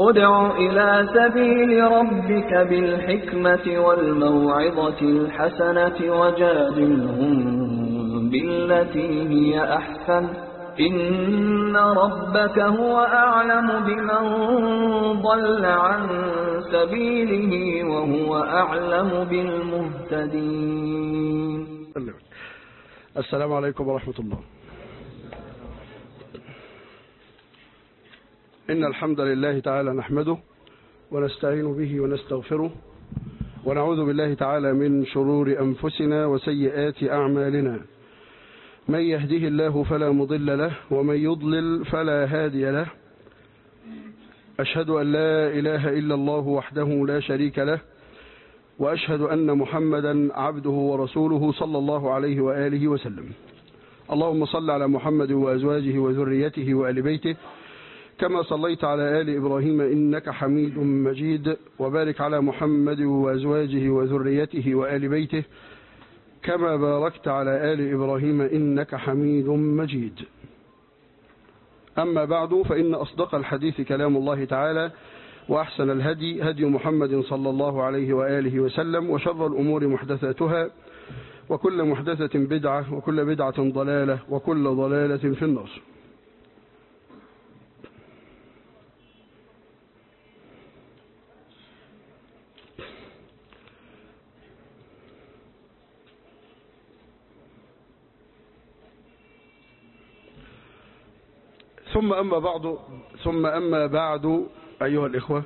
ادع إلى سبيل ربك بالحكمة والموعظة الحسنة وجادلهم بالتي هي أحسن إن ربك هو أعلم بمن ضل عن سبيله وهو أعلم بالمهتدين السلام عليكم ورحمة الله إن الحمد لله تعالى نحمده ونستعين به ونستغفره ونعوذ بالله تعالى من شرور أنفسنا وسيئات أعمالنا من يهده الله فلا مضل له ومن يضلل فلا هادي له أشهد أن لا إله إلا الله وحده لا شريك له وأشهد أن محمدا عبده ورسوله صلى الله عليه وآله وسلم اللهم صل على محمد وأزواجه وذريته وآل بيته كما صليت على آل إبراهيم إنك حميد مجيد وبارك على محمد وأزواجه وذريته وآل بيته كما باركت على آل إبراهيم إنك حميد مجيد أما بعد فإن أصدق الحديث كلام الله تعالى وأحسن الهدي هدي محمد صلى الله عليه وآله وسلم وشر الأمور محدثاتها وكل محدثة بدعة وكل بدعة ضلالة وكل ضلالة في النار ثم أما بعد ثم أما بعد أيها الإخوة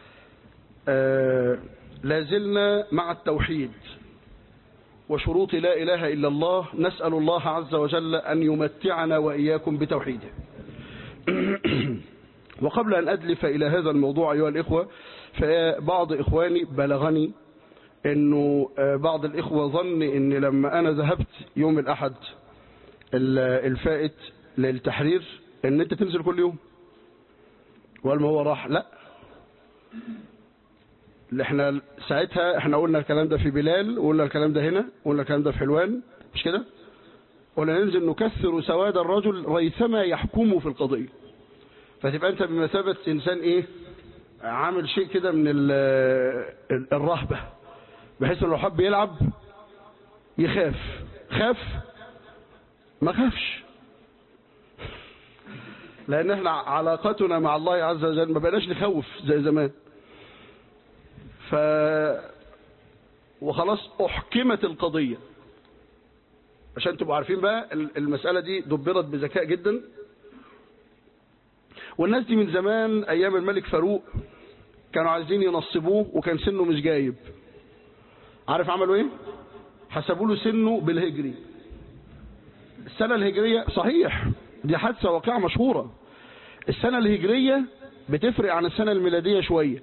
آه لازلنا مع التوحيد وشروط لا إله إلا الله نسأل الله عز وجل أن يمتعنا وإياكم بتوحيده وقبل أن أدلف إلى هذا الموضوع أيها الإخوة فبعض إخواني بلغني أنه بعض الإخوة ظن أن لما أنا ذهبت يوم الأحد الفائت للتحرير ان انت تنزل كل يوم وقال ما هو راح لا اللي احنا ساعتها احنا قلنا الكلام ده في بلال وقلنا الكلام ده هنا وقلنا الكلام ده في حلوان مش كده قلنا ننزل نكثر سواد الرجل ريثما يحكمه في القضية فتبقى انت بمثابة انسان ايه عامل شيء كده من الرهبة بحيث انه لو حب يلعب يخاف خاف ما خافش لان احنا علاقتنا مع الله عز وجل ما بقناش نخوف زي زمان ف وخلاص احكمت القضية عشان تبقوا عارفين بقى المسألة دي دبرت بذكاء جدا والناس دي من زمان ايام الملك فاروق كانوا عايزين ينصبوه وكان سنه مش جايب عارف عملوا ايه حسبوا له سنه بالهجري السنة الهجرية صحيح دي حادثة واقعة مشهورة السنة الهجرية بتفرق عن السنة الميلادية شوية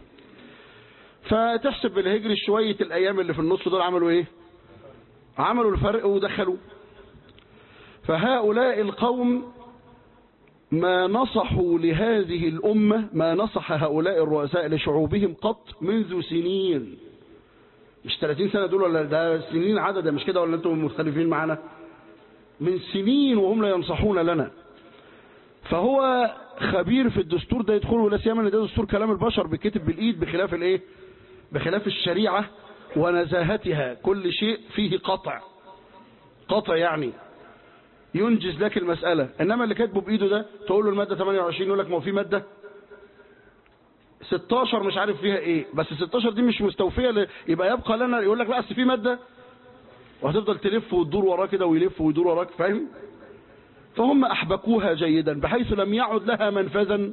فتحسب بالهجري شوية الأيام اللي في النص دول عملوا إيه عملوا الفرق ودخلوا فهؤلاء القوم ما نصحوا لهذه الأمة ما نصح هؤلاء الرؤساء لشعوبهم قط منذ سنين مش 30 سنة دول ولا ده سنين عددا مش كده ولا انتم مختلفين معنا من سنين وهم لا ينصحون لنا فهو خبير في الدستور ده يدخله ولا سيما ان ده دستور كلام البشر بيتكتب بالايد بخلاف الايه بخلاف الشريعه ونزاهتها كل شيء فيه قطع قطع يعني ينجز لك المسألة انما اللي كاتبه بايده ده تقول له المادة 28 يقول لك ما هو في مادة 16 مش عارف فيها ايه بس 16 دي مش مستوفية ل... يبقى يبقى لنا يقول لك لا اصل في مادة وهتفضل تلف وتدور وراه كده ويلف ويدور وراك فاهم فهم أحبكوها جيدا بحيث لم يعد لها منفذا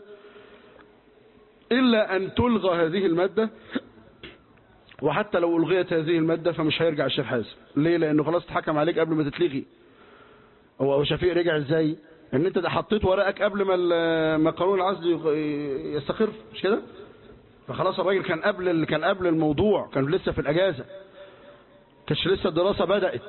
إلا أن تلغى هذه المادة وحتى لو ألغيت هذه المادة فمش هيرجع الشيخ حازم ليه لأنه خلاص اتحكم عليك قبل ما تتلغي هو شفيق رجع ازاي ان انت ده حطيت ورقك قبل ما ما قانون العزل يستقر مش كده فخلاص الراجل كان قبل كان قبل الموضوع كان لسه في الاجازه كانش لسه الدراسة بدأت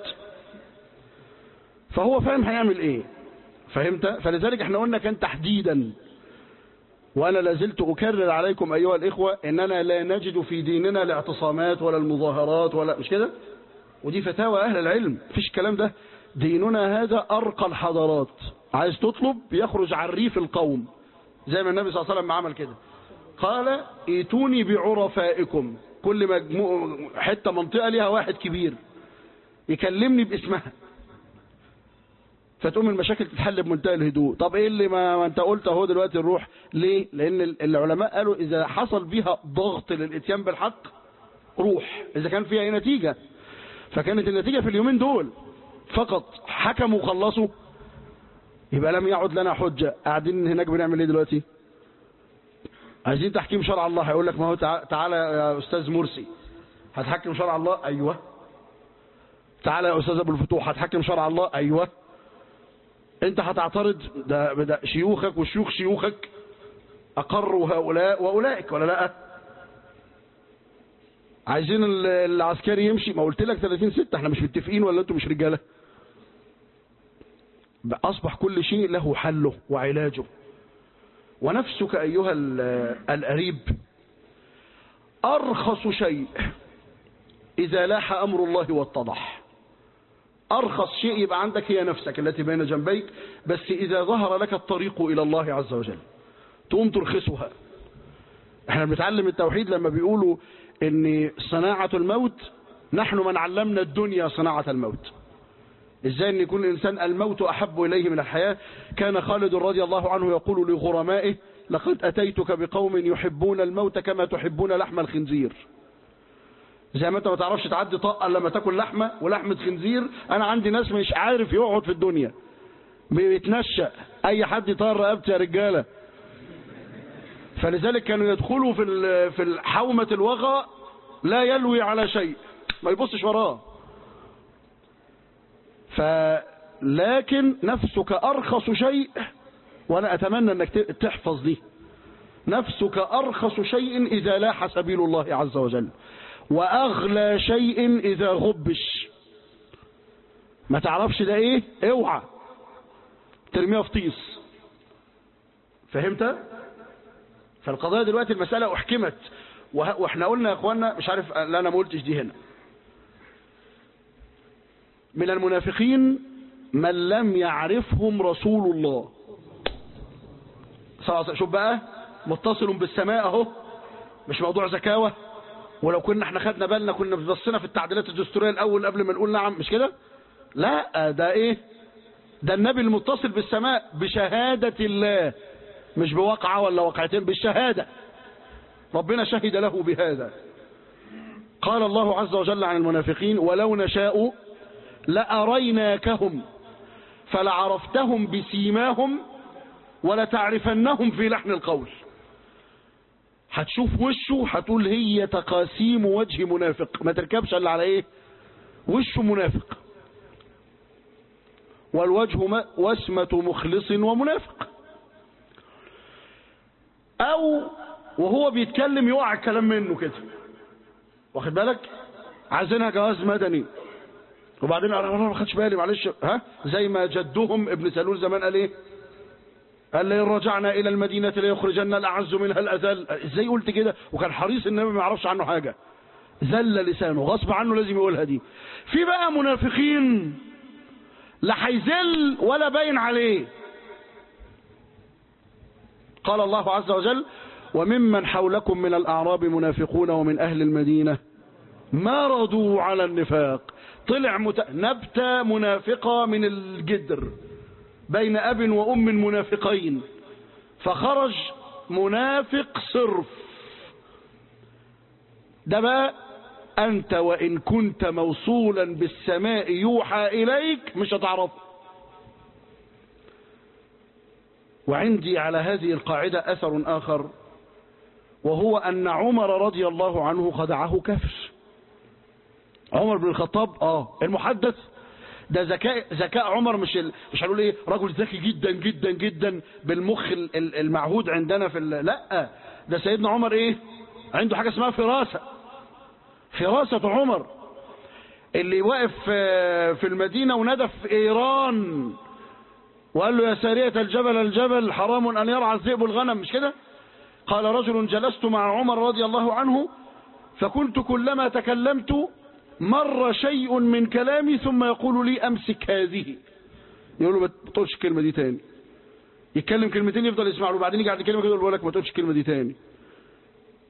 فهو فاهم هيعمل ايه فهمت فلذلك احنا قلنا كان تحديدا وانا لازلت اكرر عليكم ايها الاخوة اننا لا نجد في ديننا الاعتصامات ولا المظاهرات ولا مش كده ودي فتاوى اهل العلم فيش الكلام ده ديننا هذا ارقى الحضارات عايز تطلب يخرج عن ريف القوم زي ما النبي صلى الله عليه وسلم عمل كده قال ائتوني بعرفائكم كل مجموع حتة منطقة ليها واحد كبير يكلمني باسمها فتقوم المشاكل تتحل بمنتهى الهدوء طب ايه اللي ما, ما انت قلت اهو دلوقتي نروح ليه لان العلماء قالوا اذا حصل بيها ضغط للاتيان بالحق روح اذا كان فيها ايه نتيجة فكانت النتيجة في اليومين دول فقط حكموا وخلصوا يبقى لم يعد لنا حجة قاعدين هناك بنعمل ايه دلوقتي عايزين تحكيم شرع الله هيقول لك ما هو تعالى يا استاذ مرسي هتحكم شرع الله ايوه تعالى يا استاذ ابو الفتوح هتحكم شرع الله ايوه انت هتعترض ده, ده شيوخك وشيوخ شيوخك اقروا هؤلاء واولئك ولا لا عايزين العسكري يمشي ما قلت لك 30 6 احنا مش متفقين ولا انتوا مش رجاله اصبح كل شيء له حله وعلاجه ونفسك ايها القريب ارخص شيء اذا لاح امر الله واتضح أرخص شيء يبقى عندك هي نفسك التي بين جنبيك بس إذا ظهر لك الطريق إلى الله عز وجل تقوم ترخصها احنا بنتعلم التوحيد لما بيقولوا ان صناعة الموت نحن من علمنا الدنيا صناعة الموت ازاي ان يكون الانسان الموت احب اليه من الحياة كان خالد رضي الله عنه يقول لغرمائه لقد اتيتك بقوم يحبون الموت كما تحبون لحم الخنزير زي ما انت ما تعرفش تعدي طاقه لما تاكل لحمه ولحمه خنزير انا عندي ناس مش عارف يقعد في الدنيا بيتنشأ اي حد يطير رقبتي يا رجاله فلذلك كانوا يدخلوا في في حومه الوغى لا يلوي على شيء ما يبصش وراه فلكن نفسك ارخص شيء وانا اتمنى انك تحفظ دي نفسك ارخص شيء اذا لاح سبيل الله عز وجل واغلى شيء اذا غبش ما تعرفش ده ايه اوعى ترميها في طيس فهمت فالقضايا دلوقتي المسألة احكمت واحنا قلنا يا اخوانا مش عارف لا انا ما قلتش دي هنا من المنافقين من لم يعرفهم رسول الله شوف بقى متصل بالسماء اهو مش موضوع زكاوه ولو كنا احنا خدنا بالنا كنا بصينا في التعديلات الدستوريه الاول قبل ما نقول نعم مش كده لا ده ايه ده النبي المتصل بالسماء بشهادة الله مش بواقعة ولا واقعتين بالشهادة ربنا شهد له بهذا قال الله عز وجل عن المنافقين ولو نشاء لأريناكهم فلعرفتهم بسيماهم ولتعرفنهم في لحن القول هتشوف وشه هتقول هي تقاسيم وجه منافق ما تركبش الا على ايه وشه منافق والوجه وسمة مخلص ومنافق او وهو بيتكلم يقع الكلام منه كده واخد بالك عايزينها جواز مدني وبعدين انا ما خدش بالي معلش ها زي ما جدهم ابن سلول زمان قال ايه قال لئن رجعنا الى المدينه ليخرجن الاعز منها الاذل ازاي قلت كده وكان حريص النبي ما يعرفش عنه حاجه ذل لسانه غصب عنه لازم يقولها دي في بقى منافقين لا هيذل ولا باين عليه قال الله عز وجل وممن حولكم من الاعراب منافقون ومن اهل المدينه مرضوا على النفاق طلع مت... نبتة منافقة من الجدر بين أب وأم منافقين فخرج منافق صرف ده بقى أنت وإن كنت موصولا بالسماء يوحى إليك مش هتعرف وعندي على هذه القاعدة أثر آخر وهو أن عمر رضي الله عنه خدعه كفر عمر بن الخطاب اه المحدث ده ذكاء ذكاء عمر مش ال... مش هنقول ايه رجل ذكي جدا جدا جدا بالمخ المعهود عندنا في ال... لا ده سيدنا عمر ايه عنده حاجه اسمها فراسه فراسه عمر اللي واقف في المدينه ونادى في ايران وقال له يا ساريه الجبل الجبل حرام ان يرعى الذئب الغنم مش كده قال رجل جلست مع عمر رضي الله عنه فكنت كلما تكلمت مر شيء من كلامي ثم يقول لي امسك هذه يقول له ما تقولش الكلمه دي تاني يتكلم كلمتين يفضل يسمع له وبعدين يجي عند كلمه كده يقول لك ما تقولش الكلمه دي تاني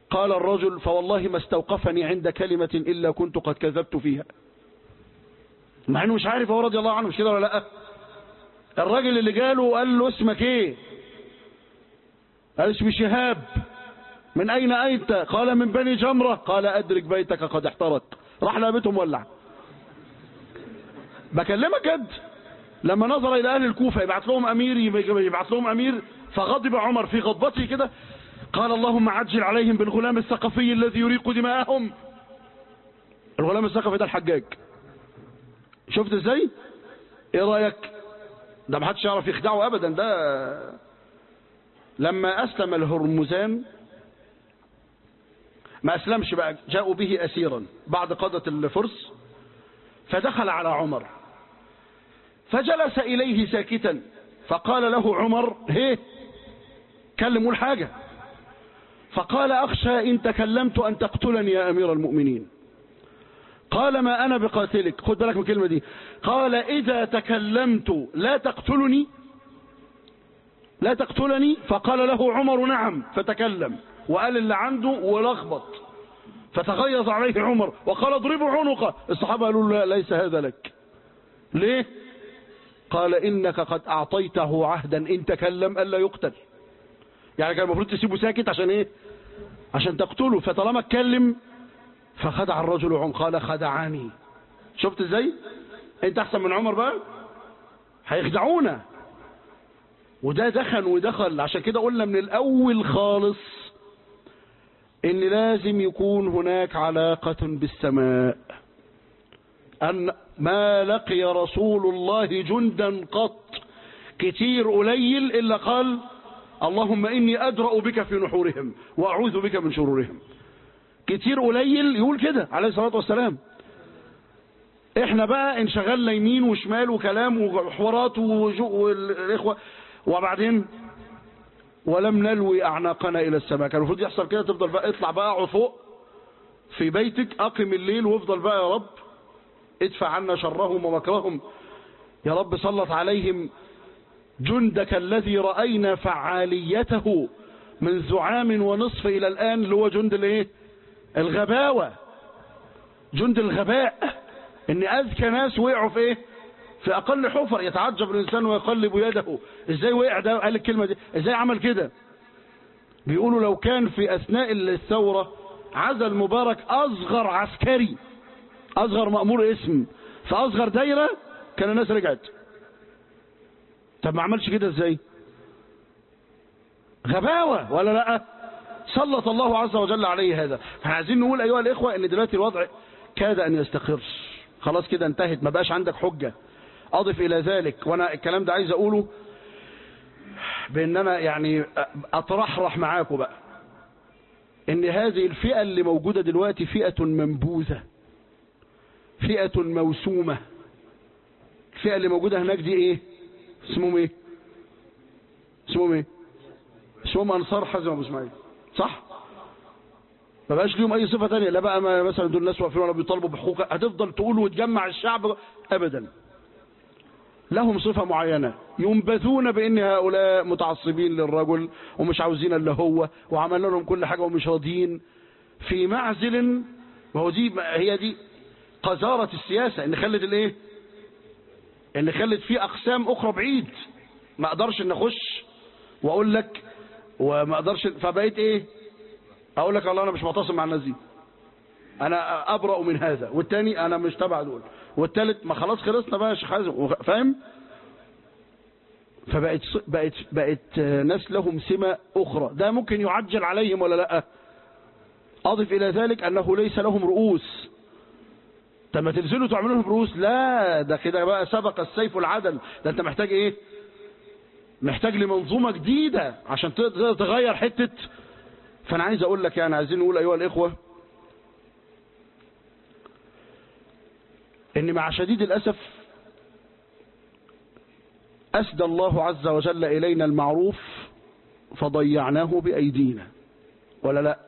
قال الرجل فوالله ما استوقفني عند كلمة إلا كنت قد كذبت فيها مع انه مش عارف هو رضي الله عنه مش كده ولا لا الراجل اللي جاله قال له اسمك ايه قال اسمي شهاب من اين انت قال من بني جمرة قال ادرك بيتك قد احترق راح لابتهم ولع بكلمك جد لما نظر الى اهل الكوفة يبعت لهم امير يبعت لهم امير فغضب عمر في غضبته كده قال اللهم عجل عليهم بالغلام الثقفي الذي يريق دماءهم الغلام الثقفي ده الحجاج شفت ازاي ايه رايك ده محدش يعرف يخدعه ابدا ده لما اسلم الهرمزان ما اسلمش بقى جاءوا به اسيرا بعد قادة الفرس فدخل على عمر فجلس اليه ساكتا فقال له عمر هيه كلم قول حاجة فقال اخشى ان تكلمت ان تقتلني يا امير المؤمنين قال ما أنا بقاتلك خد بالك من الكلمة دي قال إذا تكلمت لا تقتلني لا تقتلني فقال له عمر نعم فتكلم وقال اللي عنده ولخبط فتغيظ عليه عمر وقال اضربوا عنقه الصحابة قالوا له لا ليس هذا لك ليه قال إنك قد أعطيته عهدا إن تكلم ألا يقتل يعني كان المفروض تسيبه ساكت عشان إيه عشان تقتله فطالما اتكلم فخدع الرجل عمر قال خدعني شفت ازاي انت احسن من عمر بقى هيخدعونا وده دخل ودخل عشان كده قلنا من الاول خالص ان لازم يكون هناك علاقة بالسماء ان ما لقي رسول الله جندا قط كتير قليل الا قال اللهم اني ادرأ بك في نحورهم واعوذ بك من شرورهم كتير قليل يقول كده عليه الصلاة والسلام احنا بقى انشغلنا يمين وشمال وكلام وحوارات والاخوة وبعدين ولم نلوي اعناقنا الى السماء كان المفروض يحصل كده تفضل بقى اطلع بقى اقعد فوق في بيتك اقم الليل وافضل بقى يا رب ادفع عنا شرهم ومكرهم يا رب سلط عليهم جندك الذي رأينا فعاليته منذ عام ونصف الى الان اللي هو جند الايه الغباوة جند الغباء ان اذكى ناس وقعوا في ايه في اقل حفر يتعجب الانسان ويقلب يده ازاي وقع ده قال الكلمة دي ازاي عمل كده بيقولوا لو كان في اثناء الثورة عزل مبارك اصغر عسكري اصغر مأمور اسم في اصغر دايرة كان الناس رجعت طب ما عملش كده ازاي غباوة ولا لا سلط الله عز وجل عليه هذا فاحنا عايزين نقول ايها الاخوة ان دلوقتي الوضع كاد ان يستقر خلاص كده انتهت ما بقاش عندك حجة اضف الى ذلك وانا الكلام ده عايز اقوله بان انا يعني اترحرح معاكم بقى ان هذه الفئة اللي موجودة دلوقتي فئة منبوذة فئة موسومة الفئة اللي موجودة هناك دي ايه اسمهم ايه اسمهم ايه اسمهم انصار حزم ابو اسماعيل صح ما بقاش ليهم اي صفة تانية لا بقى ما مثلا دول الناس واقفين ولا بيطالبوا بحقوق هتفضل تقول وتجمع الشعب ابدا لهم صفة معينة ينبذون بان هؤلاء متعصبين للرجل ومش عاوزين الا هو وعملنا لهم كل حاجة ومش راضيين في معزل وهو دي هي دي قذارة السياسة ان خلت الايه ان خلت في اقسام اخرى بعيد ما اقدرش ان اخش واقول لك وما اقدرش فبقيت ايه اقول لك الله انا مش معتصم مع الناس دي انا ابرأ من هذا والتاني انا مش تبع دول والتالت ما خلاص خلصنا بقى يا شيخ حازم فاهم فبقت بقت بقت ناس لهم سمة اخرى ده ممكن يعجل عليهم ولا لا اضف الى ذلك انه ليس لهم رؤوس طب ما تنزلوا تعملوا لهم رؤوس لا ده كده بقى سبق السيف العدل ده انت محتاج ايه محتاج لمنظومة جديدة عشان تقدر تغير حتة فانا عايز اقول لك يعني عايزين نقول ايها الاخوة ان مع شديد الاسف اسدى الله عز وجل الينا المعروف فضيعناه بايدينا ولا لا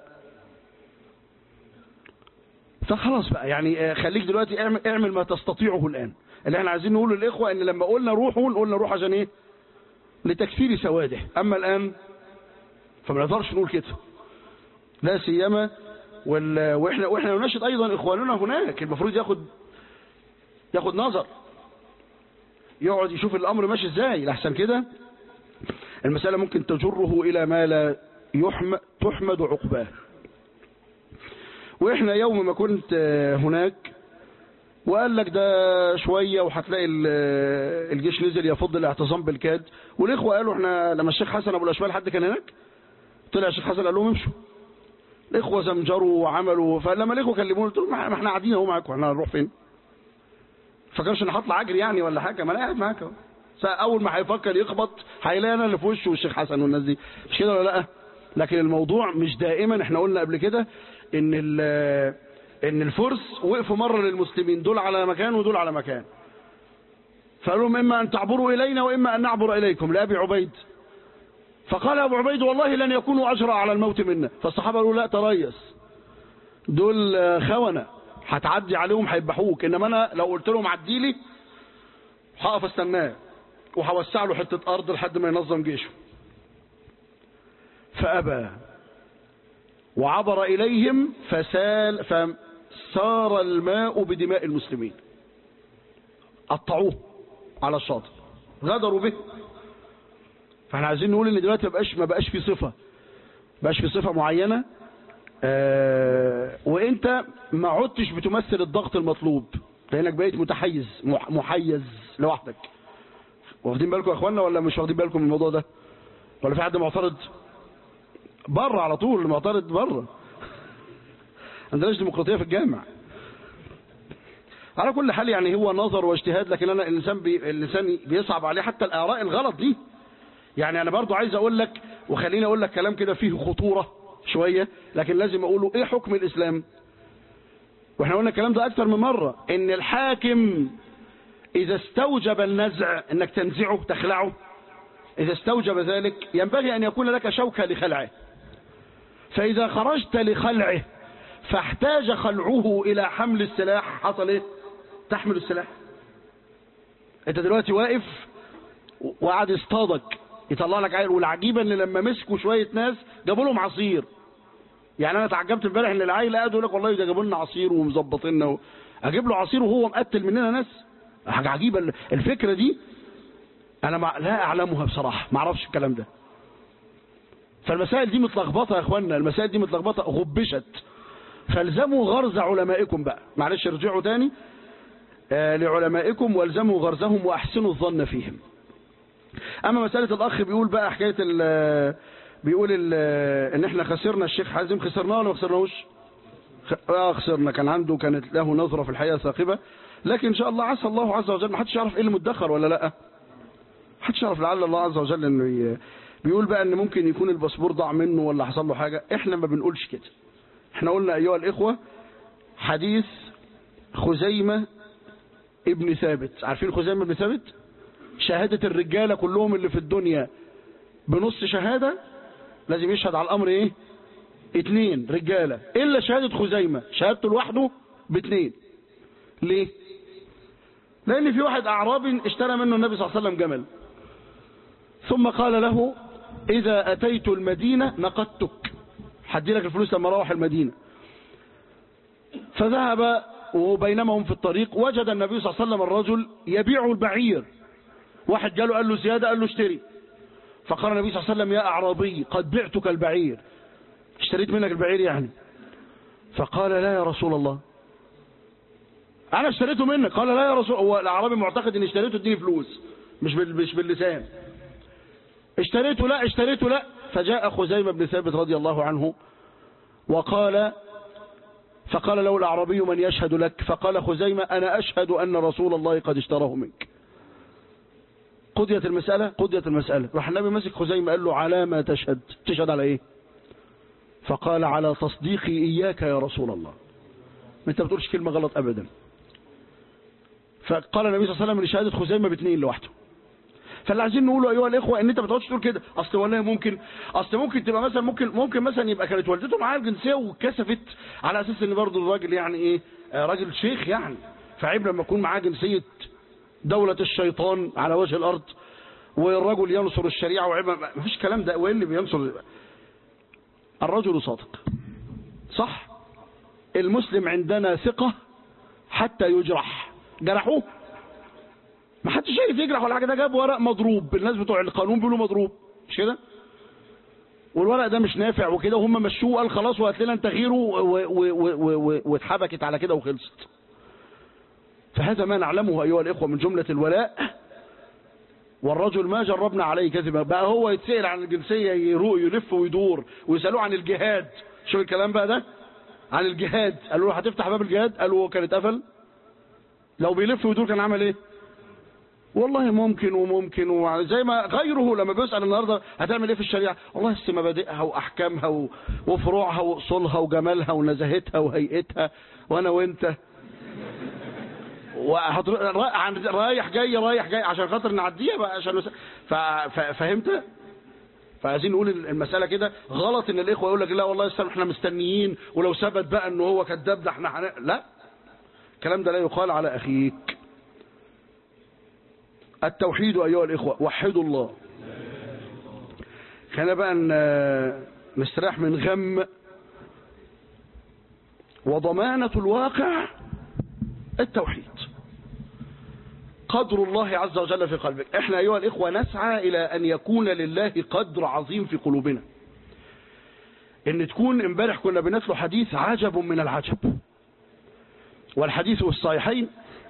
فخلاص بقى يعني خليك دلوقتي اعمل, اعمل ما تستطيعه الان اللي احنا عايزين نقوله للاخوة ان لما قلنا روحوا قلنا روح عشان ايه لتكفير سواده اما الان فما نقدرش نقول كده لا سيما وال... واحنا واحنا نناشد ايضا اخواننا هناك المفروض ياخد ياخد نظر يقعد يشوف الامر ماشي ازاي لحسن كده المسألة ممكن تجره الى ما لا يحمد تحمد عقباه واحنا يوم ما كنت هناك وقال لك ده شوية وهتلاقي الجيش نزل يفض الاعتصام بالكاد والاخوة قالوا احنا لما الشيخ حسن ابو الاشوال حد كان هناك طلع الشيخ حسن قال لهم امشوا الاخوة زمجروا وعملوا فلما الاخوة كلموني قلت لهم ما احنا قاعدين اهو معاكم احنا هنروح فين فكانش انا هطلع اجري يعني ولا حاجة ما انا قاعد معاك اهو اول ما هيفكر يخبط هيلاقي انا اللي في وشه والشيخ حسن والناس دي مش كده ولا لا لكن الموضوع مش دائما احنا قلنا قبل كده ان ان الفرس وقفوا مرة للمسلمين دول على مكان ودول على مكان فقالوا لهم اما ان تعبروا الينا واما ان نعبر اليكم لابي عبيد فقال ابو عبيد والله لن يكونوا اجرى على الموت منا فالصحابه قالوا لا تريس دول خونه هتعدي عليهم هيذبحوك انما انا لو قلت لهم عدي لي هقف استناه وهوسع له حته ارض لحد ما ينظم جيشه فابى وعبر اليهم فسال فسار الماء بدماء المسلمين قطعوه على الشاطئ غدروا به فاحنا عايزين نقول ان دلوقتي ما بقاش ما بقاش في صفه ما بقاش في صفه معينه آه وانت ما عدتش بتمثل الضغط المطلوب لانك بقيت متحيز محيز لوحدك واخدين بالكم يا اخوانا ولا مش واخدين بالكم من الموضوع ده ولا في حد معترض بره على طول المعترض بره عندناش ديمقراطيه في الجامع على كل حال يعني هو نظر واجتهاد لكن انا الانسان بي الانسان بيصعب عليه حتى الاراء الغلط دي يعني انا برضو عايز اقول لك وخليني اقول لك كلام كده فيه خطوره شويه لكن لازم اقوله ايه حكم الاسلام واحنا قلنا الكلام ده اكتر من مره ان الحاكم اذا استوجب النزع انك تنزعه تخلعه اذا استوجب ذلك ينبغي ان يكون لك شوكه لخلعه فاذا خرجت لخلعه فاحتاج خلعه الى حمل السلاح حصل ايه تحمل السلاح انت دلوقتي واقف وقعد يصطادك يطلع لك عيل والعجيبه ان لما مسكوا شويه ناس جابوا لهم عصير يعني انا اتعجبت امبارح ان العيل قاعد يقول لك والله ده جابوا لنا عصير ومظبطيننا و... اجيب له عصير وهو مقتل مننا ناس حاجه عجيبه الفكره دي انا ما لا اعلمها بصراحه ما اعرفش الكلام ده فالمسائل دي متلخبطه يا اخوانا المسائل دي متلخبطه غبشت فالزموا غرز علمائكم بقى معلش ارجعوا تاني آه لعلمائكم والزموا غرزهم واحسنوا الظن فيهم اما مساله الاخ بيقول بقى حكايه ال بيقول ال ان احنا خسرنا الشيخ حازم خسرناه ولا ما خسرناهوش اه خسرنا كان عنده كانت له نظره في الحقيقه ثاقبه لكن ان شاء الله عسى الله عز وجل ما حدش يعرف ايه اللي مدخر ولا لا محدش يعرف لعل الله عز وجل انه ي... بيقول بقى ان ممكن يكون الباسبور ضاع منه ولا حصل له حاجه احنا ما بنقولش كده احنا قلنا ايها الاخوه حديث خزيمه ابن ثابت عارفين خزيمه ابن ثابت شهاده الرجاله كلهم اللي في الدنيا بنص شهاده لازم يشهد على الامر ايه اتنين رجاله الا شهاده خزيمه شهادته لوحده باتنين ليه لان في واحد اعرابي اشترى منه النبي صلى الله عليه وسلم جمل ثم قال له اذا اتيت المدينه نقدتك هدي لك الفلوس لما اروح المدينه فذهب وبينما هم في الطريق وجد النبي صلى الله عليه وسلم الرجل يبيع البعير واحد جاله قال له زياده قال له اشتري فقال النبي صلى الله عليه وسلم يا اعرابي قد بعتك البعير اشتريت منك البعير يعني فقال لا يا رسول الله انا اشتريته منك قال لا يا رسول هو الاعرابي معتقد ان اشتريته اديني فلوس مش مش باللسان اشتريته لا اشتريته لا فجاء خزيمة بن ثابت رضي الله عنه وقال فقال له الأعرابي من يشهد لك فقال خزيمة أنا أشهد أن رسول الله قد اشتراه منك قضيت المسألة قضيت المسألة راح النبي مسك خزيمة قال له على ما تشهد تشهد على ايه فقال على تصديقي إياك يا رسول الله انت بتقولش كلمة غلط أبدا فقال النبي صلى الله عليه وسلم لشهادة خزيمة باثنين لوحده فاللي عايزين نقوله ايها الاخوه ان انت ما تقعدش تقول كده اصل والله ممكن اصل ممكن تبقى مثلا ممكن ممكن مثلا يبقى كانت والدته معاها الجنسيه وكسفت على اساس ان برضه الراجل يعني ايه راجل شيخ يعني فعيب لما يكون معاه جنسيه دوله الشيطان على وجه الارض والرجل ينصر الشريعه وعيب ما فيش كلام ده وايه اللي بينصر الرجل صادق صح المسلم عندنا ثقة حتى يجرح جرحوه ما حدش شايف يجرح ولا حاجة ده جاب ورق مضروب الناس بتوع القانون بيقولوا مضروب مش كده والورق ده مش نافع وكده وهم مشوه قال خلاص وهات لنا انت غيره واتحبكت على كده وخلصت فهذا ما نعلمه أيها الإخوة من جملة الولاء والرجل ما جربنا عليه كذبا بقى هو يتسأل عن الجنسية يروح يلف ويدور ويسألوه عن الجهاد شو الكلام بقى ده عن الجهاد قالوا له هتفتح باب الجهاد قالوا هو كان اتقفل لو بيلف ويدور كان عمل ايه والله ممكن وممكن وزي ما غيره لما بيسأل النهاردة هتعمل ايه في الشريعة والله بس مبادئها واحكامها وفروعها واصولها وجمالها ونزاهتها وهيئتها وانا وانت رايح جاي رايح جاي عشان خاطر نعديها بقى عشان فهمت فعايزين نقول المسألة كده غلط ان الاخوة يقول لك لا والله استنى احنا مستنيين ولو ثبت بقى ان هو كذاب ده احنا حن... لا الكلام ده لا يقال على اخيك التوحيد ايها الاخوة وحدوا الله خلينا بقى نستريح من غم وضمانة الواقع التوحيد قدر الله عز وجل في قلبك احنا ايها الاخوة نسعى الى ان يكون لله قدر عظيم في قلوبنا ان تكون امبارح كنا بنتلو حديث عجب من العجب والحديث في الصحيحين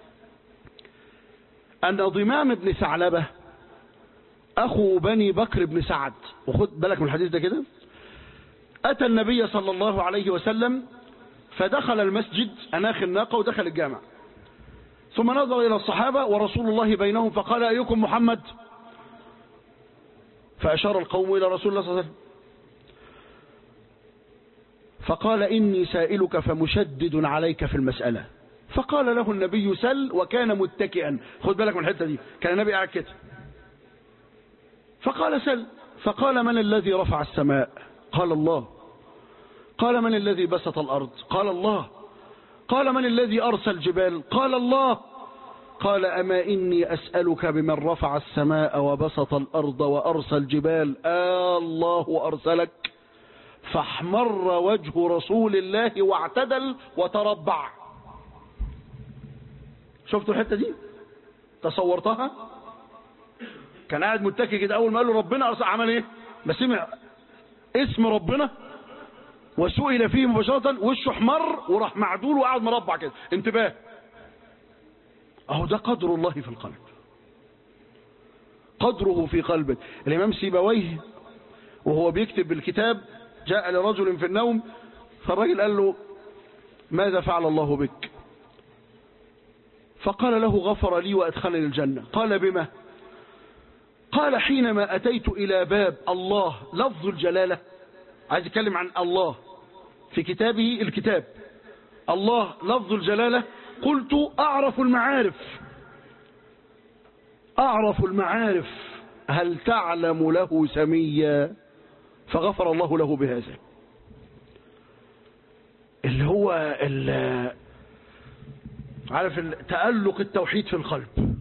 ان ضمام بن ثعلبة اخو بني بكر بن سعد وخد بالك من الحديث ده كده اتى النبي صلى الله عليه وسلم فدخل المسجد اناخ الناقة ودخل الجامع ثم نظر إلى الصحابة ورسول الله بينهم فقال أيكم محمد فأشار القوم إلى رسول الله صلى الله عليه وسلم فقال إني سائلك فمشدد عليك في المسألة فقال له النبي سل وكان متكئا خد بالك من الحتة دي كان النبي قاعد كده فقال سل فقال من الذي رفع السماء قال الله قال من الذي بسط الأرض قال الله قال من الذي أرسل الجبال قال الله قال أما إني أسألك بمن رفع السماء وبسط الأرض وأرسل الجبال آه الله أرسلك فاحمر وجه رسول الله واعتدل وتربع شفتوا الحتة دي تصورتها كان قاعد متكي كده أول ما قال له ربنا أرسل عمل إيه ما سمع اسم ربنا وسئل فيه مباشرة وشه احمر وراح معدول وقعد مربع كده انتباه اهو ده قدر الله في القلب قدره في قلبك الامام سيبويه وهو بيكتب الكتاب جاء لرجل في النوم فالراجل قال له ماذا فعل الله بك فقال له غفر لي وادخلني الجنة قال بما قال حينما اتيت الى باب الله لفظ الجلالة عايز يتكلم عن الله في كتابه الكتاب الله لفظ الجلالة قلت أعرف المعارف أعرف المعارف هل تعلم له سميا فغفر الله له بهذا اللي هو اللي عارف تألق التوحيد في القلب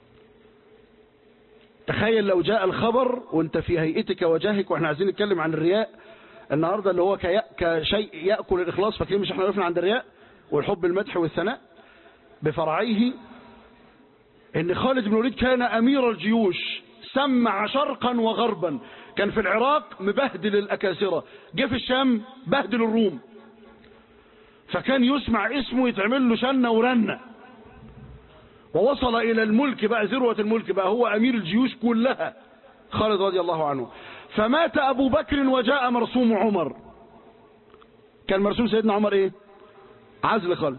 تخيل لو جاء الخبر وانت في هيئتك وجاهك واحنا عايزين نتكلم عن الرياء النهاردة اللي هو كشيء يأكل الإخلاص فاكرين مش احنا وقفنا عند الرياء والحب المدح والثناء بفرعيه ان خالد بن الوليد كان امير الجيوش سمع شرقا وغربا كان في العراق مبهدل الاكاسرة جه في الشام بهدل الروم فكان يسمع اسمه يتعمل له شنة ورنة ووصل الى الملك بقى ذروة الملك بقى هو امير الجيوش كلها خالد رضي الله عنه فمات ابو بكر وجاء مرسوم عمر كان مرسوم سيدنا عمر ايه عزل خالد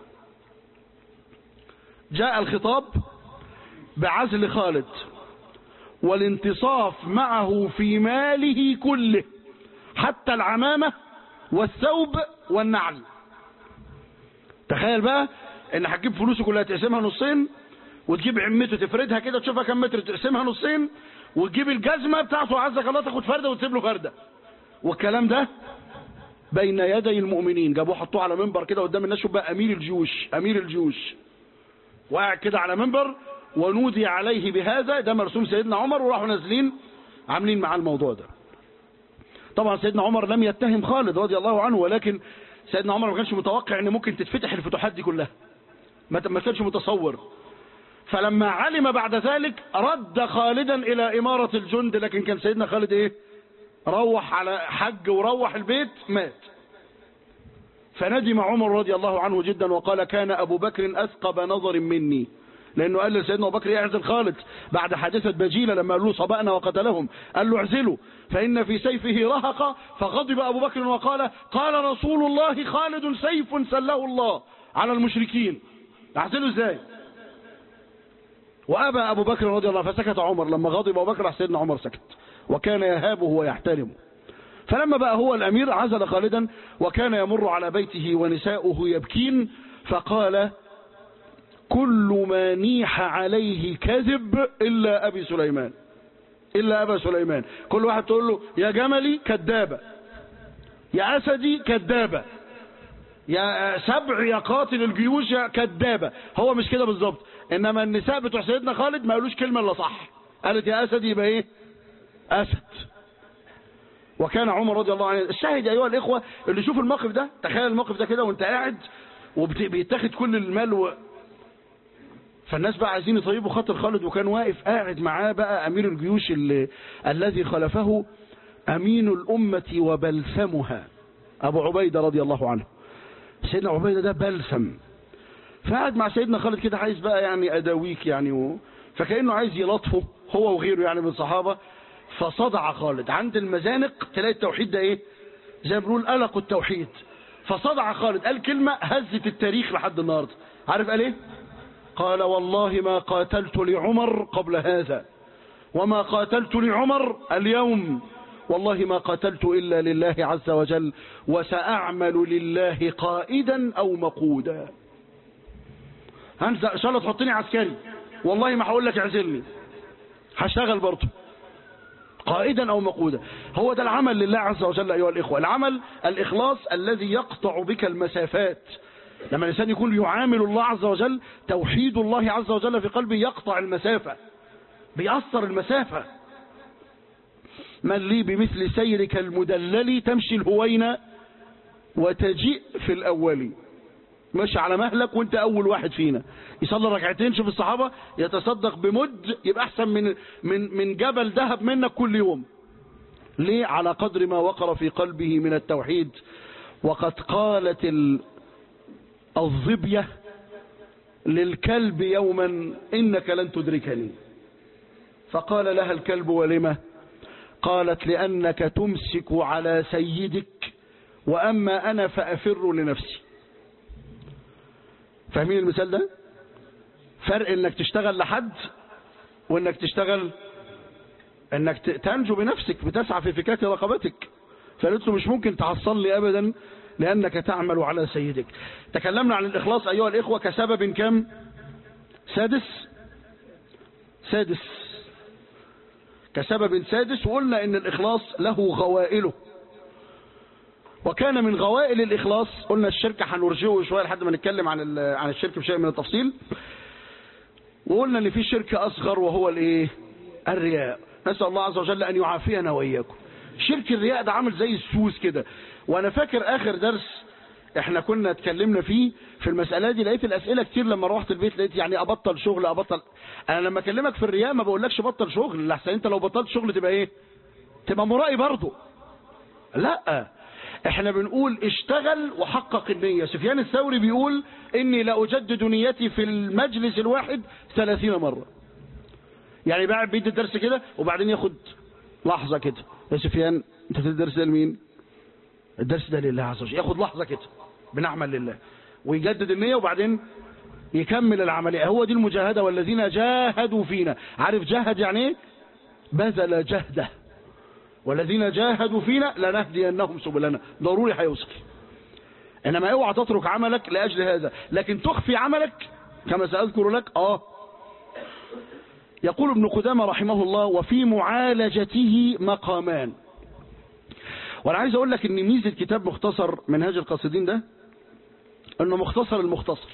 جاء الخطاب بعزل خالد والانتصاف معه في ماله كله حتى العمامة والثوب والنعل تخيل بقى ان هتجيب فلوسه كلها تقسمها نصين وتجيب عمته تفردها كده تشوفها كم متر تقسمها نصين وتجيب الجزمة بتاعته عزك الله تاخد فردة وتسيب له فردة والكلام ده بين يدي المؤمنين جابوه حطوه على منبر كده قدام الناس شوف بقى امير الجيوش امير الجيوش وقاعد كده على منبر ونودي عليه بهذا ده مرسوم سيدنا عمر وراحوا نازلين عاملين معاه الموضوع ده طبعا سيدنا عمر لم يتهم خالد رضي الله عنه ولكن سيدنا عمر ما كانش متوقع ان ممكن تتفتح الفتوحات دي كلها ما ما كانش متصور فلما علم بعد ذلك رد خالدا الى امارة الجند لكن كان سيدنا خالد ايه روح على حج وروح البيت مات فندم عمر رضي الله عنه جدا وقال كان ابو بكر اثقب نظر مني لانه قال لسيدنا ابو بكر اعزل خالد بعد حادثه بجيله لما قالوا له صبأنا وقتلهم قال له اعزله فان في سيفه رهق فغضب ابو بكر وقال قال رسول الله خالد سيف سله الله على المشركين اعزله ازاي وابى ابو بكر رضي الله عنه فسكت عمر لما غضب ابو بكر سيدنا عمر سكت وكان يهابه ويحترمه فلما بقى هو الامير عزل خالدا وكان يمر على بيته ونساؤه يبكين فقال كل ما نيح عليه كذب إلا أبي سليمان إلا أبا سليمان كل واحد تقول له يا جملي كذابة يا أسدي كذابة يا سبع يا قاتل الجيوش يا كذابة هو مش كده بالظبط إنما النساء بتوع سيدنا خالد ما قالوش كلمة إلا صح قالت يا أسد يبقى إيه أسد وكان عمر رضي الله عنه الشاهد أيها الإخوة اللي شوف الموقف ده تخيل الموقف ده كده وانت قاعد وبيتاخد كل المال و... فالناس بقى عايزين يطيبوا خاطر خالد وكان واقف قاعد معاه بقى أمير الجيوش اللي الذي خلفه أمين الأمة وبلسمها أبو عبيدة رضي الله عنه سيدنا عبيدة ده بلسم فقعد مع سيدنا خالد كده عايز بقى يعني أداويك يعني و... فكأنه عايز يلطفه هو وغيره يعني من الصحابة فصدع خالد عند المزانق تلاقي التوحيد ده ايه زي ما بنقول قلق التوحيد فصدع خالد قال كلمة هزت التاريخ لحد النهاردة عارف قال ايه قال والله ما قاتلت لعمر قبل هذا وما قاتلت لعمر اليوم والله ما قاتلت إلا لله عز وجل وسأعمل لله قائدا أو مقودا هنزل إن شاء الله تحطني عسكري والله ما هقول لك اعزلني هشتغل برضه قائدا أو مقودا هو ده العمل لله عز وجل أيها الإخوة العمل الإخلاص الذي يقطع بك المسافات لما الإنسان يكون يعامل الله عز وجل توحيد الله عز وجل في قلبه يقطع المسافة بيأثر المسافة من لي بمثل سيرك المدلل تمشي الهوينة وتجيء في الأول ماشي على مهلك وانت أول واحد فينا يصلي ركعتين شوف الصحابة يتصدق بمد يبقى أحسن من, من, من جبل ذهب منك كل يوم ليه على قدر ما وقر في قلبه من التوحيد وقد قالت ال الظبية للكلب يوما إنك لن تدركني فقال لها الكلب ولما قالت لأنك تمسك على سيدك وأما أنا فأفر لنفسي فاهمين المثال ده فرق انك تشتغل لحد وانك تشتغل انك تنجو بنفسك بتسعى في فكاك رقبتك فقالت له مش ممكن تحصل لي ابدا لأنك تعمل على سيدك تكلمنا عن الإخلاص أيها الإخوة كسبب كم سادس سادس كسبب سادس وقلنا إن الإخلاص له غوائله وكان من غوائل الإخلاص قلنا الشرك هنرجعه شوية لحد ما نتكلم عن عن الشرك بشيء من التفصيل وقلنا ان في شرك أصغر وهو الايه الرياء نسأل الله عز وجل أن يعافينا وإياكم شرك الرياء ده عامل زي السوس كده وانا فاكر اخر درس احنا كنا اتكلمنا فيه في المسألة دي لقيت الاسئلة كتير لما روحت البيت لقيت يعني ابطل شغل ابطل انا لما اكلمك في الرياء ما بقولكش بطل شغل لحسن انت لو بطلت شغل تبقى ايه تبقى مرائي برضه لا احنا بنقول اشتغل وحقق النية سفيان الثوري بيقول اني لا اجدد نيتي في المجلس الواحد ثلاثين مرة يعني بقى بيدي الدرس كده وبعدين ياخد لحظة كده يا سفيان انت تدرس ده لمين الدرس ده لله عز وجل ياخد لحظة كده بنعمل لله ويجدد النية وبعدين يكمل العملية هو دي المجاهدة والذين جاهدوا فينا عارف جاهد يعني ايه بذل جهده والذين جاهدوا فينا لنهدينهم سبلنا ضروري هيوصل انما اوعى تترك عملك لاجل هذا لكن تخفي عملك كما ساذكر لك اه يقول ابن قدامة رحمه الله وفي معالجته مقامان وانا عايز اقول لك ان ميزة كتاب مختصر منهاج القاصدين ده انه مختصر المختصر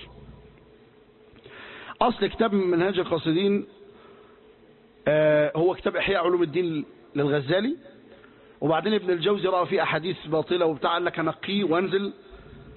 اصل كتاب منهاج القاصدين آه هو كتاب احياء علوم الدين للغزالي وبعدين ابن الجوزي رأى فيه احاديث باطلة وبتاع قال لك انقيه وانزل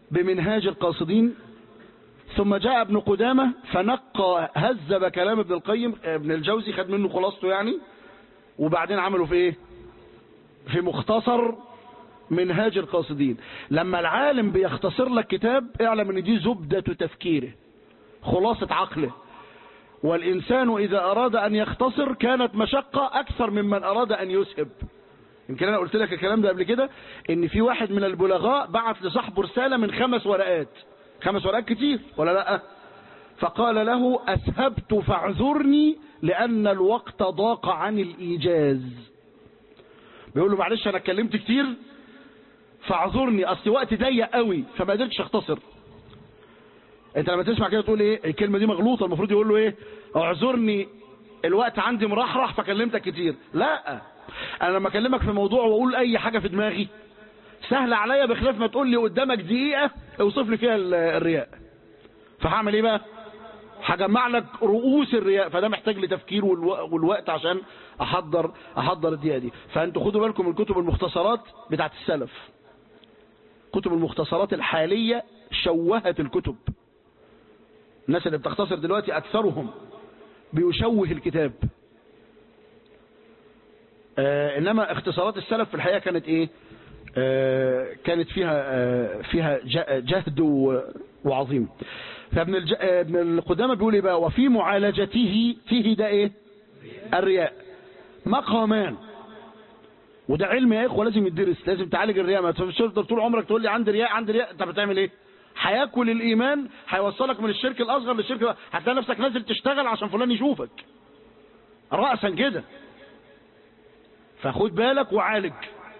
بمنهاج القاصدين ثم جاء ابن قدامة فنقى هذب كلام ابن القيم ابن الجوزي خد منه خلاصته يعني وبعدين عملوا في ايه في مختصر منهاج القاصدين لما العالم بيختصر لك كتاب اعلم ان دي زبدة تفكيره خلاصة عقله والإنسان إذا أراد أن يختصر كانت مشقة أكثر ممن أراد أن يسهب يمكن أنا قلت لك الكلام ده قبل كده إن في واحد من البلغاء بعت لصاحبه رسالة من خمس ورقات خمس ورقات كتير ولا لا فقال له أسهبت فاعذرني لأن الوقت ضاق عن الإيجاز بيقول له معلش أنا اتكلمت كتير فاعذرني أصل وقت ضيق قوي فما قدرتش أختصر انت لما تسمع كده تقول ايه الكلمه دي مغلوطه المفروض يقول له ايه اعذرني الوقت عندي مرحرح فكلمتك كتير لا انا لما اكلمك في موضوع واقول اي حاجه في دماغي سهل عليا بخلاف ما تقول لي قدامك دقيقه اوصف لي فيها الرياء فهعمل ايه بقى هجمع لك رؤوس الرياء فده محتاج لتفكير والوقت عشان احضر احضر الدقيقه دي فانتوا خدوا بالكم من كتب المختصرات بتاعت السلف كتب المختصرات الحاليه شوهت الكتب الناس اللي بتختصر دلوقتي أكثرهم بيشوه الكتاب آه إنما اختصارات السلف في الحقيقة كانت إيه آه كانت فيها آه فيها جهد وعظيم فابن الج... ابن القدامى بيقول ايه بقى وفي معالجته فيه ده ايه الرياء مقامان وده علم يا اخوه لازم يدرس لازم تعالج الرياء ما تفضل طول عمرك تقول لي عندي رياء عندي رياء انت بتعمل ايه هياكل الايمان هيوصلك من الشرك الاصغر للشرك الأصغر. هتلاقي نفسك نازل تشتغل عشان فلان يشوفك رأسا كده فخد بالك وعالج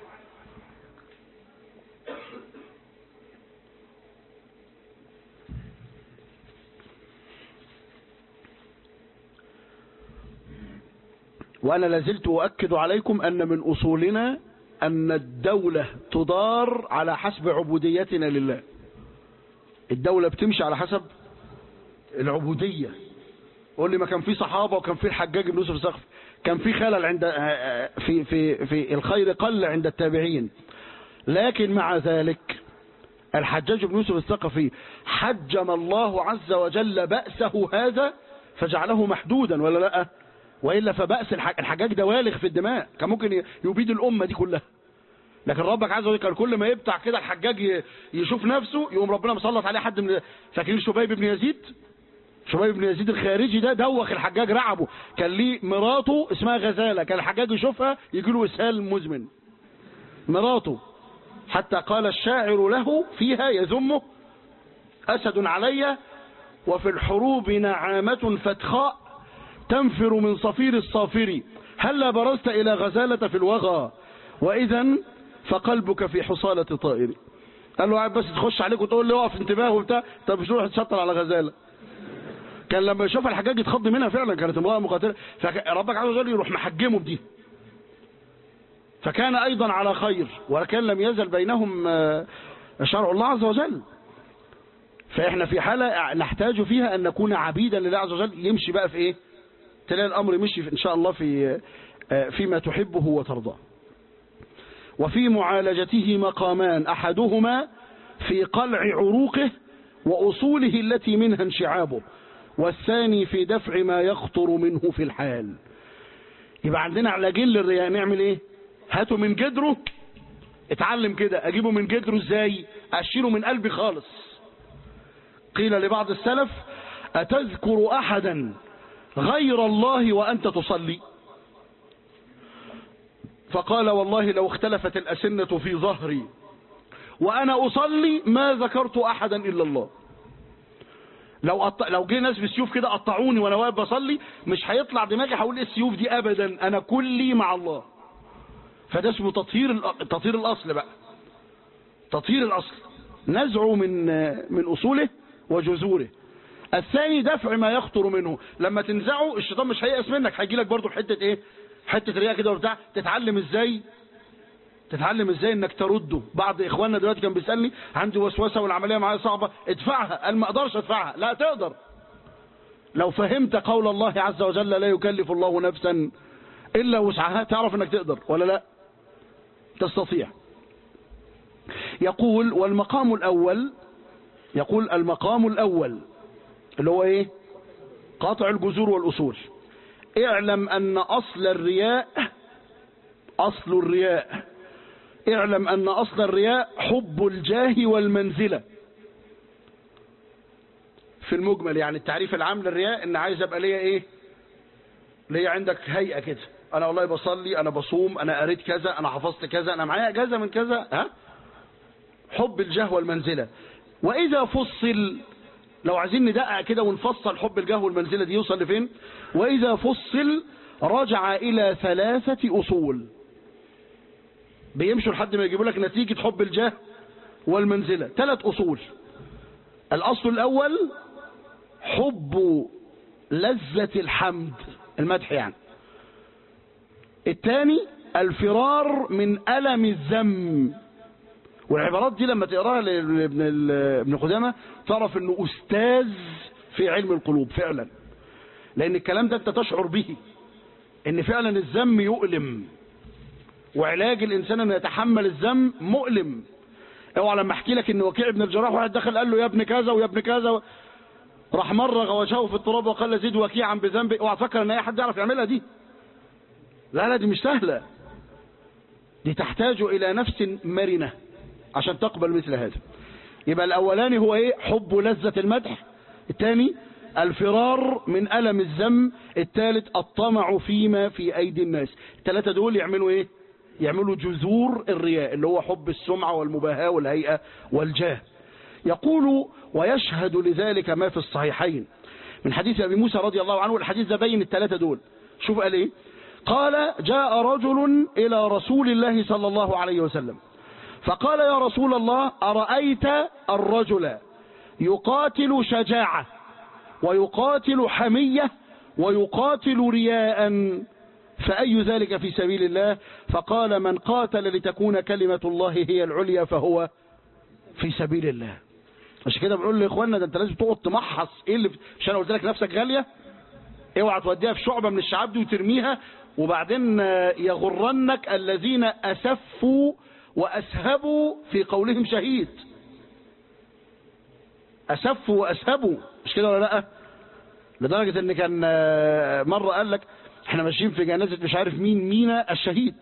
وأنا لازلت أؤكد عليكم أن من أصولنا أن الدولة تدار على حسب عبوديتنا لله الدولة بتمشي على حسب العبودية قول لي ما كان في صحابة وكان في الحجاج بن يوسف الثقفي كان في خلل عند في في في الخير قل عند التابعين لكن مع ذلك الحجاج بن يوسف الثقفي حجم الله عز وجل بأسه هذا فجعله محدودا ولا لا وإلا فبأس الحجاج ده والغ في الدماء كان ممكن يبيد الأمة دي كلها لكن ربك عز وجل كان كل ما يبتع كده الحجاج يشوف نفسه يقوم ربنا مسلط عليه حد من فاكرين شبيب بن يزيد شبيب بن يزيد الخارجي ده دوخ الحجاج رعبه كان ليه مراته اسمها غزالة كان الحجاج يشوفها يجي له اسهال مزمن مراته حتى قال الشاعر له فيها يذمه أسد علي وفي الحروب نعامة فتخاء تنفر من صفير الصافر هلا برزت إلى غزالة في الوغى وإذا فقلبك في حصالة طائر قال له قاعد بس تخش عليك وتقول له اقف انتباه وبتاع طب مش تروح تشطر على غزاله كان لما يشوف الحجاج يتخض منها فعلا كانت امراه مقاتله فربك عز وجل يروح محجمه بدي فكان ايضا على خير ولكن لم يزل بينهم شرع الله عز وجل فاحنا في حاله نحتاج فيها ان نكون عبيدا لله عز وجل يمشي بقى في ايه تلاقي الامر مشي ان شاء الله في فيما تحبه وترضاه وفي معالجته مقامان أحدهما في قلع عروقه وأصوله التي منها انشعابه والثاني في دفع ما يخطر منه في الحال يبقى عندنا علاجين للرياء نعمل ايه هاته من جدره اتعلم كده اجيبه من جدره ازاي اشيله من قلبي خالص قيل لبعض السلف اتذكر احدا غير الله وانت تصلي فقال والله لو اختلفت الأسنة في ظهري وأنا أصلي ما ذكرت أحدا إلا الله لو أط... لو جه ناس بالسيوف كده قطعوني وانا واقف بصلي مش هيطلع دماغي هقول ايه السيوف دي ابدا انا كلي مع الله فده اسمه تطهير ال... تطهير الاصل بقى تطهير الاصل نزعه من من اصوله وجذوره الثاني دفع ما يخطر منه لما تنزعه الشيطان مش هيأس منك هيجي لك برضه حته ايه حته رياء كده وبتاع تتعلم ازاي تتعلم ازاي انك ترده بعض اخواننا دلوقتي كان بيسالني عندي وسوسه والعمليه معايا صعبه ادفعها قال ما اقدرش ادفعها لا تقدر لو فهمت قول الله عز وجل لا يكلف الله نفسا الا وسعها تعرف انك تقدر ولا لا تستطيع يقول والمقام الاول يقول المقام الأول اللي هو إيه قاطع الجذور والأصول اعلم أن أصل الرياء أصل الرياء اعلم أن أصل الرياء حب الجاه والمنزلة في المجمل يعني التعريف العام للرياء ان عايز ابقى ليا ايه ليا عندك هيئة كده انا والله بصلي انا بصوم انا قريت كذا انا حفظت كذا انا معايا اجازة من كذا ها حب الجاه والمنزلة واذا فصل لو عايزين ندقق كده ونفصل حب الجاه والمنزلة دي يوصل لفين واذا فصل رجع الى ثلاثة اصول بيمشوا لحد ما يجيبوا لك نتيجة حب الجاه والمنزلة ثلاث اصول الاصل الاول حب لذة الحمد المدح يعني الثاني الفرار من ألم الذم والعبارات دي لما تقراها لابن ابن قدامة تعرف انه استاذ في علم القلوب فعلا لان الكلام ده انت تشعر به ان فعلا الذم يؤلم وعلاج الانسان انه يتحمل الذم مؤلم اوعى لما احكي لك ان وكيع ابن الجراح واحد دخل قال له يا ابن كذا ويا ابن كذا راح مرغ وجهه في التراب وقال زيد وكيعا بذنبي اوعى تفكر ان اي حد يعرف يعملها دي لا لا دي مش سهله دي تحتاج الى نفس مرنه عشان تقبل مثل هذا يبقى الاولاني هو ايه حب لذة المدح الثاني الفرار من ألم الذم الثالث الطمع فيما في أيدي الناس الثلاثة دول يعملوا ايه يعملوا جذور الرياء اللي هو حب السمعة والمباهاة والهيئة والجاه يقول ويشهد لذلك ما في الصحيحين من حديث أبي موسى رضي الله عنه الحديث ده بين الثلاثة دول شوف قال ايه قال جاء رجل إلى رسول الله صلى الله عليه وسلم فقال يا رسول الله أرأيت الرجل يقاتل شجاعة ويقاتل حمية ويقاتل رياء فأي ذلك في سبيل الله فقال من قاتل لتكون كلمة الله هي العليا فهو في سبيل الله عشان كده بنقول لاخواننا ده انت لازم تقعد تمحص ايه اللي مش انا قلت لك نفسك غاليه اوعى توديها في شعبه من الشعاب دي وترميها وبعدين يغرنك الذين اسفوا واسهبوا في قولهم شهيد اسفوا واسهبوا مش كده ولا لا لدرجه ان كان مره قال لك احنا ماشيين في جنازه مش عارف مين مينا الشهيد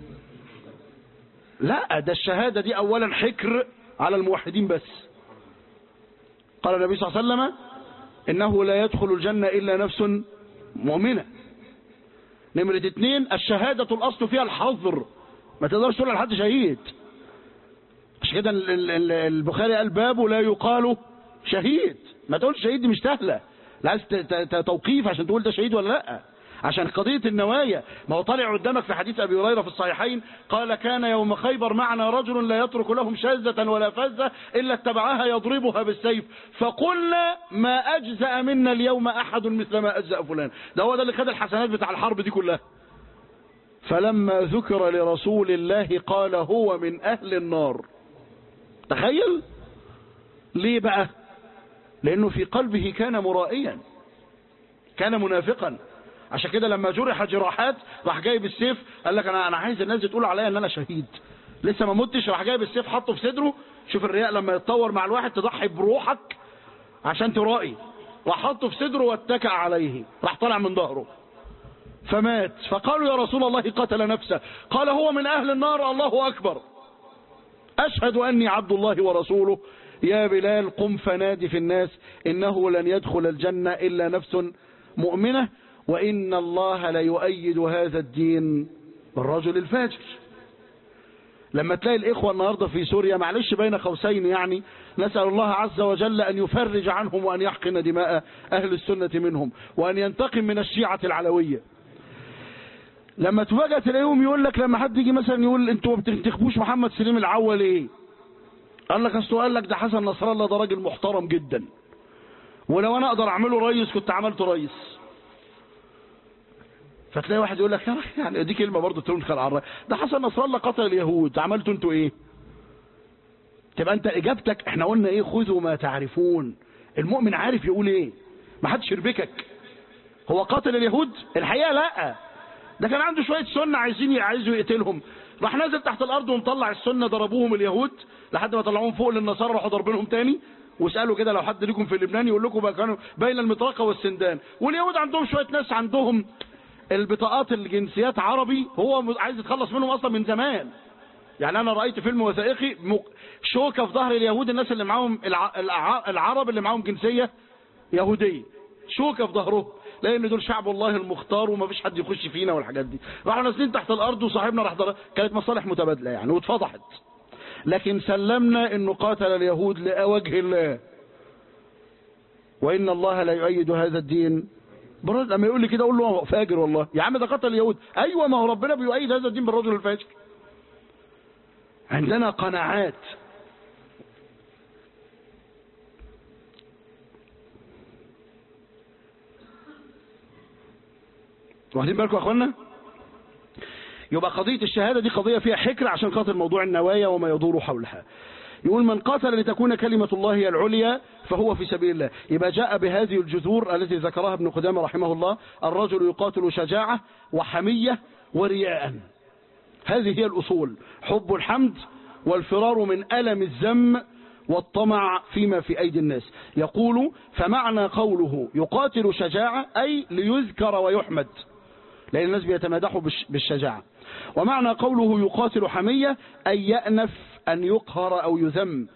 لا ده الشهاده دي اولا حكر على الموحدين بس قال النبي صلى الله عليه وسلم انه لا يدخل الجنه الا نفس مؤمنه نمرة اتنين الشهادة الأصل فيها الحظر ما تقدرش تقول لحد شهيد عشان كده البخاري قال بابه لا يقال شهيد ما تقولش شهيد دي مش سهلة عايز توقيف عشان تقول ده شهيد ولا لا عشان قضية النوايا ما هو طالع قدامك في حديث أبي هريرة في الصحيحين قال كان يوم خيبر معنا رجل لا يترك لهم شاذة ولا فزة إلا اتبعها يضربها بالسيف فقلنا ما أجزأ منا اليوم أحد مثل ما أجزأ فلان ده هو ده اللي خد الحسنات بتاع الحرب دي كلها فلما ذكر لرسول الله قال هو من أهل النار تخيل ليه بقى لأنه في قلبه كان مرائيا كان منافقا عشان كده لما جرح جراحات راح جايب السيف قال لك انا انا عايز الناس دي تقول عليا ان انا شهيد لسه ما متش راح جايب السيف حطه في صدره شوف الرياء لما يتطور مع الواحد تضحي بروحك عشان ترائي راح حطه في صدره واتكى عليه راح طلع من ظهره فمات فقالوا يا رسول الله قتل نفسه قال هو من اهل النار الله اكبر اشهد اني عبد الله ورسوله يا بلال قم فنادي في الناس انه لن يدخل الجنه الا نفس مؤمنه وإن الله ليؤيد هذا الدين بالرجل الفاجر لما تلاقي الإخوة النهاردة في سوريا معلش بين قوسين يعني نسأل الله عز وجل أن يفرج عنهم وأن يحقن دماء أهل السنة منهم وأن ينتقم من الشيعة العلوية لما تفاجأ تلاقيهم يقول لك لما حد يجي مثلا يقول انتوا ما بتنتخبوش محمد سليم العول ايه قال لك اصل قال لك ده حسن نصر الله ده راجل محترم جدا ولو انا اقدر اعمله رئيس كنت عملته رئيس فتلاقي واحد يقول لك يعني دي كلمة برضه تنخل على ده حسن نصر الله قتل اليهود عملتوا انتوا ايه تبقى انت اجابتك احنا قلنا ايه خذوا ما تعرفون المؤمن عارف يقول ايه ما حدش يربكك هو قاتل اليهود الحقيقة لا ده كان عنده شوية سنة عايزين عايزوا يقتلهم راح نازل تحت الارض ومطلع السنة ضربوهم اليهود لحد ما طلعوهم فوق للنصارى راحوا ضربينهم تاني واسالوا كده لو حد ليكم في لبنان يقول لكم بقى كانوا بين المطرقه والسندان واليهود عندهم شويه ناس عندهم البطاقات الجنسيات عربي هو عايز يتخلص منهم اصلا من زمان يعني انا رايت فيلم وثائقي شوكه في ظهر اليهود الناس اللي معاهم العرب اللي معاهم جنسيه يهوديه شوكه في ظهرهم لان دول شعب الله المختار وما فيش حد يخش فينا والحاجات دي راحوا نازلين تحت الارض وصاحبنا راح ضرب كانت مصالح متبادله يعني واتفضحت لكن سلمنا انه قاتل اليهود لوجه الله وان الله لا يؤيد هذا الدين برد لما يقول لي كده اقول له فاجر والله يا عم ده قتل اليهود ايوه ما هو ربنا بيؤيد هذا الدين بالرجل الفاجر عندنا قناعات واخدين بالكم يا اخوانا يبقى قضية الشهادة دي قضية فيها حكر عشان خاطر موضوع النوايا وما يدور حولها يقول من قاتل لتكون كلمة الله هي العليا فهو في سبيل الله يبقى جاء بهذه الجذور التي ذكرها ابن قدامة رحمه الله الرجل يقاتل شجاعة وحمية ورياء هذه هي الأصول حب الحمد والفرار من ألم الذم والطمع فيما في أيدي الناس يقول فمعنى قوله يقاتل شجاعة أي ليذكر ويحمد لأن الناس بيتمادحوا بالشجاعة ومعنى قوله يقاتل حمية أي يأنف أن يقهر أو يذم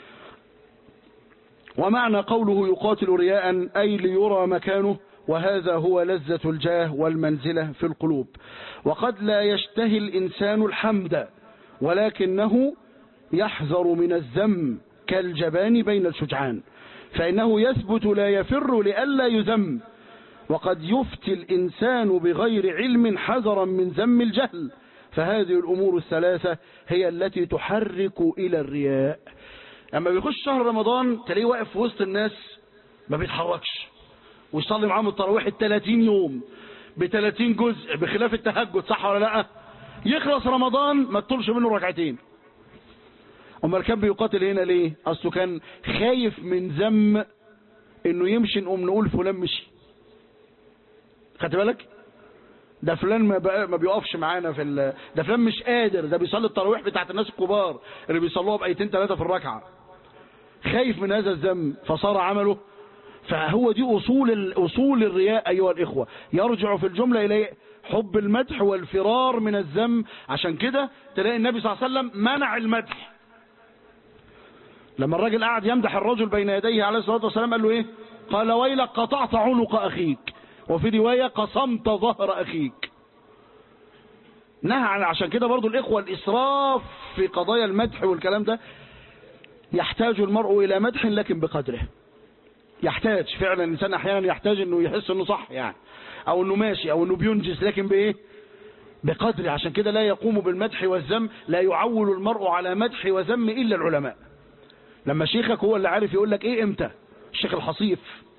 ومعنى قوله يقاتل رياء أي ليرى مكانه وهذا هو لذة الجاه والمنزلة في القلوب وقد لا يشتهي الإنسان الحمد ولكنه يحذر من الذم كالجبان بين الشجعان فإنه يثبت لا يفر لئلا يذم وقد يفتي الإنسان بغير علم حذرا من ذم الجهل فهذه الأمور الثلاثة هي التي تحرك إلى الرياء أما بيخش شهر رمضان تلاقيه واقف في وسط الناس ما بيتحركش ويصلي معاهم التراويح ال 30 يوم ب 30 جزء بخلاف التهجد صح ولا لا يخلص رمضان ما تطولش منه ركعتين امال كان بيقاتل هنا ليه اصله كان خايف من ذم انه يمشي نقوم نقول فلان مشي خدت بالك ده فلان ما, بقى ما بيقفش معانا في ال... ده فلان مش قادر ده بيصلي التراويح بتاعت الناس الكبار اللي بيصلوها بايتين ثلاثه في الركعه خايف من هذا الذم فصار عمله فهو دي اصول اصول الرياء ايها الاخوه يرجع في الجمله الى حب المدح والفرار من الذم عشان كده تلاقي النبي صلى الله عليه وسلم منع المدح لما الراجل قعد يمدح الرجل بين يديه عليه الصلاه والسلام قال له ايه قال ويلك قطعت عنق اخيك وفي روايه قصمت ظهر اخيك نهى عن عشان كده برضو الاخوه الاسراف في قضايا المدح والكلام ده يحتاج المرء الى مدح لكن بقدره يحتاج فعلا الانسان احيانا يحتاج انه يحس انه صح يعني او انه ماشي او انه بينجز لكن بايه بقدره عشان كده لا يقوم بالمدح والذم لا يعول المرء على مدح وذم الا العلماء لما شيخك هو اللي عارف يقول لك ايه امتى الشيخ الحصيف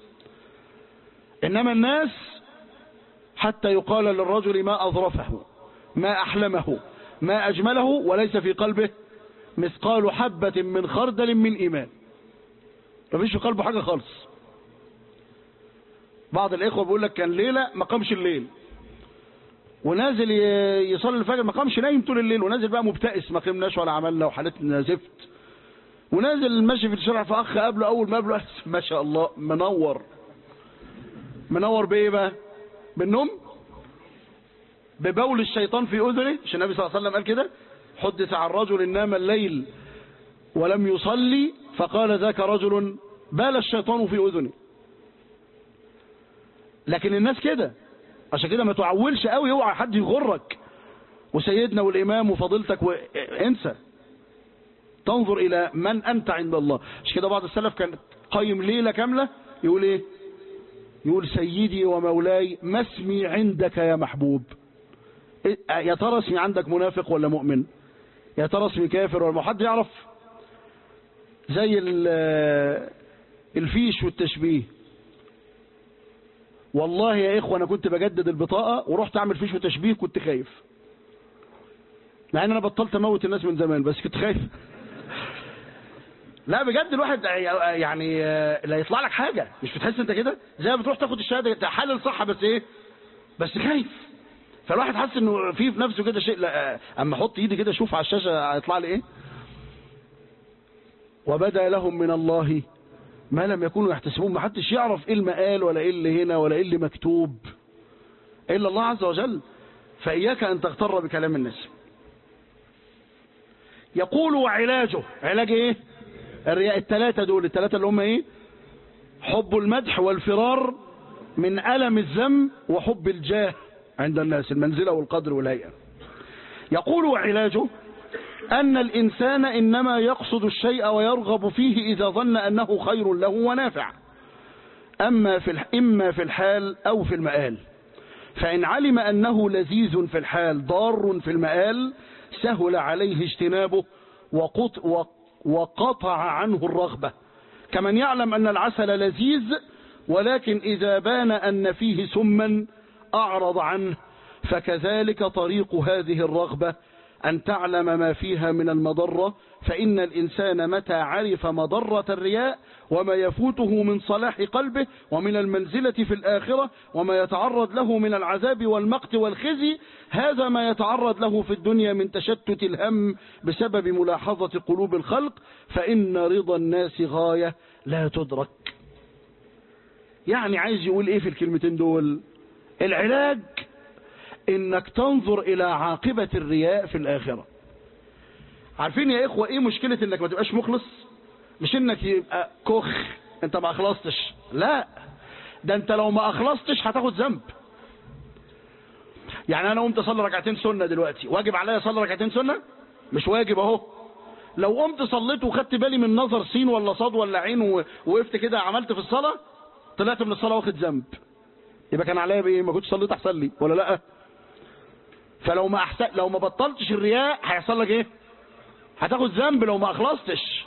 انما الناس حتى يقال للرجل ما اظرفه ما احلمه ما اجمله وليس في قلبه مثقال حبة من خردل من ايمان ما فيش في قلبه حاجة خالص بعض الاخوة بيقول لك كان ليلة ما قامش الليل ونازل يصلي الفجر ما قامش نايم طول الليل ونازل بقى مبتئس ما قمناش ولا عملنا وحالتنا زفت ونازل ماشي في الشارع فاخ قابله اول ما قابله ما شاء الله منور منور بايه بقى بالنوم ببول الشيطان في اذنه عشان النبي صلى الله عليه وسلم قال كده حدث عن رجل نام الليل ولم يصلي فقال ذاك رجل بال الشيطان في اذنه لكن الناس كده عشان كده ما تعولش قوي اوعى حد يغرك وسيدنا والامام وفضيلتك وانسى تنظر الى من انت عند الله عشان كده بعض السلف كان قيم ليله كامله يقول ايه يقول سيدي ومولاي ما اسمي عندك يا محبوب يا ترى اسمي عندك منافق ولا مؤمن يا ترى اسمي كافر ولا حد يعرف زي الفيش والتشبيه والله يا اخوة انا كنت بجدد البطاقة ورحت اعمل فيش وتشبيه كنت خايف مع ان انا بطلت اموت الناس من زمان بس كنت خايف لا بجد الواحد يعني لا يطلع لك حاجة مش بتحس انت كده زي ما بتروح تاخد الشهادة تحلل صح بس ايه بس خايف فالواحد حاسس انه في في نفسه كده شيء لا اما احط ايدي كده اشوف على الشاشة هيطلع لي ايه وبدا لهم من الله ما لم يكونوا يحتسبون ما حدش يعرف ايه المقال ولا ايه اللي هنا ولا ايه اللي مكتوب الا الله عز وجل فاياك ان تغتر بكلام الناس يقول وعلاجه علاج ايه الرياء الثلاثه دول الثلاثه اللي هم ايه حب المدح والفرار من ألم الذم وحب الجاه عند الناس المنزلة والقدر والهيئة يقول وعلاجه أن الإنسان إنما يقصد الشيء ويرغب فيه إذا ظن أنه خير له ونافع أما في إما في الحال أو في المآل فإن علم أنه لذيذ في الحال ضار في المآل سهل عليه اجتنابه وقط وقطع عنه الرغبة كمن يعلم أن العسل لذيذ ولكن إذا بان أن فيه سما أعرض عنه فكذلك طريق هذه الرغبة أن تعلم ما فيها من المضرة فإن الإنسان متى عرف مضرة الرياء وما يفوته من صلاح قلبه ومن المنزلة في الآخرة وما يتعرض له من العذاب والمقت والخزي هذا ما يتعرض له في الدنيا من تشتت الهم بسبب ملاحظة قلوب الخلق فإن رضا الناس غاية لا تدرك يعني عايز يقول ايه في الكلمتين دول العلاج انك تنظر الى عاقبة الرياء في الاخرة عارفين يا اخوة ايه مشكلة انك ما تبقاش مخلص مش انك يبقى كخ انت ما اخلصتش لا ده انت لو ما اخلصتش هتاخد ذنب يعني انا قمت اصلي ركعتين سنة دلوقتي واجب عليا اصلي ركعتين سنة مش واجب اهو لو قمت صليت وخدت بالي من نظر سين ولا صاد ولا عين ووقفت كده عملت في الصلاة طلعت من الصلاة واخد ذنب يبقى كان عليا بايه ما كنتش صليت احسن لي ولا لا فلو ما احسن لو ما بطلتش الرياء هيحصل لك ايه هتاخد ذنب لو ما اخلصتش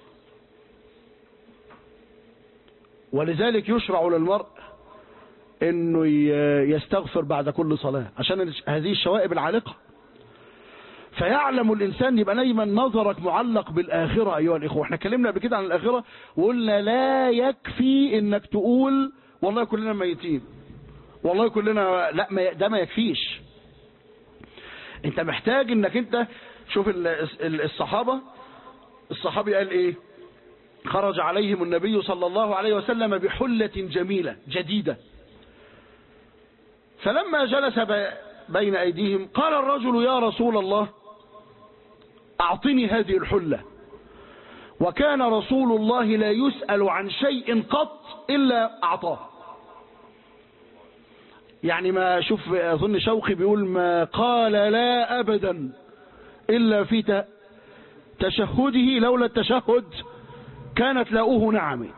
ولذلك يشرع للمرء انه يستغفر بعد كل صلاة عشان هذه الشوائب العالقة فيعلم الإنسان يبقى دايما نظرك معلق بالآخرة أيها الإخوة احنا اتكلمنا قبل كده عن الآخرة وقلنا لا يكفي إنك تقول والله كلنا ميتين والله كلنا لا ما ده ما يكفيش انت محتاج انك انت شوف الصحابة الصحابي قال ايه خرج عليهم النبي صلى الله عليه وسلم بحلة جميلة جديدة فلما جلس بين أيديهم قال الرجل يا رسول الله أعطني هذه الحلة وكان رسول الله لا يسأل عن شيء قط إلا أعطاه يعني ما شوف أظن شوقي بيقول ما قال لا أبدا إلا في تشهده لولا التشهد كانت لاؤه نعمي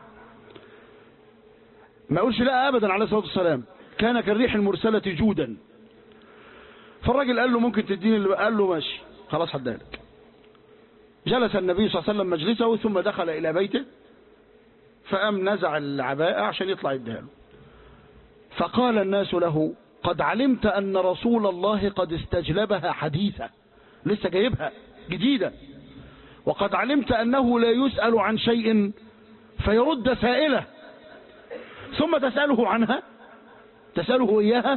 ما يقولش لا أبدا عليه الصلاة والسلام كان كالريح المرسلة جودا فالراجل قال له ممكن تديني اللي قال له ماشي خلاص هدالك جلس النبي صلى الله عليه وسلم مجلسه ثم دخل إلى بيته فأم نزع العباءة عشان يطلع يديها له فقال الناس له قد علمت أن رسول الله قد استجلبها حديثة لسه جايبها جديدة وقد علمت أنه لا يسأل عن شيء فيرد سائله ثم تسأله عنها تسأله إياها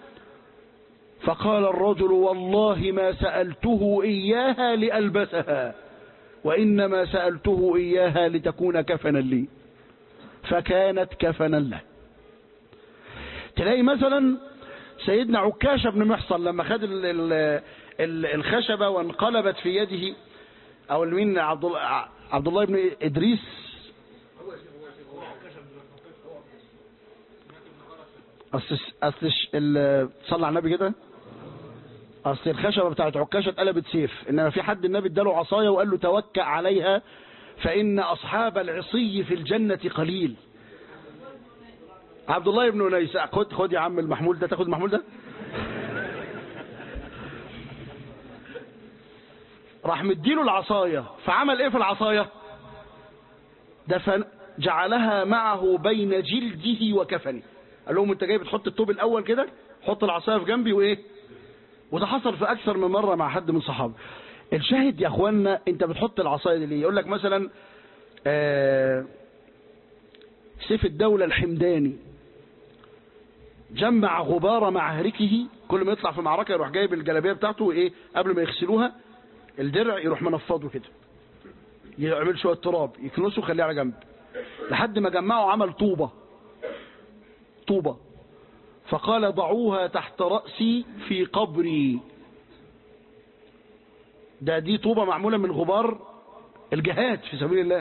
فقال الرجل والله ما سألته إياها لألبسها وإنما سألته إياها لتكون كفنا لي فكانت كفنا له تلاقي مثلا سيدنا عكاشة بن محصن لما خد ال ال ال الخشبة وانقلبت في يده أو مين عبد الله عبد الله بن إدريس أصل أصل صلى على النبي كده أصل الخشبة بتاعت عكاشة اتقلبت سيف إنما في حد النبي اداله عصاية وقال له توكأ عليها فإن أصحاب العصي في الجنة قليل عبد الله بن أنيس خد خد يا عم المحمول ده تاخد المحمول ده راح مديله العصاية فعمل ايه في العصاية دفن جعلها معه بين جلده وكفنه قال لهم انت جاي بتحط الطوب الاول كده حط العصاية في جنبي وايه وده حصل في اكثر من مرة مع حد من صحابه الشاهد يا اخوانا انت بتحط العصاية دي ليه يقول لك مثلا آه سيف الدولة الحمداني جمع غبار معاركه كل ما يطلع في معركة يروح جايب الجلابية بتاعته وايه قبل ما يغسلوها الدرع يروح منفضه كده يعمل شوية تراب يكنسه ويخليه على جنب لحد ما جمعوا عمل طوبة طوبة فقال ضعوها تحت رأسي في قبري ده دي طوبة معمولة من غبار الجهاد في سبيل الله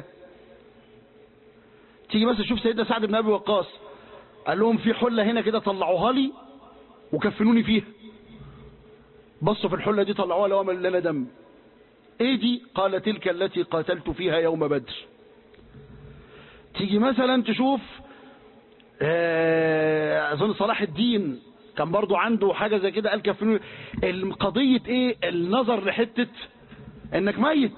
تيجي مثلا شوف سيدنا سعد بن ابي وقاص قال لهم في حله هنا كده طلعوها لي وكفنوني فيها بصوا في الحله دي طلعوها لو عمل لنا دم ايه دي قال تلك التي قاتلت فيها يوم بدر تيجي مثلا تشوف آه، اظن صلاح الدين كان برضو عنده حاجة زي كده قال كفنوني القضية ايه النظر لحتة انك ميت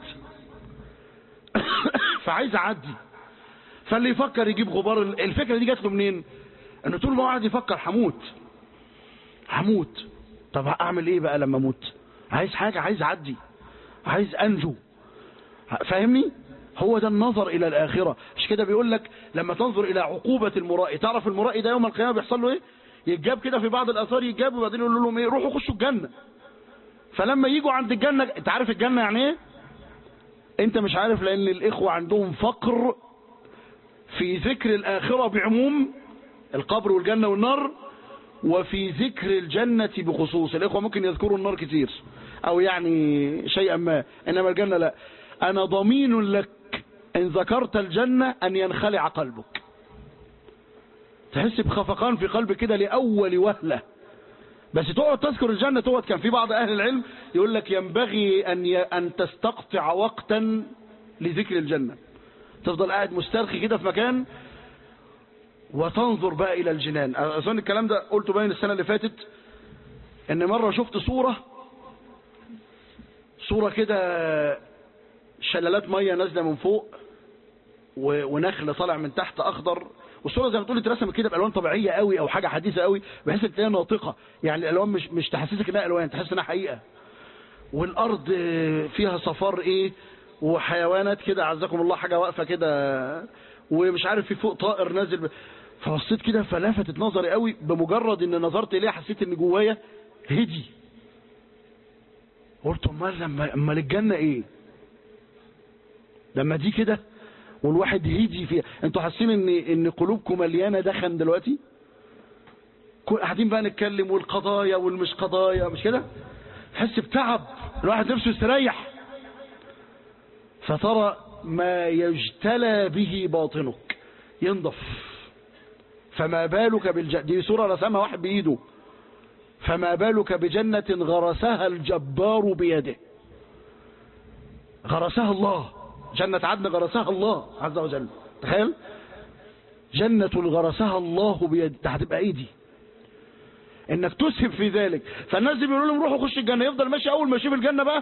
فعايز اعدي فاللي يفكر يجيب غبار الفكرة دي جات له منين انه طول ما هو قاعد يفكر هموت هموت طب اعمل ايه بقى لما اموت عايز حاجة عايز اعدي عايز انجو فاهمني هو ده النظر الى الاخرة مش كده بيقول لك لما تنظر الى عقوبة المرائي تعرف المرائي ده يوم القيامة بيحصل له ايه يتجاب كده في بعض الاثار يتجاب وبعدين يقول لهم ايه روحوا خشوا الجنة فلما يجوا عند الجنة انت عارف الجنة يعني ايه انت مش عارف لان الاخوة عندهم فقر في ذكر الاخرة بعموم القبر والجنة والنار وفي ذكر الجنة بخصوص الإخوة ممكن يذكروا النار كتير أو يعني شيئا ما إنما الجنة لا أنا ضمين لك إن ذكرت الجنة أن ينخلع قلبك تحس بخفقان في قلبك كده لأول وهلة بس تقعد تذكر الجنة تقعد كان في بعض أهل العلم يقول لك ينبغي أن ي... أن تستقطع وقتا لذكر الجنة تفضل قاعد مسترخي كده في مكان وتنظر بقى إلى الجنان أظن الكلام ده قلته باين السنة اللي فاتت إن مرة شفت صورة صورة كده شلالات مية نازلة من فوق و- ونخل طالع من تحت أخضر والصورة زي ما تقول اترسمت كده بألوان طبيعية قوي أو حاجة حديثة قوي بحيث إن تلاقيها ناطقة يعني الألوان مش مش تحسسك إنها ألوان تحس إنها حقيقة والأرض فيها صفار إيه وحيوانات كده عزكم الله حاجة واقفة كده ومش عارف في فوق طائر نازل ب... فبصيت كده فلفتت نظري قوي بمجرد ان نظرت اليها حسيت ان جوايا هدي قلت امال لما امال الجنه ايه لما دي كده والواحد هدي فيها انتوا حاسين ان ان قلوبكم مليانه دخن دلوقتي كل- قاعدين بقى نتكلم والقضايا والمش قضايا مش كده تحس بتعب الواحد نفسه يستريح فترى ما يجتلى به باطنك ينضف فما بالك بالجنة دي صورة رسمها واحد بإيده فما بالك بجنة غرسها الجبار بيده غرسها الله جنة عدن غرسها الله عز وجل تخيل جنة غرسها الله بيده ده هتبقى ايدي انك تسهب في ذلك فالناس دي بيقولوا لهم روحوا خش الجنة يفضل ماشي اول ما يشوف الجنة بقى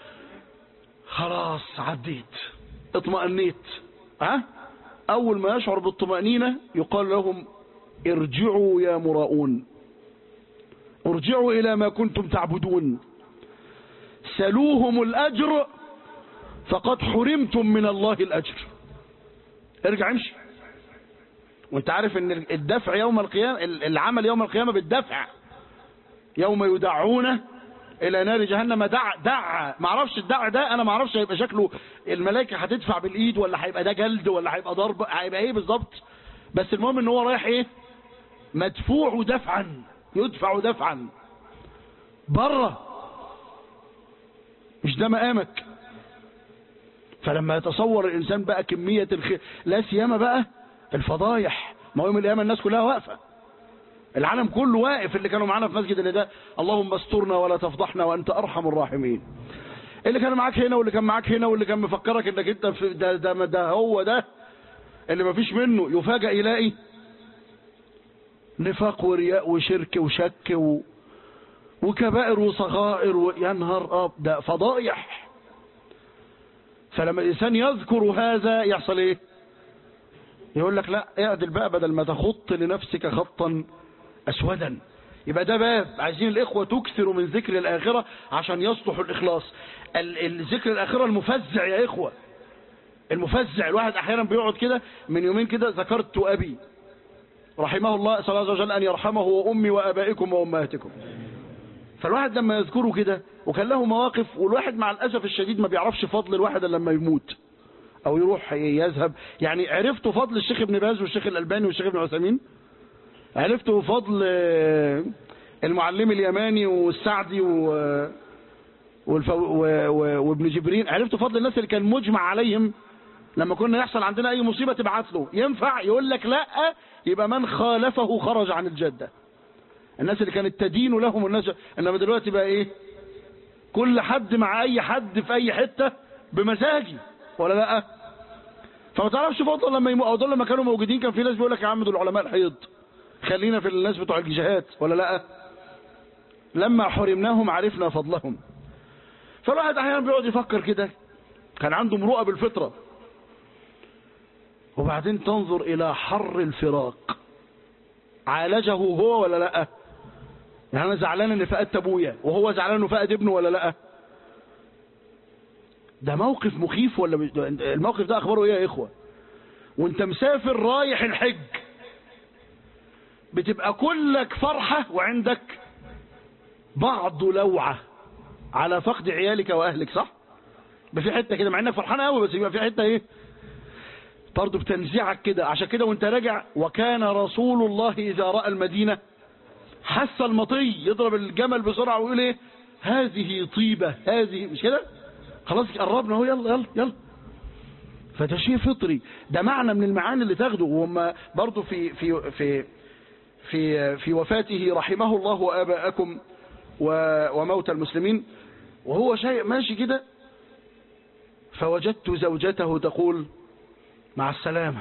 خلاص عديت اطمأنيت ها اول ما يشعر بالطمأنينة يقال لهم ارجعوا يا مراؤون ارجعوا الى ما كنتم تعبدون سلوهم الاجر فقد حرمتم من الله الاجر ارجع امشي وانت عارف ان الدفع يوم القيامة العمل يوم القيامة بالدفع يوم يدعون الى نار جهنم دع دع ما اعرفش الدع ده انا ما اعرفش هيبقى شكله الملائكه هتدفع بالايد ولا هيبقى ده جلد ولا هيبقى ضرب هيبقى ايه بالظبط بس المهم ان هو رايح ايه مدفوع دفعا يدفع دفعا بره مش ده مقامك فلما يتصور الانسان بقى كميه الخير لا سيما بقى الفضايح ما هو يوم القيامه الناس كلها واقفه العالم كله واقف اللي كانوا معانا في مسجد اللي ده اللهم استرنا ولا تفضحنا وانت ارحم الراحمين اللي كان معاك هنا واللي كان معاك هنا واللي كان مفكرك انك انت في ده, ده, ده هو ده اللي مفيش منه يفاجئ يلاقي نفاق ورياء وشرك وشك و... وكبائر وصغائر و... يا نهار اب ده فضائح فلما الانسان يذكر هذا يحصل ايه يقول لك لا اعدل بقى بدل ما تخط لنفسك خطا اسودا يبقى ده باب عايزين الاخوه تكثروا من ذكر الاخره عشان يصلح الاخلاص الذكر الاخره المفزع يا اخوه المفزع الواحد احيانا بيقعد كده من يومين كده ذكرت ابي رحمه الله اسال الله عز وجل ان يرحمه وامي وابائكم وامهاتكم فالواحد لما يذكره كده وكان له مواقف والواحد مع الاسف الشديد ما بيعرفش فضل الواحد الا لما يموت او يروح يذهب يعني عرفتوا فضل الشيخ ابن باز والشيخ الالباني والشيخ ابن عثيمين عرفتوا فضل آه، المعلم اليماني والسعدي و والف... و... و... وابن جبرين عرفتوا فضل الناس اللي كان مجمع عليهم لما كنا يحصل عندنا اي مصيبه تبعت له ينفع يقول لك لا يبقى من خالفه خرج عن الجده الناس اللي كانت تدين لهم الناس انما دلوقتي بقى ايه كل حد مع اي حد في اي حته بمزاجي ولا لا فما تعرفش فضل لما يمو... او دول لما كانوا موجودين كان في ناس بيقول لك يا عم دول علماء الحيض خلينا في الناس بتوع الجهات ولا لا لما حرمناهم عرفنا فضلهم فالواحد احيانا بيقعد يفكر كده كان عنده مروءه بالفطره وبعدين تنظر الى حر الفراق عالجه هو ولا لا يعني انا زعلان ان فقدت ابويا وهو زعلان انه فقد ابنه ولا لا ده موقف مخيف ولا مش ده الموقف ده اخباره ايه يا اخوه وانت مسافر رايح الحج بتبقى كلك فرحه وعندك بعض لوعه على فقد عيالك واهلك صح يبقى في حته كده مع انك فرحان قوي بس يبقى في حته ايه برضه بتنزعك كده عشان كده وانت راجع وكان رسول الله اذا راى المدينه حس المطي يضرب الجمل بسرعه ويقول ايه هذه طيبه هذه مش كده خلاص قربنا اهو يلا يلا يلا فده شيء فطري ده معنى من المعاني اللي تاخده وهم برضه في في في في في وفاته رحمه الله واباءكم وموت المسلمين وهو شيء ماشي كده فوجدت زوجته تقول مع السلامة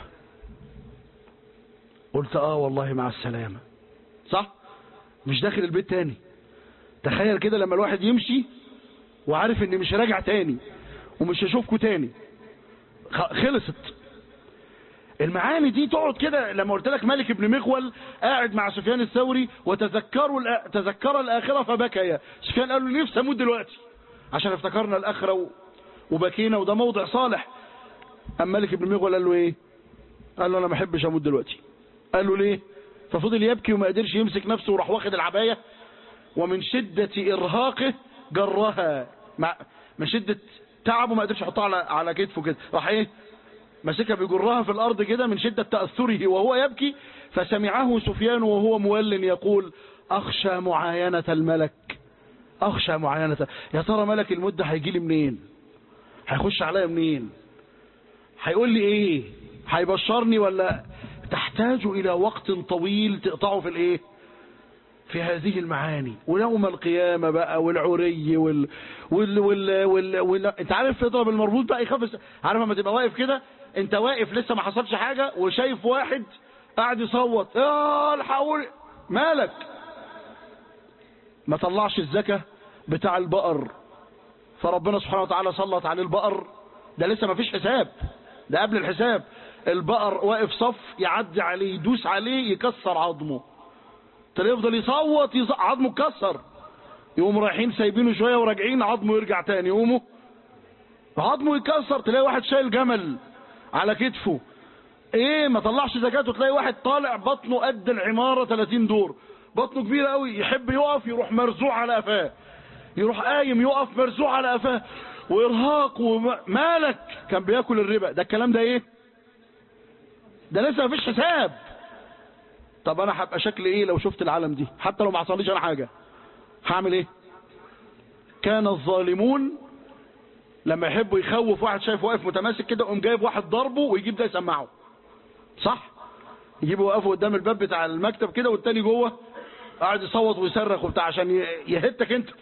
قلت اه والله مع السلامة صح مش داخل البيت تاني تخيل كده لما الواحد يمشي وعارف اني مش راجع تاني ومش هشوفكوا تاني خلصت المعاني دي تقعد كده لما قلت لك مالك بن مغول قاعد مع سفيان الثوري وتذكروا تذكر الاخره فبكيا سفيان قال له نفسي اموت دلوقتي عشان افتكرنا الاخره و... وبكينا وده موضع صالح اما مالك بن مغول قال له ايه قال له انا ما احبش اموت دلوقتي قال له ليه ففضل يبكي وما قدرش يمسك نفسه وراح واخد العبايه ومن شده ارهاقه جرها مع من شده تعبه ما قدرش يحطها على على كتفه كده راح ايه مسكها بيجرها في الارض كده من شده تاثره وهو يبكي فسمعه سفيان وهو مول يقول اخشى معاينه الملك اخشى معاينه يا ترى ملك المده هيجي لي منين هيخش عليا منين هيقول لي ايه هيبشرني ولا تحتاج الى وقت طويل تقطعه في الايه في هذه المعاني ويوم القيامة بقى والعري وال... وال... وال... وال... وال... انت عارف اضرب المربوط بقى يخاف عارف لما تبقى واقف كده انت واقف لسه ما حصلش حاجة وشايف واحد قاعد يصوت يا الحقوني مالك ما طلعش الزكاة بتاع البقر فربنا سبحانه وتعالى سلط عليه البقر ده لسه ما فيش حساب ده قبل الحساب البقر واقف صف يعدي عليه يدوس عليه يكسر عظمه تلاقيه يفضل يصوت يص... عظمه اتكسر يقوم رايحين سايبينه شويه وراجعين عظمه يرجع تاني يقوموا عظمه يتكسر تلاقي واحد شايل جمل على كتفه ايه ما طلعش زكاته تلاقي واحد طالع بطنه قد العماره 30 دور بطنه كبيره قوي يحب يقف يروح مرزوع على قفاه يروح قايم يقف مرزوع على قفاه وارهاق ومالك كان بياكل الربا ده الكلام ده ايه ده لسه مفيش حساب طب انا هبقى شكل ايه لو شفت العالم دي حتى لو ما حصليش انا حاجه هعمل ايه كان الظالمون لما يحبوا يخوف واحد شايف واقف متماسك كده قوم جايب واحد ضربه ويجيب ده يسمعه صح يجيبه يوقفه قدام الباب بتاع المكتب كده والتاني جوه قاعد يصوت ويصرخ وبتاع عشان يهتك انت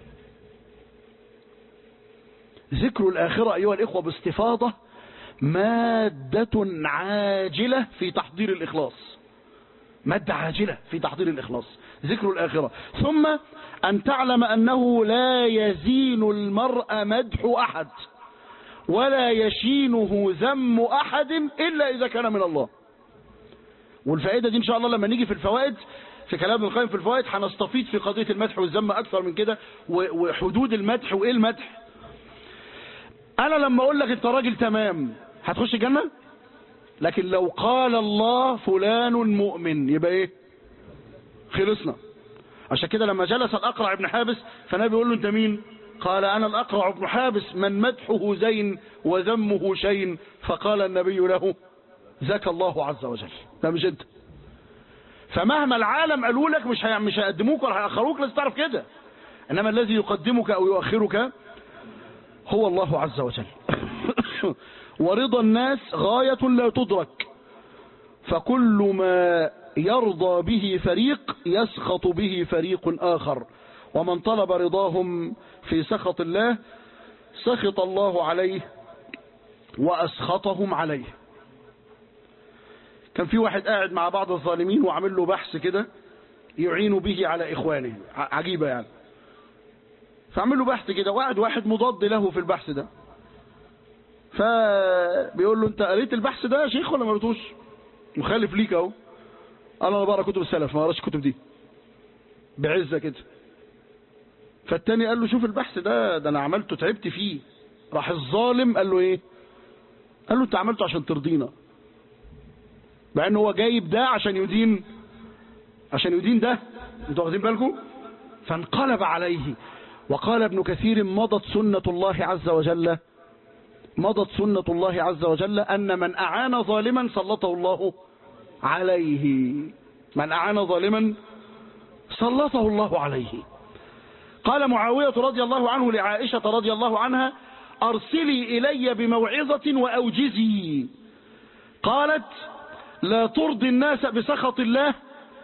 ذكر الآخرة أيها الإخوة باستفاضة مادة عاجلة في تحضير الإخلاص مادة عاجلة في تحضير الإخلاص ذكر الآخرة ثم أن تعلم أنه لا يزين المرء مدح أحد ولا يشينه ذم أحد إلا إذا كان من الله والفائدة دي إن شاء الله لما نيجي في الفوائد في كلام ابن القيم في الفوائد هنستفيد في قضية المدح والذم أكثر من كده وحدود المدح وإيه المدح أنا لما أقول لك أنت راجل تمام هتخش الجنة لكن لو قال الله فلان مؤمن يبقى إيه خلصنا عشان كده لما جلس الأقرع ابن حابس فالنبي بيقول له أنت مين قال أنا الأقرع بن حابس من مدحه زين وذمه شين فقال النبي له ذاك الله عز وجل ده مش انت فمهما العالم قالوا لك مش هي- مش هيقدموك ولا هيأخروك لازم تعرف كده انما الذي يقدمك او يؤخرك هو الله عز وجل ورضا الناس غاية لا تدرك فكل ما يرضى به فريق يسخط به فريق آخر ومن طلب رضاهم في سخط الله سخط الله عليه وأسخطهم عليه كان في واحد قاعد مع بعض الظالمين وعامل له بحث كده يعين به على إخوانه ع- عجيبة يعني فعمل له بحث كده وقعد واحد مضاد له في البحث ده فبيقول له انت قريت البحث ده يا شيخ ولا ما قريتوش مخالف ليك اهو قال انا بقرا كتب السلف ما قراش الكتب دي بعزه كده فالتاني قال له شوف البحث ده ده انا عملته تعبت فيه راح الظالم قال له ايه قال له انت عملته عشان ترضينا مع ان هو جايب ده عشان يدين عشان يدين ده انتوا واخدين بالكم فانقلب عليه وقال ابن كثير مضت سنة الله عز وجل مضت سنة الله عز وجل أن من أعان ظالما سلطه الله عليه من أعان ظالما سلطه الله عليه قال معاوية رضي الله عنه لعائشة رضي الله عنها أرسلي إلي بموعظة وأوجزي قالت لا ترضي الناس بسخط الله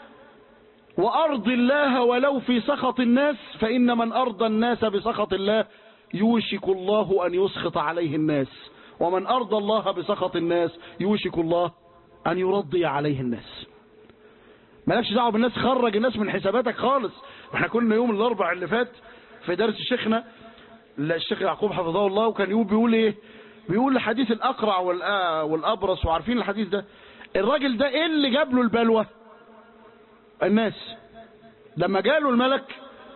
وأرض الله ولو في سخط الناس فإن من أرضى الناس بسخط الله يوشك الله أن يسخط عليه الناس ومن أرضى الله بسخط الناس يوشك الله أن يرضي عليه الناس مالكش دعوه بالناس خرج الناس من حساباتك خالص احنا كنا يوم الاربع اللي فات في درس شيخنا الشيخ يعقوب حفظه الله وكان يقول بيقول ايه بيقول حديث الاقرع والآ- والابرص وعارفين الحديث ده الراجل ده ايه اللي جاب له البلوى الناس لما جاله الملك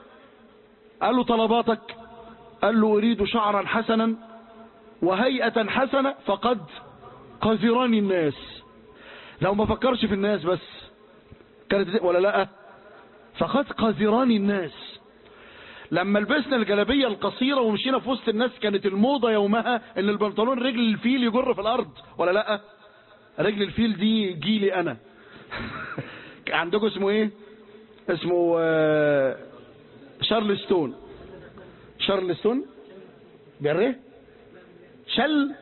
قال له طلباتك قال له اريد شعرا حسنا وهيئة حسنة فقد قذرني الناس لو ما فكرش في الناس بس كانت دي- ولا لا فقد قذرني الناس لما لبسنا الجلابيه القصيره ومشينا في وسط الناس كانت الموضه يومها ان البنطلون رجل الفيل يجر في الارض ولا لا رجل الفيل دي جيلي انا عندكم اسمه ايه اسمه آه، شارلستون شارلستون جره شل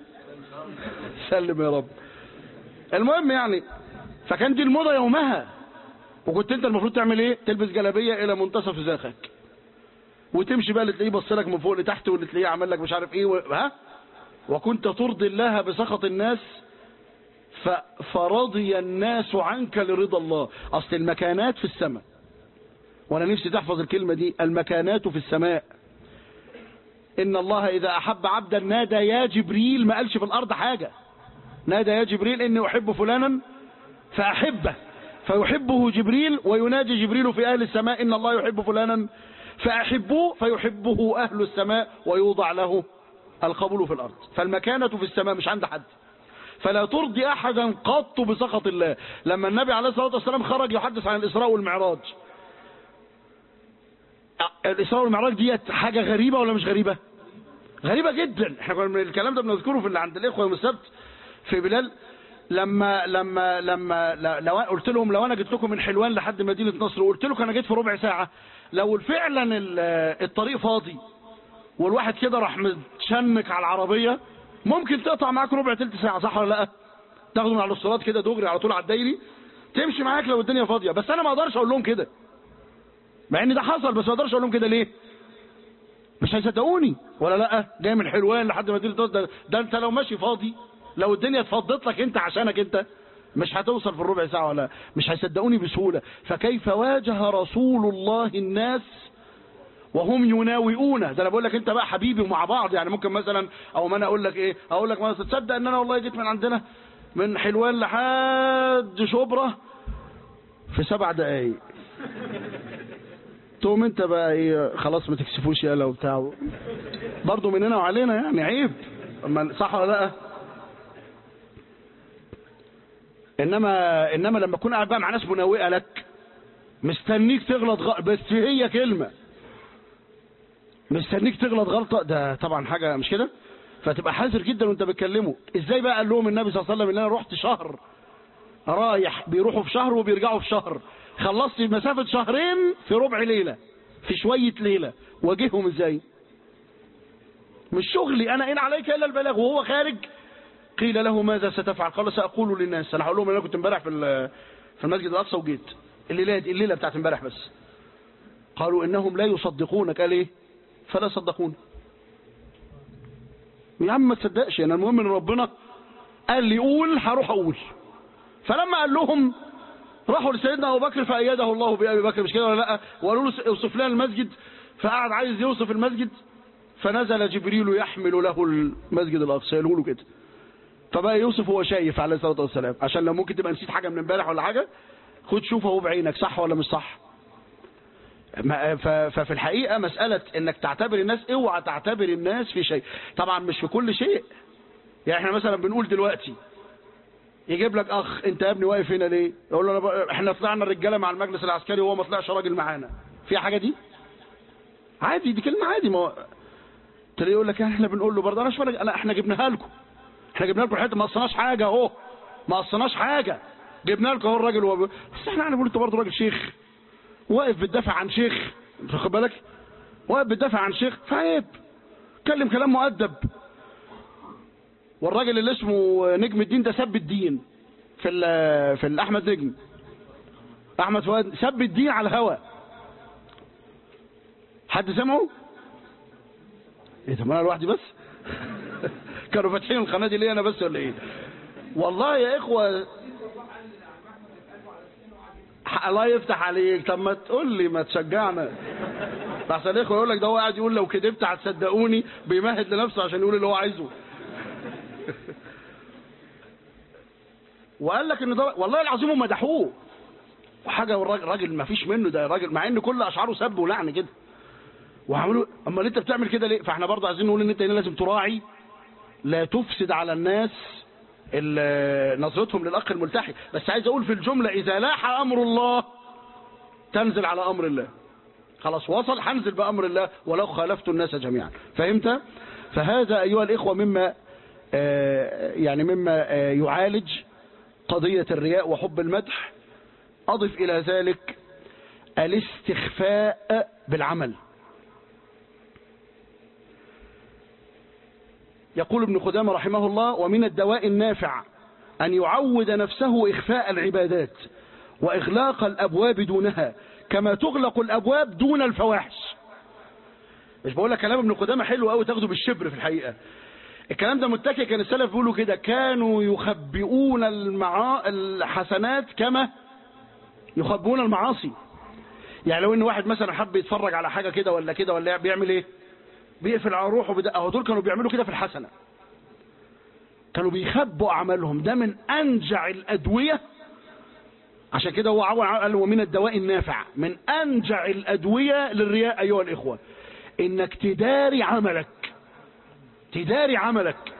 سلم يا رب المهم يعني فكان دي الموضه يومها وكنت انت المفروض تعمل ايه تلبس جلابيه الى منتصف زاخك وتمشي بقى اللي تلاقيه بص لك من فوق لتحت واللي تلاقيه عمل لك مش عارف ايه و... ها وكنت ترضي الله بسخط الناس ف... فرضي الناس عنك لرضا الله اصل المكانات في السماء وانا نفسي تحفظ الكلمه دي المكانات في السماء ان الله اذا احب عبدا نادى يا جبريل ما قالش في الارض حاجه نادى يا جبريل اني احب فلانا فاحبه فيحبه جبريل وينادي جبريل في اهل السماء ان الله يحب فلانا فاحبوه فيحبه اهل السماء ويوضع له القبول في الارض فالمكانه في السماء مش عند حد فلا ترضي احدا قط بسخط الله لما النبي عليه الصلاه والسلام خرج يحدث عن الاسراء والمعراج الاسراء والمعراج ديت حاجه غريبه ولا مش غريبه غريبه جدا احنا كنا من الكلام ده بنذكره في اللي عند الاخوه يوم السبت في بلال لما لما لما ل- لو قلت لهم لو انا جيت لكم من حلوان لحد مدينه نصر وقلت لكم انا جيت في ربع ساعه لو فعلا ال- الطريق فاضي والواحد كده راح متشنك على العربيه ممكن تقطع معاك ربع تلت ساعه صح ولا لا تاخده من على الصلاه كده دغري على طول على الدايري تمشي معاك لو الدنيا فاضيه بس انا ما اقدرش اقول لهم كده مع ان ده حصل بس ما اقدرش اقول لهم كده ليه مش هيصدقوني ولا لا جاي من حلوان لحد مدينه نصر ده, ده انت لو ماشي فاضي لو الدنيا اتفضت لك انت عشانك انت مش هتوصل في الربع ساعه ولا مش هيصدقوني بسهوله فكيف واجه رسول الله الناس وهم يناوئون ده انا بقول لك انت بقى حبيبي ومع بعض يعني ممكن مثلا او ما انا اقول لك ايه اقول لك مثلا تصدق ان انا والله جيت من عندنا من حلوان لحد شبرا في سبع دقايق تقوم انت بقى ايه خلاص ما تكسفوش يالا وبتاع برضه مننا وعلينا يعني عيب أما صح ولا لا انما انما لما تكون قاعد بقى مع ناس مناوئه لك مستنيك تغلط غ... بس هي كلمه مستنيك تغلط غلطة ده طبعا حاجة مش كده فتبقى حذر جدا وانت بتكلمه ازاي بقى قال لهم النبي صلى الله عليه وسلم ان انا رحت شهر رايح بيروحوا في شهر وبيرجعوا في شهر خلصت مسافة شهرين في ربع ليلة في شوية ليلة واجههم ازاي مش شغلي انا ان عليك الا البلاغ وهو خارج قيل له ماذا ستفعل قال ساقول للناس انا هقول لهم انا كنت امبارح في في المسجد الاقصى وجيت الليله دي الليله بتاعت امبارح بس قالوا انهم لا يصدقونك قال ايه فلا صدقون يا عم ما تصدقش انا المهم ان ربنا قال لي قول هروح اقول فلما قال لهم راحوا لسيدنا ابو بكر فايده الله بابي بكر مش كده ولا لا وقالوا له اوصف لنا المسجد فقعد عايز يوصف المسجد فنزل جبريل يحمل له المسجد الاقصى يقول له كده فبقى يوسف هو شايف عليه الصلاه والسلام عشان لو ممكن تبقى نسيت حاجه من امبارح ولا حاجه خد شوف اهو بعينك صح ولا مش صح ففي الحقيقه مساله انك تعتبر الناس اوعى تعتبر الناس في شيء طبعا مش في كل شيء يعني احنا مثلا بنقول دلوقتي يجيب لك اخ انت يا ابني واقف هنا ليه يقول له أنا احنا طلعنا الرجاله مع المجلس العسكري وهو ما طلعش راجل معانا في حاجه دي عادي دي كلمه عادي ما تلاقيه يقول لك احنا بنقول له برضه انا مش لا احنا جبناها لكم احنا جبنا لكم الحته ما قصناش حاجه اهو ما قصناش حاجه جبنا لكم اهو الراجل وب... بس احنا انا بقول انت برضه راجل شيخ واقف بتدافع عن شيخ واخد بالك واقف بتدافع عن شيخ فعيب اتكلم كلام مؤدب والراجل اللي اسمه نجم الدين ده سب الدين في ال في الاحمد نجم احمد فؤاد سب الدين على الهوا حد سمعه ايه ده ما انا لوحدي بس كانوا فاتحين القناه دي ليه انا بس ولا ايه والله يا اخوه الله يفتح عليك طب ما تقول لي ما تشجعنا احسن الاخوه يقول لك ده هو قاعد يقول لو كدبت هتصدقوني بيمهد لنفسه عشان يقول اللي هو عايزه وقال لك ان ده والله العظيم هم مدحوه وحاجه والراجل راجل ما فيش منه ده راجل مع ان كل اشعاره سب ولعن كده وعملوا اما انت بتعمل كده ليه فاحنا برضه عايزين نقول ان انت هنا لازم تراعي لا تفسد على الناس نظرتهم للاخ الملتحي بس عايز اقول في الجمله اذا لاح امر الله تنزل على امر الله خلاص وصل هنزل بامر الله ولو خالفت الناس جميعا فهمت فهذا ايها الاخوه مما يعني مما يعالج قضيه الرياء وحب المدح اضف الى ذلك الاستخفاء بالعمل يقول ابن خدامة رحمه الله ومن الدواء النافع أن يعود نفسه إخفاء العبادات وإغلاق الأبواب دونها كما تغلق الأبواب دون الفواحش مش بقول لك كلام ابن خدامة حلو قوي تاخده بالشبر في الحقيقة الكلام ده متكي كان السلف بيقولوا كده كانوا يخبئون المعا... الحسنات كما يخبئون المعاصي يعني لو ان واحد مثلا حب يتفرج على حاجة كده ولا كده ولا بيعمل ايه بيقفل على روحه بدا اهو دول كانوا بيعملوا كده في الحسنه كانوا بيخبوا اعمالهم ده من انجع الادويه عشان كده هو عون قال ومن الدواء النافع من انجع الادويه للرياء ايها الاخوه انك تداري عملك تداري عملك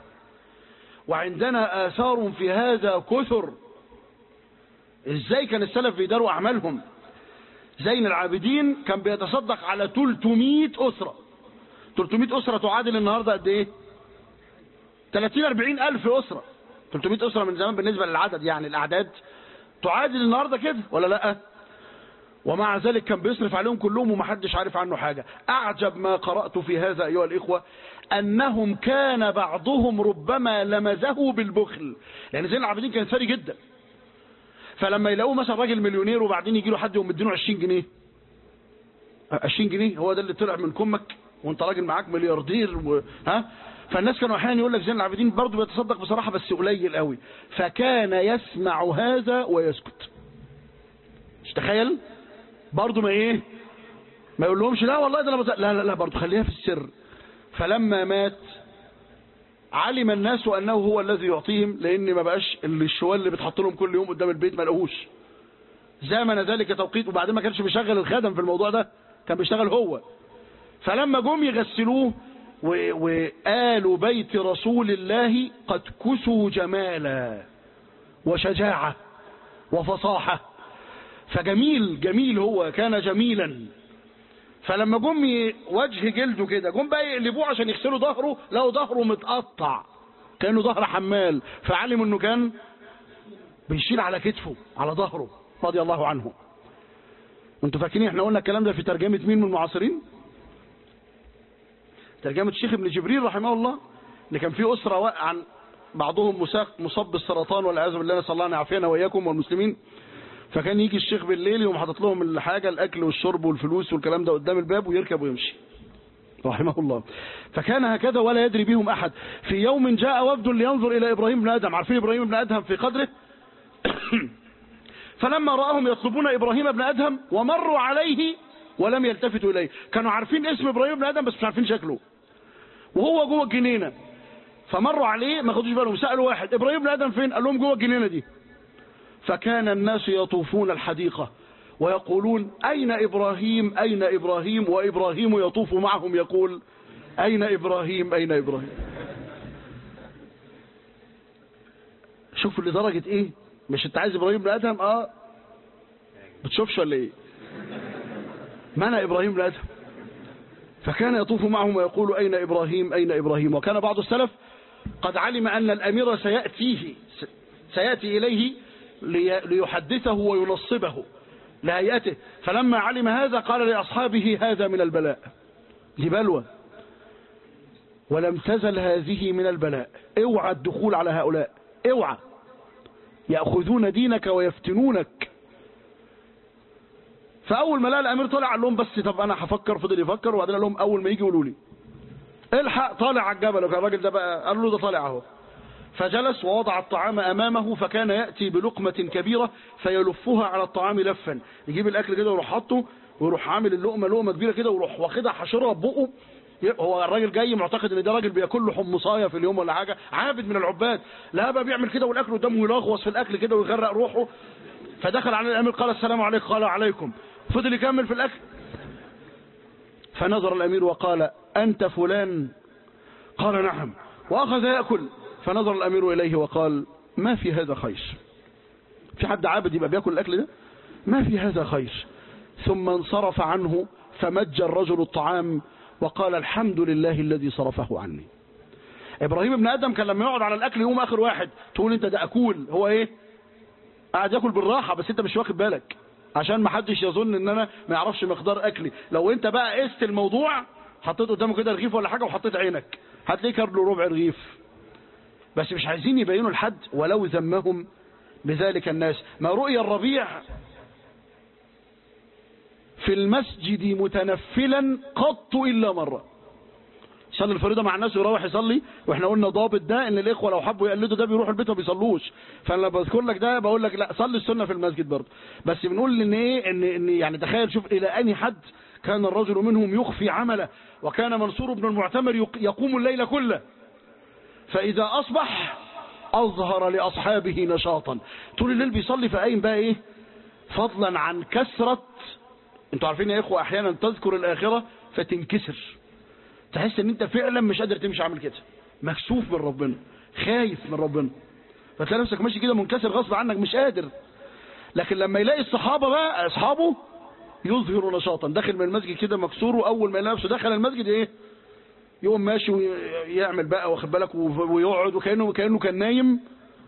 وعندنا اثار في هذا كثر ازاي كان السلف بيداروا اعمالهم زين العابدين كان بيتصدق على 300 اسره 300 أسرة تعادل النهاردة قد إيه 30 40 ألف أسرة 300 أسرة من زمان بالنسبة للعدد يعني الأعداد تعادل النهاردة كده ولا لأ ومع ذلك كان بيصرف عليهم كلهم ومحدش عارف عنه حاجة أعجب ما قرأت في هذا أيها الإخوة أنهم كان بعضهم ربما لمزه بالبخل يعني زين العابدين كان ثري جدا فلما يلاقوه مثلا راجل مليونير وبعدين يجي له حد يقوم مدينه 20 جنيه 20 جنيه هو ده اللي طلع من كمك وانت راجل معاك ملياردير و... ها فالناس كانوا احيانا يقول لك زين العابدين برضه بيتصدق بصراحه بس قليل قوي فكان يسمع هذا ويسكت مش تخيل برضه ما ايه ما يقول لهمش لا والله ده انا بز... لا لا لا برضه خليها في السر فلما مات علم الناس انه هو الذي يعطيهم لان ما بقاش الشوال اللي بتحط لهم كل يوم قدام البيت ما لقوش زمن ذلك توقيت وبعدين ما كانش بيشغل الخدم في الموضوع ده كان بيشتغل هو فلما جم يغسلوه وآل بيت رسول الله قد كسوا جمالا وشجاعة وفصاحة فجميل جميل هو كان جميلا فلما جم ي- وجه جلده كده جم بقى يقلبوه عشان يغسلوا ظهره لقوا ظهره متقطع كانه ظهر حمال فعلموا انه كان بيشيل على كتفه على ظهره رضي الله عنه انتوا فاكرين احنا قلنا الكلام ده في ترجمه مين من المعاصرين ترجمه الشيخ ابن جبريل رحمه الله اللي كان في اسره وقع عن بعضهم مساق مصاب بالسرطان والعياذ بالله نسال الله ان يعافينا واياكم والمسلمين فكان يجي الشيخ بالليل يقوم حاطط لهم الحاجه الاكل والشرب والفلوس والكلام ده قدام الباب ويركب ويمشي رحمه الله فكان هكذا ولا يدري بهم احد في يوم جاء وفد لينظر الى ابراهيم بن ادهم عارفين ابراهيم بن ادهم في قدره فلما راهم يطلبون ابراهيم بن ادهم ومروا عليه ولم يلتفتوا اليه كانوا عارفين اسم ابراهيم بن ادهم بس مش عارفين شكله وهو جوه الجنينه فمروا عليه ما خدوش بالهم سالوا واحد ابراهيم بن ادهم فين قال لهم جوه الجنينه دي فكان الناس يطوفون الحديقه ويقولون اين ابراهيم اين ابراهيم وابراهيم يطوف معهم يقول اين ابراهيم اين ابراهيم شوف لدرجه ايه مش انت عايز ابراهيم بن ادهم اه بتشوفش ولا ايه منع ابراهيم بن ادهم فكان يطوف معهم ويقول أين إبراهيم أين إبراهيم وكان بعض السلف قد علم أن الأمير سيأتيه سيأتي إليه لي- ليحدثه وينصبه لهيئته فلما علم هذا قال لأصحابه هذا من البلاء دي بلوى ولم تزل هذه من البلاء اوعى الدخول على هؤلاء اوعى يأخذون دينك ويفتنونك فاول ما لقى الامير طلع قال لهم بس طب انا هفكر فضل يفكر وبعدين قال لهم اول ما يجي يقولوا لي الحق طالع على الجبل وكان الراجل ده بقى قال له ده طالع اهو فجلس ووضع الطعام امامه فكان ياتي بلقمه كبيره فيلفها على الطعام لفا يجيب الاكل كده ويروح حاطه ويروح عامل اللقمه لقمه كبيره كده ويروح واخدها حشرها ببقه هو الراجل جاي معتقد ان ده راجل بياكل له حمصايه في اليوم ولا حاجه عابد من العباد لا بقى بيعمل كده والاكل قدامه يلغوص في الاكل كده ويغرق روحه فدخل على الامير قال السلام عليكم قال عليكم فضل يكمل في الاكل فنظر الامير وقال انت فلان قال نعم واخذ ياكل فنظر الامير اليه وقال ما في هذا خير في حد عابد يبقى بياكل الاكل ده ما في هذا خير ثم انصرف عنه فمج الرجل الطعام وقال الحمد لله الذي صرفه عني ابراهيم ابن ادم كان لما يقعد على الاكل يقوم اخر واحد تقول انت ده اكول هو ايه قاعد ياكل بالراحه بس انت مش واخد بالك عشان ما حدش يظن ان انا ما يعرفش مقدار اكلي لو انت بقى قست الموضوع حطيت قدامه كده رغيف ولا حاجه وحطيت عينك هتلاقيه كان له ربع رغيف بس مش عايزين يبينوا لحد ولو ذمهم بذلك الناس ما رؤي الربيع في المسجد متنفلا قط الا مره يصلي الفريضه مع الناس ويروح يصلي واحنا قلنا ضابط ده ان الاخوه لو حبوا يقلدوا ده بيروحوا البيت ما بيصلوش فانا لما بذكر لك ده بقول لك لا صلي السنه في المسجد برضه بس بنقول ان ايه ان ان يعني تخيل شوف الى اني حد كان الرجل منهم يخفي عمله وكان منصور بن المعتمر يق- يقوم الليل كله فاذا اصبح اظهر لاصحابه نشاطا طول الليل بيصلي فقايم بقى ايه فضلا عن كثره انتوا عارفين يا اخوه احيانا تذكر الاخره فتنكسر تحس ان انت فعلا مش قادر تمشي عامل كده مكسوف من ربنا خايف من ربنا فتلاقي نفسك ماشي كده منكسر غصب عنك مش قادر لكن لما يلاقي الصحابه بقى اصحابه يظهر نشاطا داخل من المسجد كده مكسور واول ما يلاقي نفسه دخل المسجد ايه يقوم ماشي ويعمل بقى واخد بالك ويقعد وكانه كانه كان نايم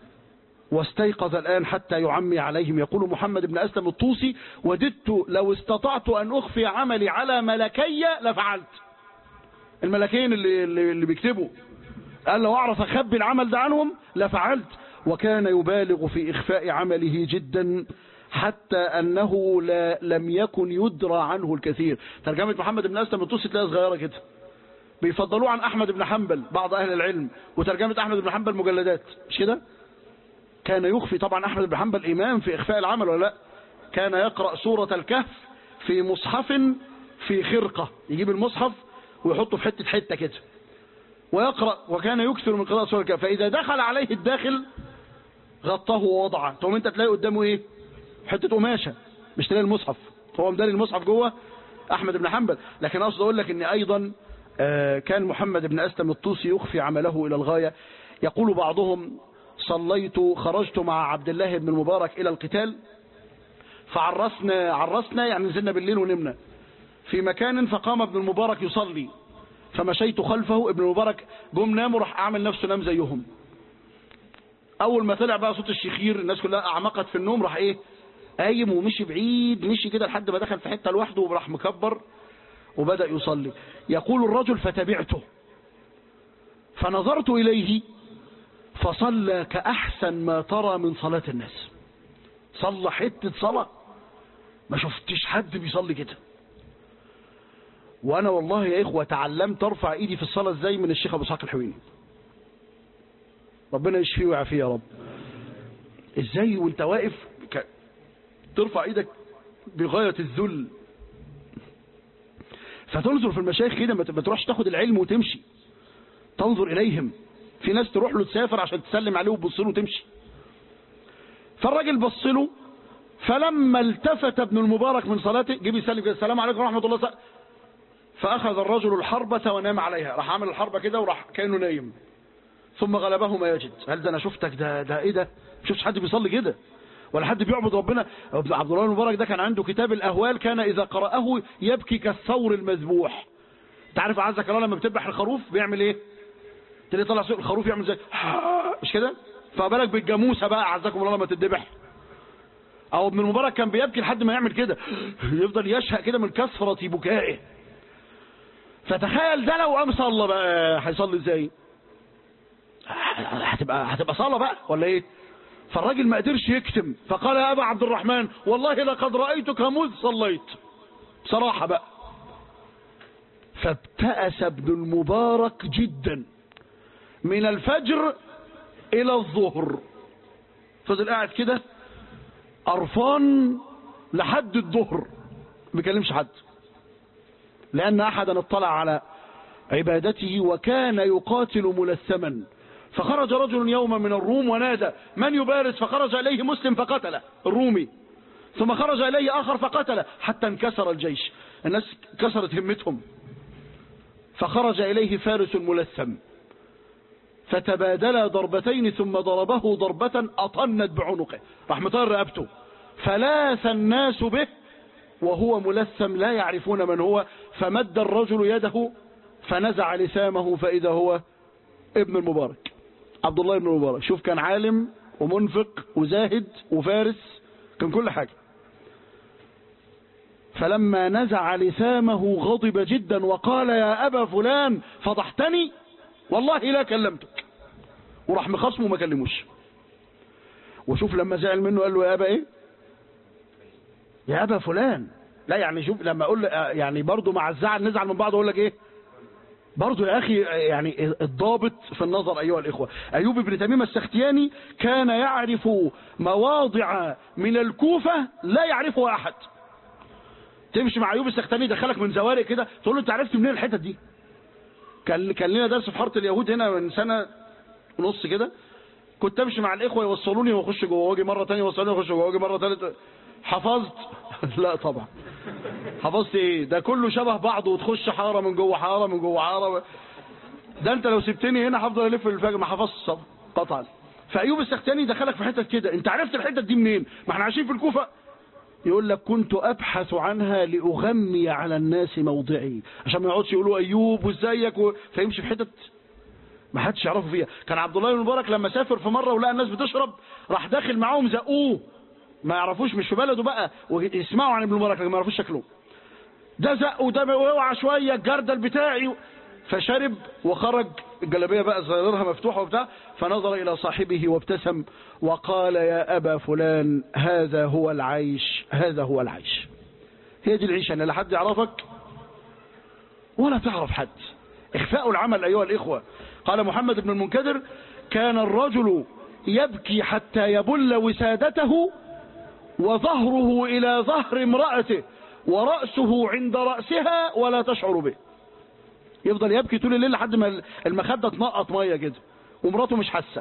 واستيقظ الآن حتى يعمي عليهم يقول محمد بن أسلم الطوسي وددت لو استطعت أن أخفي عملي على ملكي لفعلت الملكين اللي, اللي, اللي بيكتبوا قال لو أعرف أخبي العمل ده عنهم لفعلت وكان يبالغ في إخفاء عمله جدا حتى أنه لا لم يكن يدرى عنه الكثير ترجمة محمد بن أسلم الطوسي تلاقيها صغيرة كده بيفضلوه عن أحمد بن حنبل بعض أهل العلم وترجمة أحمد بن حنبل مجلدات مش كده كان يخفي طبعا أحمد بن حنبل إمام في إخفاء العمل ولا لا كان يقرأ سورة الكهف في مصحف في خرقة يجيب المصحف ويحطه في حتة حتة كده ويقرأ وكان يكثر من قراءة سورة الكهف فإذا دخل عليه الداخل غطاه ووضعه تقوم انت تلاقي قدامه ايه حتة قماشة مش تلاقي المصحف هو مداري المصحف جوه أحمد بن حنبل لكن أقصد أقول لك أن أيضا آه، كان محمد بن أسلم الطوسي يخفي عمله إلى الغاية يقول بعضهم صليت خرجت مع عبد الله بن المبارك إلى القتال فعرسنا عرسنا يعني نزلنا بالليل ونمنا في مكان فقام ابن المبارك يصلي فمشيت خلفه ابن المبارك جم ناموا راح اعمل نفسه نام زيهم اول ما طلع بقى صوت الشخير الناس كلها اعمقت في النوم راح ايه قايم ومشي بعيد مشي كده لحد ما دخل في حته لوحده وراح مكبر وبدا يصلي يقول الرجل فتبعته فنظرت اليه فصلى كاحسن ما ترى من صلاه الناس صلى حته صلاه ما شفتش حد بيصلي كده وانا والله يا اخوه تعلمت ارفع ايدي في الصلاه ازاي من الشيخ ابو اسحاق الحويني ربنا يشفيه ويعافيه يا رب ازاي وانت واقف ك... ترفع ايدك بغايه الذل فتنظر في المشايخ كده ما تروحش تاخد العلم وتمشي تنظر اليهم في ناس تروح له تسافر عشان تسلم عليه وتبص له وتمشي فالراجل بص له فلما التفت ابن المبارك من صلاته جه بيسلم كده السلام عليكم ورحمه الله وبركاته فأخذ الرجل الحربة ونام عليها راح عامل الحربة كده وراح كأنه نايم ثم غلبه ما يجد هل ده أنا شفتك ده ده إيه ده شفتش حد بيصلي كده ولا حد بيعبد ربنا عبد الله المبارك ده كان عنده كتاب الأهوال كان إذا قرأه يبكي كالثور المذبوح انت عارف عزك الله لما بتذبح الخروف بيعمل ايه تلاقي طلع الخروف يعمل زي مش كده فبالك بالجاموسه بقى عزكم الله لما تذبح او ابن المبارك كان بيبكي لحد ما يعمل كده يفضل يشهق كده من كثرة بكائه فتخيل ده لو قام صلى بقى هيصلي ازاي هتبقى هتبقى صلاه بقى ولا ايه فالراجل ما قدرش يكتم فقال يا ابا عبد الرحمن والله لقد رايتك مذ صليت بصراحه بقى فابتأس ابن المبارك جدا من الفجر الى الظهر فضل قاعد كده قرفان لحد الظهر ما بيكلمش حد لأن أحدا اطلع على عبادته وكان يقاتل ملثما فخرج رجل يوما من الروم ونادى من يبارز فخرج إليه مسلم فقتله الرومي ثم خرج إليه آخر فقتله حتى انكسر الجيش الناس كسرت همتهم فخرج إليه فارس ملثم فتبادلا ضربتين ثم ضربه ضربة أطنت بعنقه راح مطار رقبته فلاث الناس به وهو ملثم لا يعرفون من هو فمد الرجل يده فنزع لسامه فإذا هو ابن المبارك عبد الله بن المبارك شوف كان عالم ومنفق وزاهد وفارس كان كل حاجة فلما نزع لسامه غضب جدا وقال يا أبا فلان فضحتني والله لا كلمتك وراح مخصمه وما كلموش وشوف لما زعل منه قال له يا أبا إيه يا أبا فلان لا يعني شوف لما أقول يعني برضه مع الزعل نزعل من بعض أقول لك إيه برضه يا أخي يعني الضابط في النظر أيها الإخوة أيوب بن تميم السختياني كان يعرف مواضع من الكوفة لا يعرفها أحد تمشي مع أيوب السختياني يدخلك من زوارق كده تقول له أنت عرفت منين الحتت دي كان كان لنا درس في حاره اليهود هنا من سنه ونص كده كنت امشي مع الاخوه يوصلوني واخش جوه واجي مره ثانيه يوصلوني واخش جوه واجي مره ثالثه حفظت لا طبعا حفظت ايه ده كله شبه بعضه وتخش حاره من جوه حاره من جوه حاره ده انت لو سبتني هنا هفضل الف الفجر ما حفظتش قطعا فايوب السختاني دخلك في حتت كده انت عرفت الحتت دي منين ما احنا عايشين في الكوفه يقول لك كنت ابحث عنها لاغمي على الناس موضعي عشان ما يقعدش يقولوا ايوب وازيك و... فيمشي في حتت ما حدش يعرفه فيها كان عبد الله بن المبارك لما سافر في مره ولقى الناس بتشرب راح داخل معاهم زقوه ما يعرفوش مش في بلده بقى ويسمعوا عن ابن المبارك لكن ما يعرفوش شكله ده زق وده اوعى شويه الجردل بتاعي فشرب وخرج الجلابيه بقى صغيرها مفتوحه وبتاع فنظر الى صاحبه وابتسم وقال يا ابا فلان هذا هو العيش هذا هو العيش هي دي العيشه ان لا حد يعرفك ولا تعرف حد اخفاء العمل ايها الاخوه قال محمد بن المنكدر كان الرجل يبكي حتى يبل وسادته وظهره الى ظهر امراته وراسه عند راسها ولا تشعر به يفضل يبكي طول الليل لحد ما المخدة تنقط مية كده ومراته مش حاسة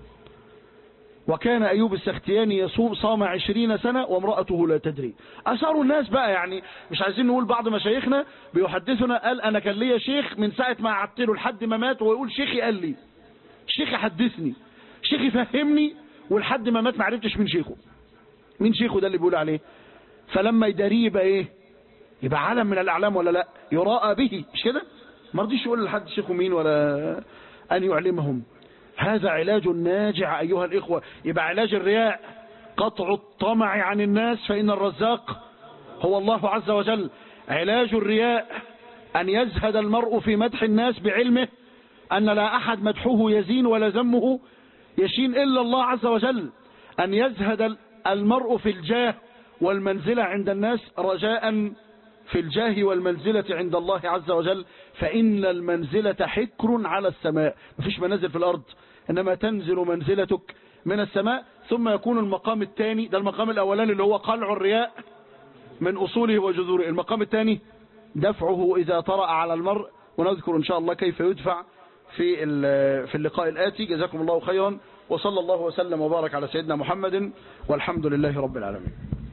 وكان أيوب السختياني يصوم صام عشرين سنة وامرأته لا تدري أثاروا الناس بقى يعني مش عايزين نقول بعض مشايخنا بيحدثنا قال أنا كان ليا شيخ من ساعة ما قعدت له لحد ما مات ويقول شيخي قال لي شيخي حدثني شيخي فهمني ولحد ما مات ما عرفتش مين شيخه مين شيخه ده اللي بيقول عليه فلما يداريه يبقى ايه يبقى علم من الأعلام ولا لا يراءى به مش كده ما رضيش يقول لحد شيخ مين ولا أن يعلمهم هذا علاج ناجع أيها الإخوة يبقى علاج الرياء قطع الطمع عن الناس فإن الرزاق هو الله عز وجل علاج الرياء أن يزهد المرء في مدح الناس بعلمه أن لا أحد مدحه يزين ولا ذمه يشين إلا الله عز وجل أن يزهد المرء في الجاه والمنزلة عند الناس رجاء في الجاه والمنزلة عند الله عز وجل فإن المنزلة حكر على السماء مفيش منازل في الأرض إنما تنزل منزلتك من السماء ثم يكون المقام الثاني ده المقام الأولاني اللي هو قلع الرياء من أصوله وجذوره المقام الثاني دفعه إذا طرأ على المرء ونذكر إن شاء الله كيف يدفع في في اللقاء الآتي جزاكم الله خيرا وصلى الله وسلم وبارك على سيدنا محمد والحمد لله رب العالمين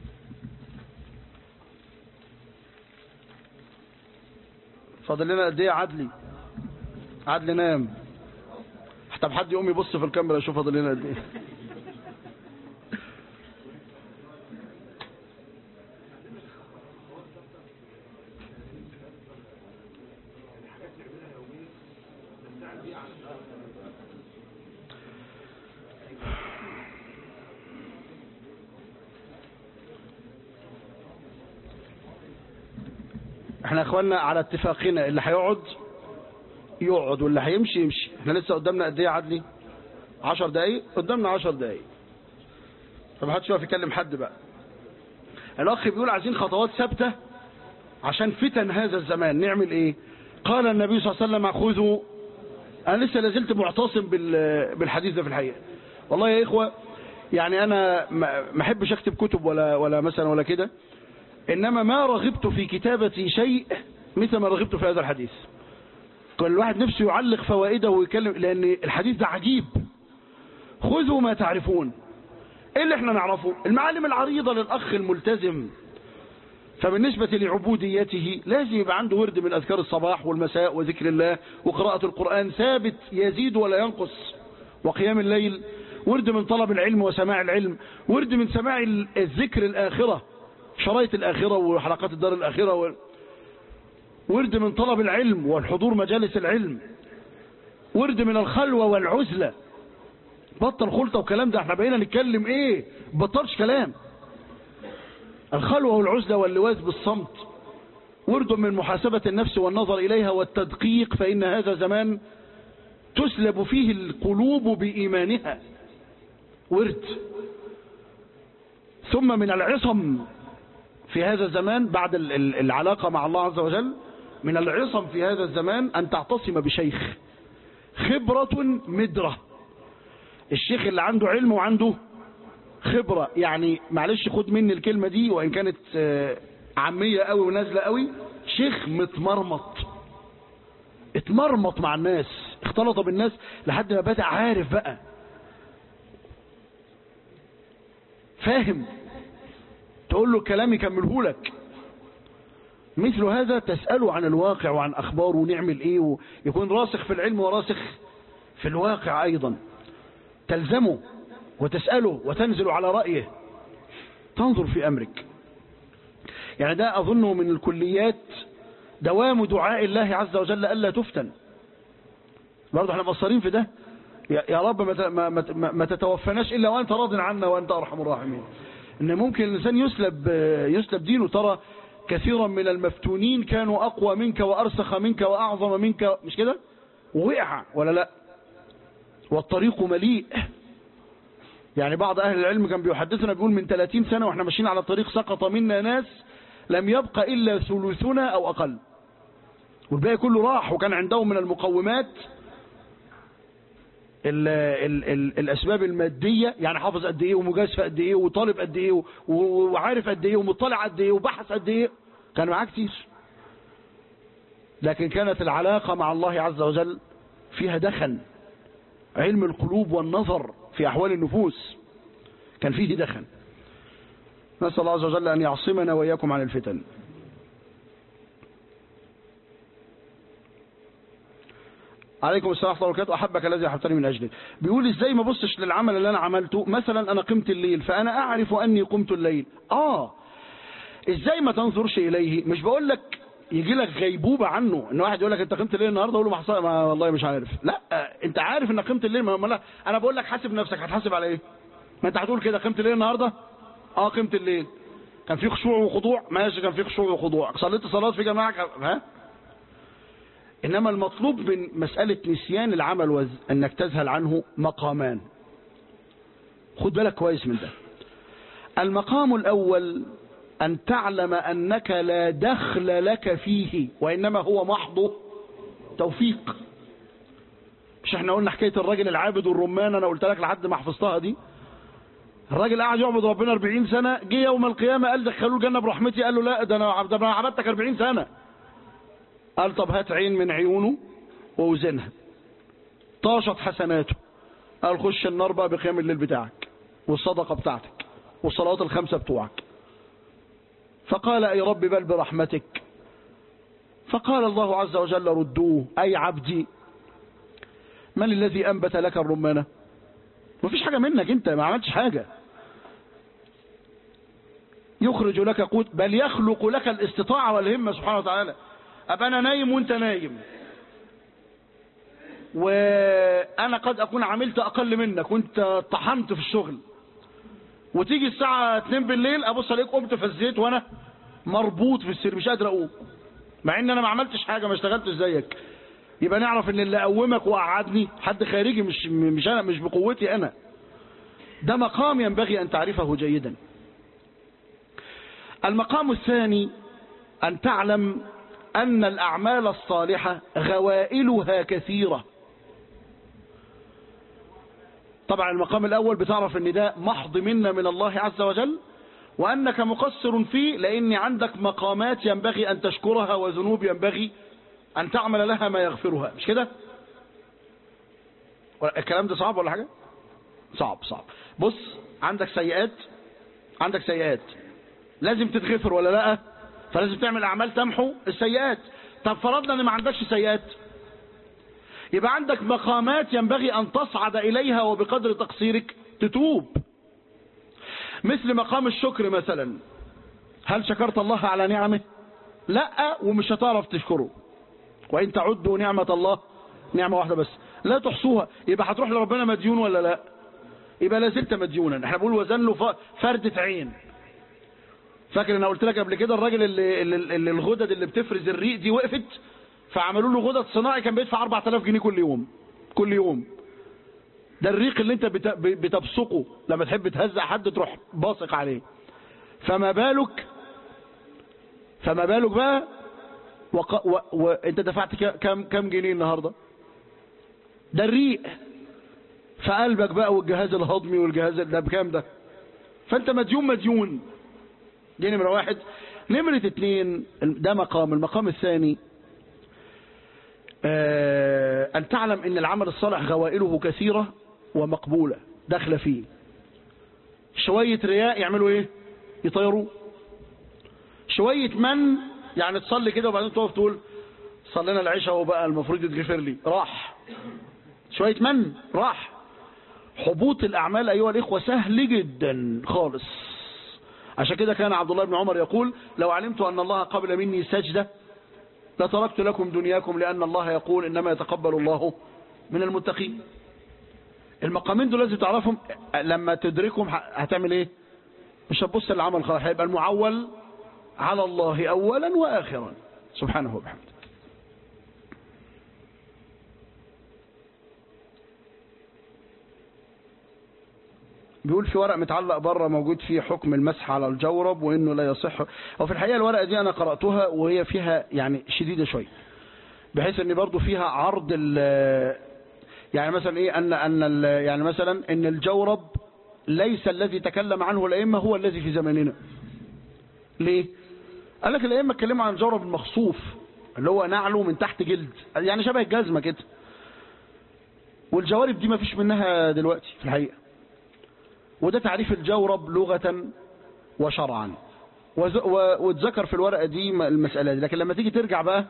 فاضل لنا قد ايه عدلي عدلي نام طب حد يقوم يبص في الكاميرا يشوف فاضل لنا قد ايه احنا اخواننا على اتفاقنا اللي هيقعد يقعد واللي هيمشي يمشي احنا لسه قدامنا قد ايه يا عدلي 10 دقايق قدامنا 10 دقايق فمحدش يقف يكلم حد بقى الاخ بيقول عايزين خطوات ثابته عشان فتن هذا الزمان نعمل ايه قال النبي صلى الله عليه وسلم خذوا انا لسه لازلت معتصم بالحديث ده في الحقيقه والله يا اخوه يعني انا ما احبش اكتب كتب ولا ولا مثلا ولا كده إنما ما رغبت في كتابة شيء مثل ما رغبت في هذا الحديث كل الواحد نفسه يعلق فوائده ويتكلم لأن الحديث ده عجيب خذوا ما تعرفون ايه اللي احنا نعرفه المعالم العريضة للأخ الملتزم فبالنسبة لعبوديته لازم يبقى عنده ورد من أذكار الصباح والمساء وذكر الله وقراءة القرآن ثابت يزيد ولا ينقص وقيام الليل ورد من طلب العلم وسماع العلم ورد من سماع الذكر الآخرة شرايط الآخرة وحلقات الدار الآخرة و... ورد من طلب العلم والحضور مجالس العلم ورد من الخلوة والعزلة بطل خلطة وكلام ده احنا بقينا نتكلم ايه بطلش كلام الخلوة والعزلة واللواز بالصمت ورد من محاسبة النفس والنظر إليها والتدقيق فإن هذا زمان تسلب فيه القلوب بإيمانها ورد ثم من العصم في هذا الزمان بعد العلاقة مع الله عز وجل من العصم في هذا الزمان أن تعتصم بشيخ خبرة مدرة الشيخ اللي عنده علم وعنده خبرة يعني معلش خد مني الكلمة دي وإن كانت عامية قوي ونازلة قوي شيخ متمرمط اتمرمط مع الناس اختلط بالناس لحد ما بدأ عارف بقى فاهم تقول له كلام يكمله لك مثل هذا تسأله عن الواقع وعن أخباره ونعمل إيه ويكون راسخ في العلم وراسخ في الواقع أيضا تلزمه وتسأله وتنزل على رأيه تنظر في أمرك يعني ده أظنه من الكليات دوام دعاء الله عز وجل ألا تفتن برضه احنا مقصرين في ده يا رب ما, ما, ما تتوفناش إلا وأنت راض عنا وأنت أرحم الراحمين ان ممكن الانسان يسلب يسلب دينه ترى كثيرا من المفتونين كانوا اقوى منك وارسخ منك واعظم منك مش كده ووقع ولا لا والطريق مليء يعني بعض اهل العلم كان بيحدثنا بيقول من 30 سنة واحنا ماشيين على الطريق سقط منا ناس لم يبقى الا ثلثنا او اقل والباقي كله راح وكان عندهم من المقومات ال ال ال الأسباب المادية يعني حافظ قد إيه ومجازف قد إيه وطالب قد إيه وعارف قد إيه ومطلع قد إيه وبحث قد إيه كان معاه كتير لكن كانت العلاقة مع الله عز وجل فيها دخن علم القلوب والنظر في أحوال النفوس كان فيه دخن نسأل الله عز وجل أن يعصمنا وإياكم عن الفتن عليكم السلام ورحمه الله وبركاته احبك الذي احببتني من اجله بيقول ازاي ما بصش للعمل اللي انا عملته مثلا انا قمت الليل فانا اعرف اني قمت الليل اه ازاي ما تنظرش اليه مش بقول لك يجي لك غيبوبه عنه ان واحد يقول لك انت قمت الليل النهارده اقول له ما حصل ما والله مش عارف لا انت عارف انك قمت الليل ما ما لا انا بقول لك حاسب نفسك هتحاسب على ايه ما انت هتقول كده قمت الليل النهارده اه قمت الليل كان في خشوع وخضوع ماشي كان في خشوع وخضوع صليت صلاه في جماعه كان- ها انما المطلوب من مساله نسيان العمل وز... انك تذهل عنه مقامان خد بالك كويس من ده المقام الأول أن تعلم أنك لا دخل لك فيه وإنما هو محض توفيق مش احنا قلنا حكاية الراجل العابد والرمان أنا قلت لك لحد ما حفظتها دي الراجل قاعد يعبد ربنا 40 سنة جه يوم القيامة قال دخلوه الجنة برحمتي قال له لا ده أنا ده أنا عبدتك 40 سنة قال طب هات عين من عيونه ووزنها طاشت حسناته قال خش النار بقى بقيام الليل بتاعك والصدقة بتاعتك والصلوات الخمسة بتوعك فقال أي رب بل برحمتك فقال الله عز وجل ردوه أي عبدي من الذي أنبت لك الرمانة مفيش حاجة منك انت ما عملتش حاجة يخرج لك قوت بل يخلق لك الاستطاعة والهمة سبحانه وتعالى أبقى أنا نايم وانت نايم وانا قد اكون عملت اقل منك وانت طحنت في الشغل وتيجي الساعة 2 بالليل ابص عليك قمت فزيت وانا مربوط في السرير مش قادر اقوم مع ان انا ما عملتش حاجة ما اشتغلتش زيك يبقى نعرف ان اللي قومك وقعدني حد خارجي مش مش انا مش بقوتي انا ده مقام ينبغي ان تعرفه جيدا المقام الثاني ان تعلم ان الاعمال الصالحة غوائلها كثيرة طبعا المقام الأول بتعرف ان ده محض منا من الله عز وجل وأنك مقصر فيه لأن عندك مقامات ينبغي أن تشكرها وذنوب ينبغي أن تعمل لها ما يغفرها مش كده الكلام ده صعب ولا حاجة صعب صعب بص عندك سيئات عندك سيئات لازم تتغفر ولا لا فلازم تعمل أعمال تمحو السيئات طب فرضنا ان ما عندكش سيئات يبقى عندك مقامات ينبغي أن تصعد إليها وبقدر تقصيرك تتوب مثل مقام الشكر مثلا هل شكرت الله على نعمه لا ومش هتعرف تشكره وإن تعدوا نعمة الله نعمة واحدة بس لا تحصوها يبقى هتروح لربنا مديون ولا لا يبقى لا زلت مديونا احنا بنقول وزن له فردة عين فاكر انا قلت لك قبل كده الراجل اللي, اللي, اللي الغدد اللي بتفرز الريق دي وقفت فعملوا له غدد صناعي كان بيدفع 4000 جنيه كل يوم كل يوم ده الريق اللي انت بتبصقه لما تحب تهزق حد تروح باصق عليه فما بالك فما بالك بقى وق... و... وانت دفعت كم كم جنيه النهارده ده الريق فقلبك بقى والجهاز الهضمي والجهاز ده بكام ده فانت مديون مديون دي نمرة واحد نمرة اتنين ده مقام المقام الثاني آه أن تعلم أن العمل الصالح غوائله كثيرة ومقبولة داخله فيه شوية رياء يعملوا ايه يطيروا شوية من يعني تصلي كده وبعدين تقف تقول صلينا العشاء وبقى المفروض يتغفر لي راح شوية من راح حبوط الأعمال أيها الإخوة سهل جدا خالص عشان كده كان عبد الله بن عمر يقول لو علمت أن الله قبل مني سجدة لتركت لكم دنياكم لأن الله يقول إنما يتقبل الله من المتقين المقامين دول لازم تعرفهم لما تدركهم هتعمل ايه مش هتبص للعمل خلاص هيبقى المعول على الله اولا واخرا سبحانه وبحمده بيقول في ورق متعلق بره موجود فيه حكم المسح على الجورب وانه لا يصح وفي الحقيقه الورقه دي انا قراتها وهي فيها يعني شديده شويه بحيث ان برضو فيها عرض يعني مثلا ايه ان ان يعني مثلا ان الجورب ليس الذي تكلم عنه الائمه هو الذي في زماننا ليه قال لك الائمه اتكلموا عن الجورب المخصوف اللي هو نعله من تحت جلد يعني شبه الجزمه كده والجوارب دي ما فيش منها دلوقتي في الحقيقه وده تعريف الجورب لغه وشرعا واتذكر في الورقه دي المساله دي لكن لما تيجي ترجع بقى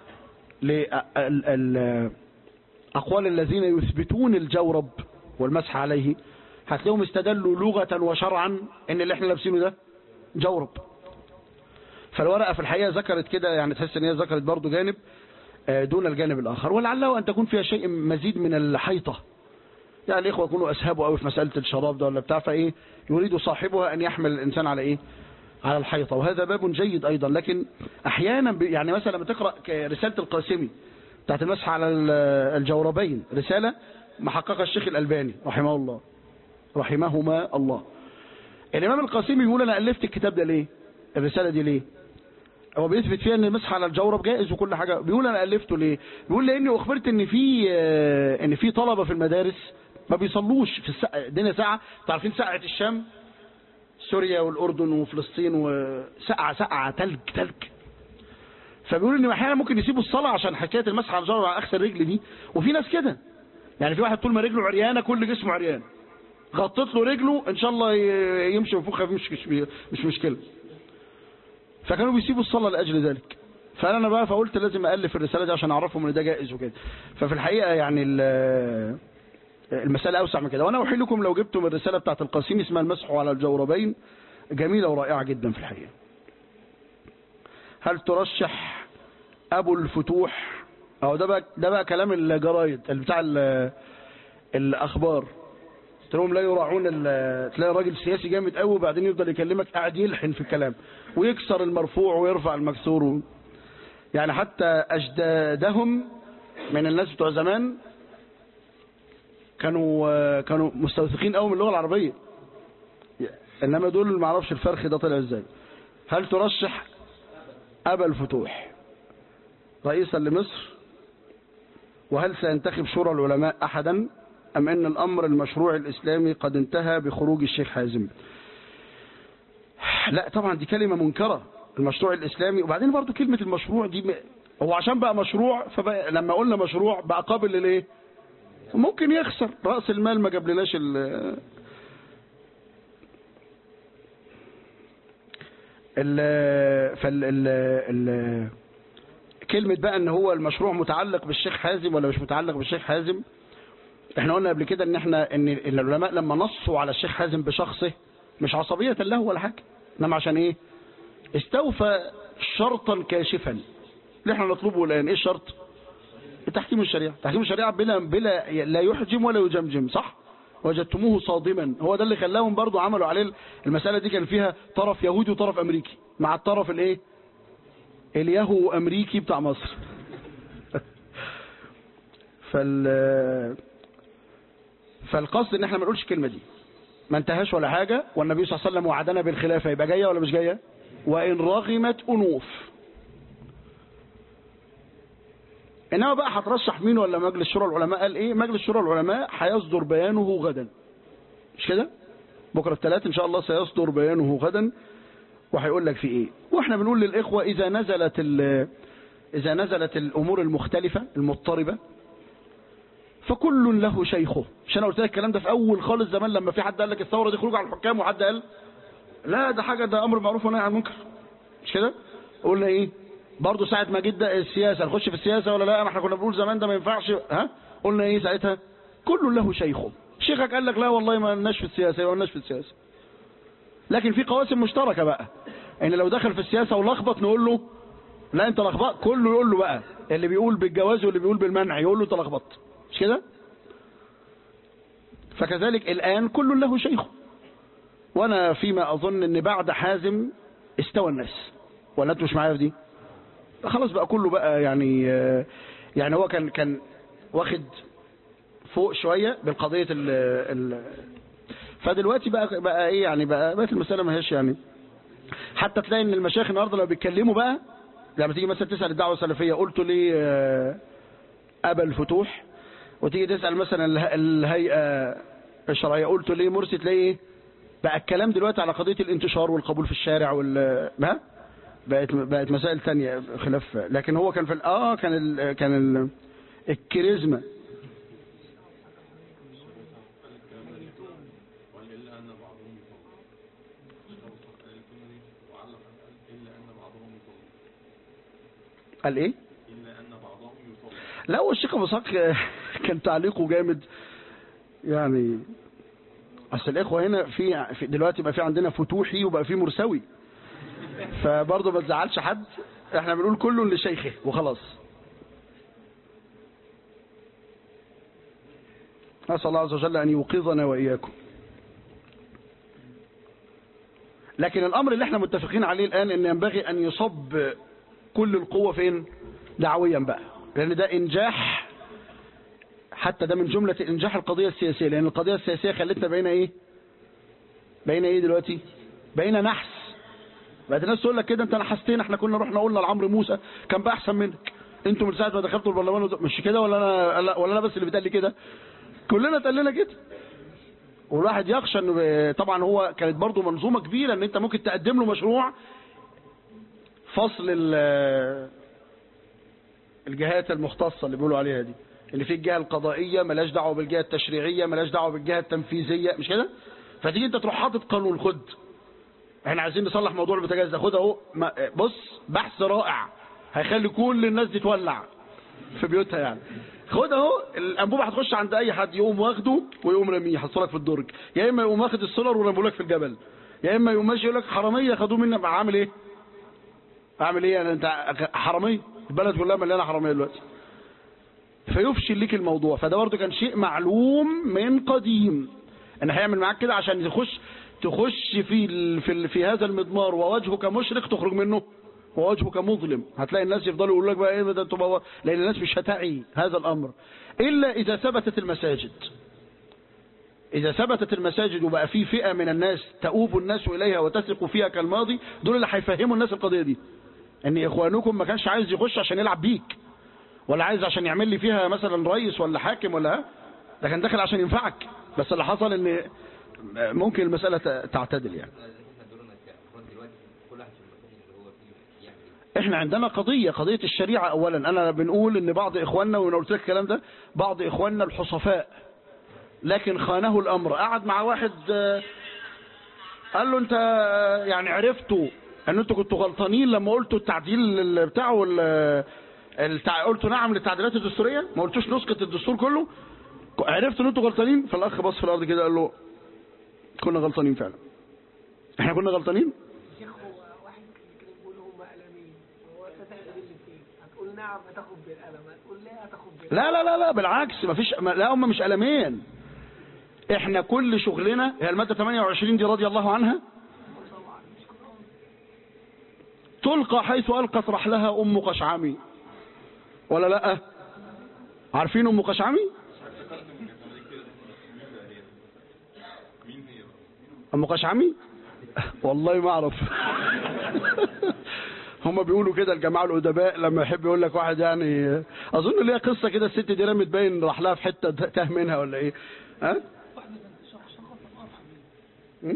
لل أقوال الذين يثبتون الجورب والمسح عليه هتلاقيهم استدلوا لغة وشرعا ان اللي احنا لابسينه ده جورب فالورقة في الحقيقة ذكرت كده يعني تحس ان هي ذكرت برضو جانب آه، دون الجانب الآخر ولعله أن تكون فيها شيء مزيد من الحيطة يعني الإخوة يكونوا أسهبوا قوي في مسألة الشراب ده ولا بتاع فإيه يريد صاحبها أن يحمل الإنسان على إيه على الحيطة وهذا باب جيد أيضا لكن أحيانا ب- يعني مثلا لما تقرأ ك- رسالة القاسمي بتاعت المسح على ال- الجوربين رسالة محققها الشيخ الألباني رحمه الله رحمهما الله الإمام القاسمي بيقول أنا ألفت الكتاب ده ليه الرسالة دي ليه هو بيثبت فيها ان المسح على الجورب جائز وكل حاجه بيقول انا الفته ليه بيقول لاني اخبرت ان في آه، ان في طلبه في المدارس ما بيصلوش في الساعه الدنيا ساعه انتوا عارفين ساعه الشام سوريا والاردن وفلسطين وساعه ساعه تلج تلج فبيقول ان احيانا ممكن يسيبوا الصلاه عشان حكايه المسح على الجورب على اخر الرجل دي وفي ناس كده يعني في واحد طول ما رجله عريانه كل جسمه عريان غطيت له رجله ان شاء الله ي- يمشي وفوق مش مش مش مشكله فكانوا بيسيبوا الصلاة لأجل ذلك فأنا بقى فقلت لازم ألف الرسالة دي عشان أعرفهم إن ده جائز وكده ففي الحقيقة يعني ال- المسألة أوسع من كده وأنا أحيل لكم لو جبتم الرسالة بتاعت القاسم اسمها المسح على الجوربين جميلة ورائعة جدا في الحقيقة هل ترشح أبو الفتوح أو ده بقى ده بقى كلام الجرايد اللي بتاع ال- الأخبار قلت لهم لا يراعون ال- تلاقي راجل سياسي جامد قوي وبعدين يفضل يكلمك قاعد يلحن في الكلام ويكسر المرفوع ويرفع المكسور و- يعني حتى اجدادهم من الناس بتوع زمان كانوا كانوا مستوثقين قوي من اللغه العربيه انما دول ما اعرفش الفرخ ده طلع ازاي هل ترشح ابا الفتوح رئيسا لمصر وهل سينتخب شورى العلماء احدا ام ان الامر المشروع الاسلامي قد انتهى بخروج الشيخ حازم لا طبعا دي كلمة منكرة المشروع الإسلامي وبعدين برضو كلمة المشروع دي م... هو عشان بقى مشروع فبقى لما قلنا مشروع بقى قابل للايه ممكن يخسر رأس المال ما جابلناش ال ال فال ال ال كلمة بقى ان هو المشروع متعلق بالشيخ حازم ولا مش متعلق بالشيخ حازم احنا قلنا قبل كده ان احنا ان إن العلماء لما نصوا على الشيخ حازم بشخصه مش عصبية له ولا حاجة انما عشان ايه استوفى شرطا كاشفا اللي احنا نطلبه الان ايه الشرط تحكيم الشريعة تحكيم الشريعة بلا بلا لا يحجم ولا يجمجم صح وجدتموه صادما هو ده اللي خلاهم برضو عملوا عليه المسألة دي كان فيها طرف يهودي وطرف امريكي مع الطرف الايه اليهو امريكي بتاع مصر فال فالقصد ان احنا ما نقولش الكلمه دي ما انتهاش ولا حاجه والنبي صلى الله عليه وسلم وعدنا بالخلافه يبقى جايه ولا مش جايه وان رغمت انوف انما بقى هترشح مين ولا مجلس شورى العلماء قال ايه مجلس شورى العلماء هيصدر بيانه غدا مش كده بكره الثلاث ان شاء الله سيصدر بيانه غدا وهيقول لك في ايه واحنا بنقول للاخوه اذا نزلت ال- اذا نزلت الامور المختلفه المضطربه فكل له شيخه مش انا قلت لك الكلام ده في اول خالص زمان لما في حد قال لك الثوره دي خروج على الحكام وحد قال لا ده حاجه ده امر معروف ونهي عن المنكر مش كده قلنا ايه برضه ساعه ما جد السياسه نخش في السياسه ولا لا ما احنا كنا بنقول زمان ده ما ينفعش ها قلنا ايه ساعتها كل له شيخه شيخك قال لك لا والله ما لناش في السياسه ما لناش في السياسه لكن في قواسم مشتركه بقى ان لو دخل في السياسه ولخبط نقول له لا انت لخبط كله يقول له بقى اللي بيقول بالجواز واللي بيقول بالمنع يقول له انت لخبطت مش كده فكذلك الآن كل له شيخ وأنا فيما أظن أن بعد حازم استوى الناس ولا أنتوا مش معايا في دي خلاص بقى كله بقى يعني يعني هو كان كان واخد فوق شوية بالقضية ال ال فدلوقتي بقى بقى ايه يعني بقى بقت المسألة ما هيش يعني حتى تلاقي ان المشايخ النهارده لو بيتكلموا بقى لما تيجي مثلا تسأل الدعوة السلفية قلت ليه آه، أبا الفتوح وتيجي تسأل مثلا اله- الهيئة الشرعية قلت ليه مرسي تلاقي ايه بقى الكلام دلوقتي على قضية الانتشار والقبول في الشارع وال ها بقت بقت مسائل تانية خلاف لكن هو كان في ال- اه كان ال كان ال الكاريزما قال ايه لا هو الشيخ ابو اسحاق كان تعليقه جامد يعني اصل الاخوه هنا في في- دلوقتي بقى في عندنا فتوحي وبقى في مرسوي فبرضه ما تزعلش حد احنا بنقول كل لشيخه وخلاص نسأل الله عز وجل أن يوقظنا وإياكم لكن الأمر اللي احنا متفقين عليه الآن أن ينبغي أن يصب كل القوة فين دعويا بقى لأن ده إنجاح حتى ده من جملة إنجاح القضية السياسية لأن القضية السياسية خلتنا بين إيه بين إيه دلوقتي بين نحس بقت الناس تقول لك كده انت نحستين احنا كنا رحنا قلنا لعمرو موسى كان بقى احسن منك انتوا من ساعه ما دخلتوا البرلمان وز- مش كده ولا انا ولا انا بس اللي بيتقال لي كده كلنا اتقال لنا كده والواحد يخشى انه ب- طبعا هو كانت برضو منظومه كبيره ان انت ممكن تقدم له مشروع فصل ال- الجهات المختصه اللي بيقولوا عليها دي اللي في الجهه القضائيه ملاش دعوه بالجهه التشريعيه ملاش دعوه بالجهه التنفيذيه مش كده فتيجي انت تروح حاطط قانون خد احنا عايزين نصلح موضوع البوتاجاز ده خد اهو ما- بص بحث رائع هيخلي كل الناس دي تولع في بيوتها يعني خد اهو الانبوبه هتخش عند اي حد يقوم واخده ويقوم راميه يحطه لك في الدرج يا اما يقوم واخد السولر ورميه لك في الجبل يا اما يقوم ماشي يقول لك حراميه خدوه مني أبقى عامل ايه اعمل ايه يعني انت حراميه البلد كلها مليانه حراميه دلوقتي فيفشل ليك الموضوع فده برضه كان شيء معلوم من قديم ان هيعمل معاك كده عشان تخش تخش في ال في, ال في هذا المضمار ووجهك مشرق تخرج منه ووجهك مظلم هتلاقي الناس يفضلوا يقولوا لك بقى ايه ده انتوا بقى- لان الناس مش هتعي هذا الامر الا اذا ثبتت المساجد إذا ثبتت المساجد وبقى في فئة من الناس تؤوب الناس إليها وتثق فيها كالماضي دول اللي هيفهموا الناس القضية دي إن إخوانكم ما كانش عايز يخش عشان يلعب بيك ولا عايز عشان يعمل لي فيها مثلا رئيس ولا حاكم ولا ها ده كان داخل عشان ينفعك بس اللي حصل إن ممكن المسألة تعتدل يعني احنا عندنا قضية قضية الشريعة اولا انا بنقول ان بعض اخواننا وانا قلت لك الكلام ده بعض اخواننا الحصفاء لكن خانه الامر قعد مع واحد آه، قال له انت آه، يعني عرفتوا ان انتوا كنتوا غلطانين لما قلتوا التعديل ال- بتاعه ال- التع... قلتوا نعم للتعديلات الدستورية ما قلتوش نسقط الدستور كله عرفتوا ان انتوا غلطانين فالاخ بص في الارض كده قال له كنا غلطانين فعلا احنا كنا غلطانين شيخ هو واحد كده بيقول هم قلمين وهو فتح الاثنين هتقول نعم هتاخد بالقلم هتقول لا هتاخد بالقلم لا لا لا لا بالعكس ما فيش ما- لا هم مش قلمين احنا كل شغلنا هي المادة 28 دي رضي الله عنها تلقى حيث ألقت رحلها أم قشعمي ولا لا عارفين أم قشعمي أم قشعمي والله ما أعرف هم بيقولوا كده الجماعة الأدباء لما يحب يقول لك واحد يعني أظن ليها قصة كده الست دي رمت باين راح لها في حتة تاه منها ولا إيه ها؟ م?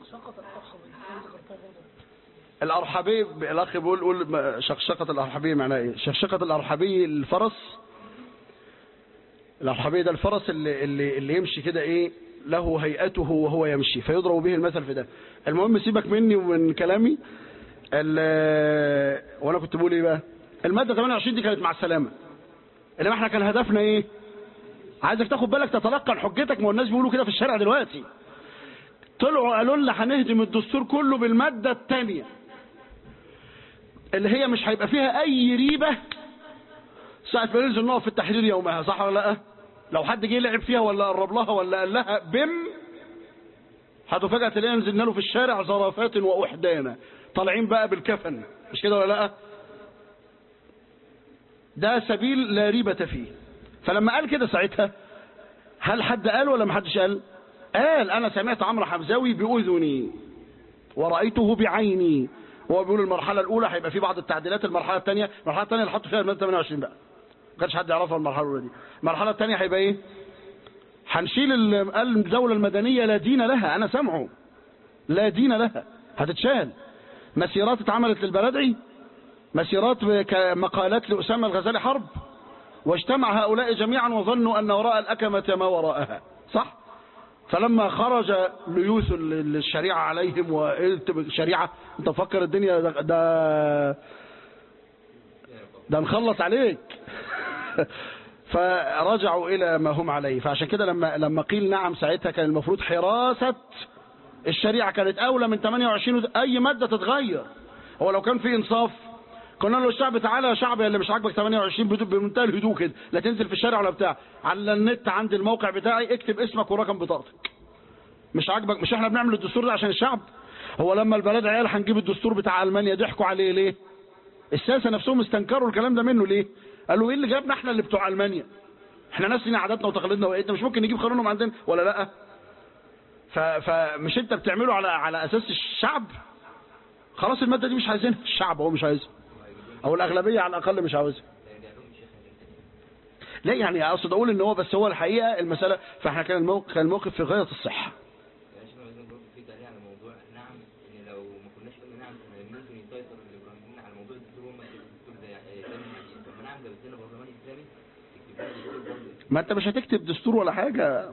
الأرحبي الأخ بيقول قول ما- شقشقة الأرحبي معناها إيه؟ شقشقة الأرحبي الفرس الأرحبي ده الفرس اللي, اللي, اللي يمشي كده إيه له هيئته وهو يمشي فيضرب به المثل في ده المهم سيبك مني ومن كلامي ال- وانا كنت بقول ايه بقى الماده 28 دي كانت مع السلامه انما احنا كان هدفنا ايه عايزك تاخد بالك تتلقن حجتك ما هو الناس بيقولوا كده في الشارع دلوقتي طلعوا قالوا لنا هنهدم الدستور كله بالماده الثانيه اللي هي مش هيبقى فيها اي ريبه ساعه ما ننزل نقف في التحرير يومها صح ولا لا لو حد جه لعب فيها ولا قرب لها ولا قال لها بم هتفاجأ تلاقينا نزلنا له في الشارع زرافات وأحدانا طالعين بقى بالكفن مش كده ولا لا ده سبيل لا ريبة فيه فلما قال كده ساعتها هل حد قال ولا ما حدش قال قال انا سمعت عمرو حمزاوي باذني ورأيته بعيني وهو بيقول المرحلة الأولى هيبقى في بعض التعديلات المرحلة الثانية المرحلة الثانية اللي حطوا فيها المادة 28 بقى ما كانش حد يعرفها المرحلة الأولى دي المرحلة الثانية هيبقى إيه هنشيل ال- قال الدولة المدنية لا دين لها أنا سامعه لا دين لها هتتشال مسيرات اتعملت للبلدعي مسيرات كمقالات لأسامة الغزالي حرب واجتمع هؤلاء جميعا وظنوا أن وراء الأكمة ما وراءها صح فلما خرج ليوث ال- الشريعة عليهم وقلت الشريعة انت مفكر الدنيا ده, ده ده نخلص عليك فرجعوا إلى ما هم عليه فعشان كده لما لما قيل نعم ساعتها كان المفروض حراسة الشريعة كانت أولى من 28 ود- أي مادة تتغير هو لو كان في انصاف كنا له الشعب تعالى يا شعب اللي مش عاجبك 28 بدو- بمنتهى الهدوء كده لا تنزل في الشارع ولا بتاع على النت عند الموقع بتاعي اكتب اسمك ورقم بطاقتك مش عاجبك مش احنا بنعمل الدستور ده عشان الشعب هو لما البلد عيال هنجيب الدستور بتاع المانيا ضحكوا عليه ليه الساسه نفسهم استنكروا الكلام ده منه ليه قالوا ايه اللي جابنا احنا اللي بتوع المانيا احنا ناس لنا عاداتنا وتقاليدنا وايدنا مش ممكن نجيب قانونهم عندنا ولا لا ف... فمش انت بتعمله على على اساس الشعب خلاص الماده دي مش عايزينها الشعب هو مش عايزها او الاغلبيه على الاقل مش عاوزها لا يعني اقصد اقول ان هو بس هو الحقيقه المساله فاحنا كان الموقف كان الموقف في غايه الصحه يعني عشان عايزين برضه في تعليق على موضوع نعم ان لو ما كناش قلنا نعم كان ممكن يسيطر الابراهيميين على موضوع الدستور هم الدستور ده يعني تاني حديث طب ما نعم جابت لنا برلمان اسلامي يكتب لنا دستور برضه ما انت مش هتكتب دستور ولا حاجه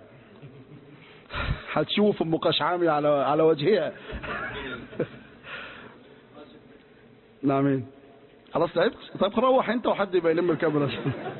هتشوف ام قشعامي على على وجهها نعم خلاص تعبت طيب روح انت وحد يبقى يلم الكاميرا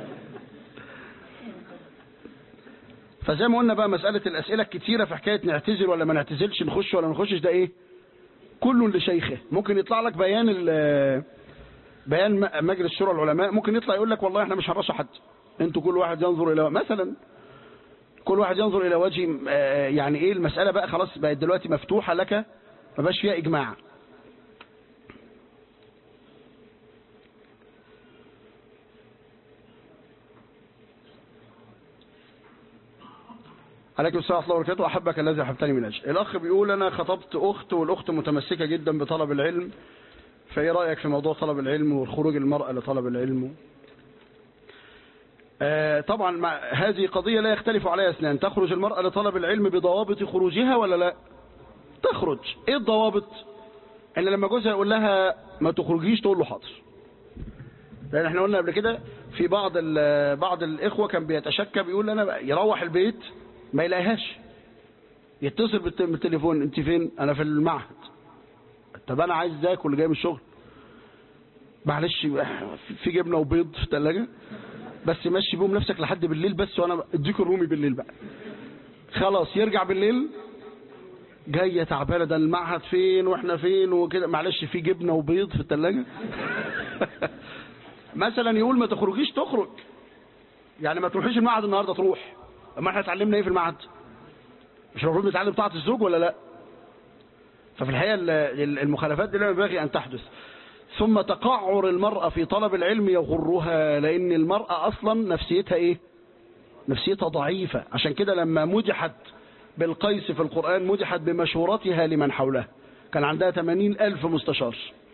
فزي ما قلنا بقى مسألة الأسئلة الكتيرة في حكاية نعتزل ولا ما نعتزلش نخش ولا ما نخشش ده إيه كل لشيخه ممكن يطلع لك بيان ال- بيان م- مجلس شورى العلماء ممكن يطلع يقول لك والله احنا مش هنرشح حد انتوا كل واحد ينظر الى مثلا كل واحد ينظر الى وجه آه، يعني ايه المسألة بقى خلاص بقت دلوقتي مفتوحة لك ما بقاش فيها اجماع عليكم السلام ورحمة الله وبركاته أحبك الذي أحبتني من أجل الأخ بيقول أنا خطبت أخت والأخت متمسكة جدا بطلب العلم فإيه رأيك في موضوع طلب العلم والخروج المرأة لطلب العلم آه طبعا مع هذه قضية لا يختلف عليها اثنان تخرج المرأة لطلب العلم بضوابط خروجها ولا لا تخرج ايه الضوابط ان لما جوزها يقول لها ما تخرجيش تقول له حاضر لان احنا قلنا قبل كده في بعض ال- بعض الاخوه كان بيتشكى بيقول انا بقى يروح البيت ما يلاقيهاش يتصل بالت- بالتليفون انت فين انا في المعهد طب انا عايز اكل جاي من الشغل معلش في جبنه وبيض في الثلاجه بس مشي بيهم نفسك لحد بالليل بس وانا اديك الرومي بالليل بقى خلاص يرجع بالليل جايه تعبانه ده المعهد فين واحنا فين وكده معلش في جبنه وبيض في الثلاجه مثلا يقول ما تخرجيش تخرج يعني ما تروحيش المعهد النهارده تروح اما احنا اتعلمنا ايه في المعهد مش المفروض نتعلم طاعه الزوج ولا لا ففي الحقيقه ال- ال- المخالفات دي لا ينبغي ان تحدث ثم تقعر المرأة في طلب العلم يغرها لأن المرأة أصلا نفسيتها إيه نفسيتها ضعيفة عشان كده لما مدحت بالقيس في القرآن مدحت بمشورتها لمن حولها كان عندها 80 ألف مستشار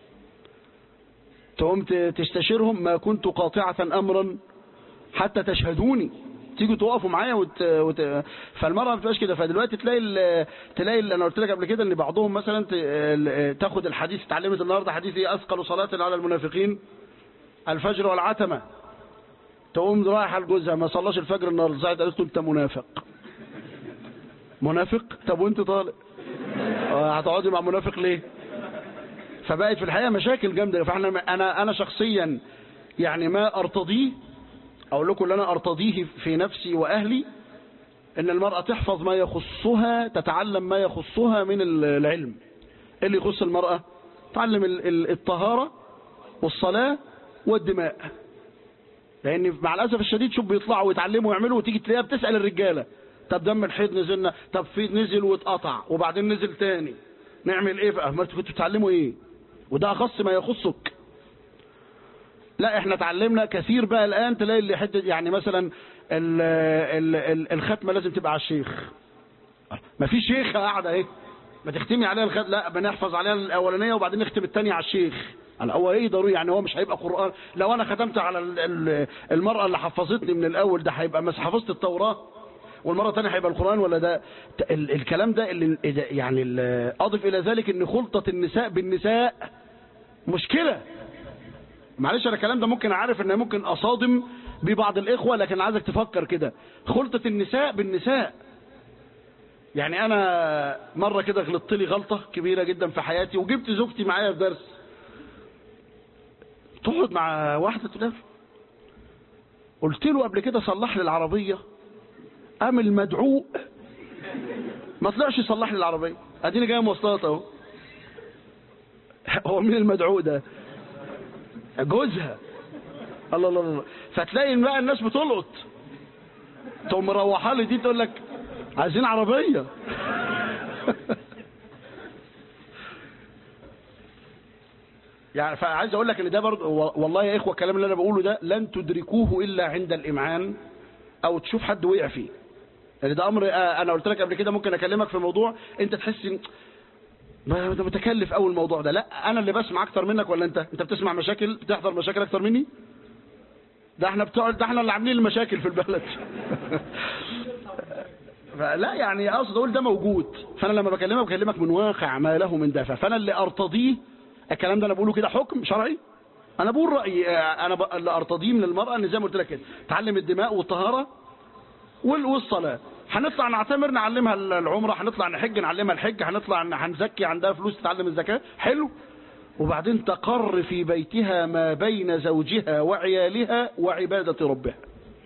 تقوم ت- تستشيرهم ما كنت قاطعة أمرا حتى تشهدوني تيجوا تقفوا معايا وت... وت... فالمرأة ما بتبقاش كده فدلوقتي تلاقي ال... تلاقي ال... انا قلت لك قبل كده ان بعضهم مثلا ت... ال- تاخد الحديث اتعلمت النهارده حديث ايه اثقل صلاة على المنافقين الفجر والعتمة تقوم رايحة لجوزها ما صلاش الفجر النهارده ساعة قالت له انت منافق منافق طب وانت طالق آه، هتقعدي مع منافق ليه فبقت في الحقيقة مشاكل جامدة فاحنا انا انا شخصيا يعني ما ارتضيه اقول لكم اللي انا ارتضيه في نفسي واهلي ان المرأة تحفظ ما يخصها تتعلم ما يخصها من العلم إيه اللي يخص المرأة تعلم ال- ال- الطهارة والصلاة والدماء لان مع الاسف الشديد شوف بيطلعوا ويتعلموا ويعملوا وتيجي تلاقيها بتسال الرجاله طب دم الحيض نزلنا طب في نزل واتقطع وبعدين نزل تاني نعمل ايه بقى ما انتوا كنتوا بتتعلموا ايه وده اخص ما يخصك لا احنا اتعلمنا كثير بقى الان تلاقي اللي حته يعني مثلا ال ال ال الختمه لازم تبقى على الشيخ ما في شيخه قاعده ايه ما تختمي عليها الختم لا بنحفظ عليها الاولانيه وبعدين نختم الثانيه على الشيخ قال هو ايه ضروري يعني هو مش هيبقى قران لو انا ختمت على ال- ال- المراه اللي حفظتني من الاول ده هيبقى مس حفظت التوراه والمره الثانيه هيبقى القران ولا ده ت- ال- الكلام ده اللي إذا- يعني ال- اضف الى ذلك ان خلطه النساء بالنساء مشكله معلش انا الكلام ده ممكن عارف ان ممكن اصادم ببعض الاخوه لكن عايزك تفكر كده خلطه النساء بالنساء يعني انا مره كده غلطت لي غلطه كبيره جدا في حياتي وجبت زوجتي معايا في درس تقعد مع واحده تقول لها قلت له قبل كده صلح لي العربيه قام المدعوق ما طلعش يصلح لي العربيه اديني جاي مواصلات اهو هو مين المدعو ده جوزها الله الله الله فتلاقي بقى الناس بتلقط تقوم مروحه لي دي تقول لك عايزين عربيه يعني فعايز اقول لك ان ده برضه والله يا اخوه الكلام اللي انا بقوله ده لن تدركوه الا عند الامعان او تشوف حد وقع فيه يعني ده امر آه، انا قلت لك قبل كده ممكن اكلمك في موضوع انت تحس ان ما ده متكلف قوي الموضوع ده لا انا اللي بسمع اكتر منك ولا انت انت بتسمع مشاكل بتحضر مشاكل اكتر مني ده احنا بتوع ده احنا اللي عاملين المشاكل في البلد فلا يعني اقصد اقول ده موجود فانا لما بكلمك بكلمك من واقع ما له من دافع فانا اللي ارتضيه الكلام ده انا بقوله كده حكم شرعي انا بقول رايي آه، انا ب... اللي ارتضيه من المراه ان زي ما قلت لك كده تعلم الدماء والطهاره وال- والصلاه هنطلع نعتمر نعلمها العمره هنطلع نحج نعلمها الحج هنطلع ن- هنزكي عندها فلوس تتعلم الزكاه حلو وبعدين تقر في بيتها ما بين زوجها وعيالها وعباده ربها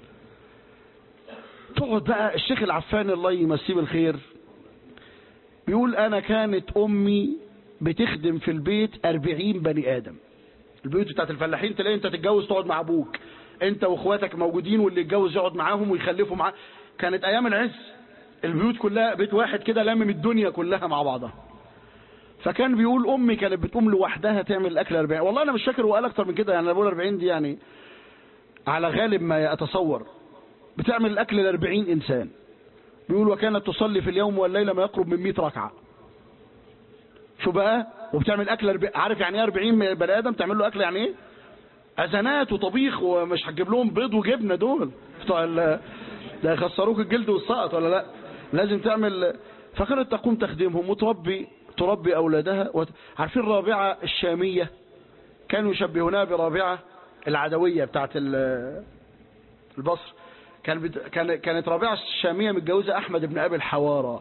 تقعد بقى الشيخ العفان الله يمسيه بالخير بيقول انا كانت امي بتخدم في البيت أربعين بني ادم البيوت بتاعت الفلاحين تلاقي انت تتجوز تقعد مع ابوك انت واخواتك موجودين واللي يتجوز يقعد معاهم ويخلفوا معاه كانت ايام العز البيوت كلها بيت واحد كده لامم الدنيا كلها مع بعضها فكان بيقول امي كانت بتقوم لوحدها تعمل الاكل 40 والله انا مش فاكر هو قال اكتر من كده يعني انا بقول 40 دي يعني على غالب ما اتصور بتعمل الاكل ل 40 انسان بيقول وكانت تصلي في اليوم والليله ما يقرب من 100 ركعه شو بقى وبتعمل اكل أرب... عارف يعني ايه 40 بني ادم تعمل له اكل يعني ايه ازنات وطبيخ ومش هتجيب لهم بيض وجبنه دول بتوع ال... ده يخسروك الجلد والسقط ولا لا لازم تعمل فكانت تقوم تخدمهم وتربي تربي اولادها وت... عارفين رابعه الشاميه كانوا يشبهونها برابعه العدويه بتاعت ال... البصر كان بت... كان كانت رابعه الشاميه متجوزه احمد بن ابي الحوارى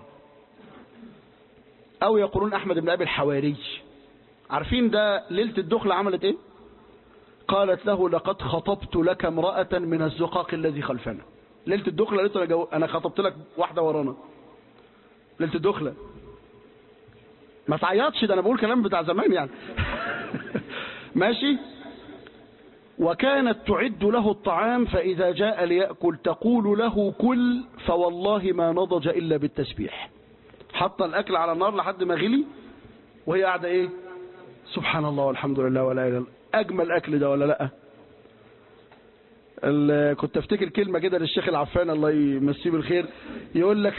او يقولون احمد بن ابي الحواري عارفين ده ليله الدخله عملت ايه قالت له لقد خطبت لك امراه من الزقاق الذي خلفنا ليله الدخله قالت له أنا جو... انا خطبت لك واحده ورانا ليله الدخله ما تعيطش ده انا بقول كلام بتاع زمان يعني ماشي وكانت تعد له الطعام فإذا جاء ليأكل تقول له كل فوالله ما نضج إلا بالتسبيح حط الأكل على النار لحد ما غلي وهي قاعدة إيه سبحان الله والحمد لله ولا إله إلا الله أجمل أكل ده ولا لأ ال- كنت افتكر كلمة كده للشيخ العفان الله يمسيه بالخير يقول لك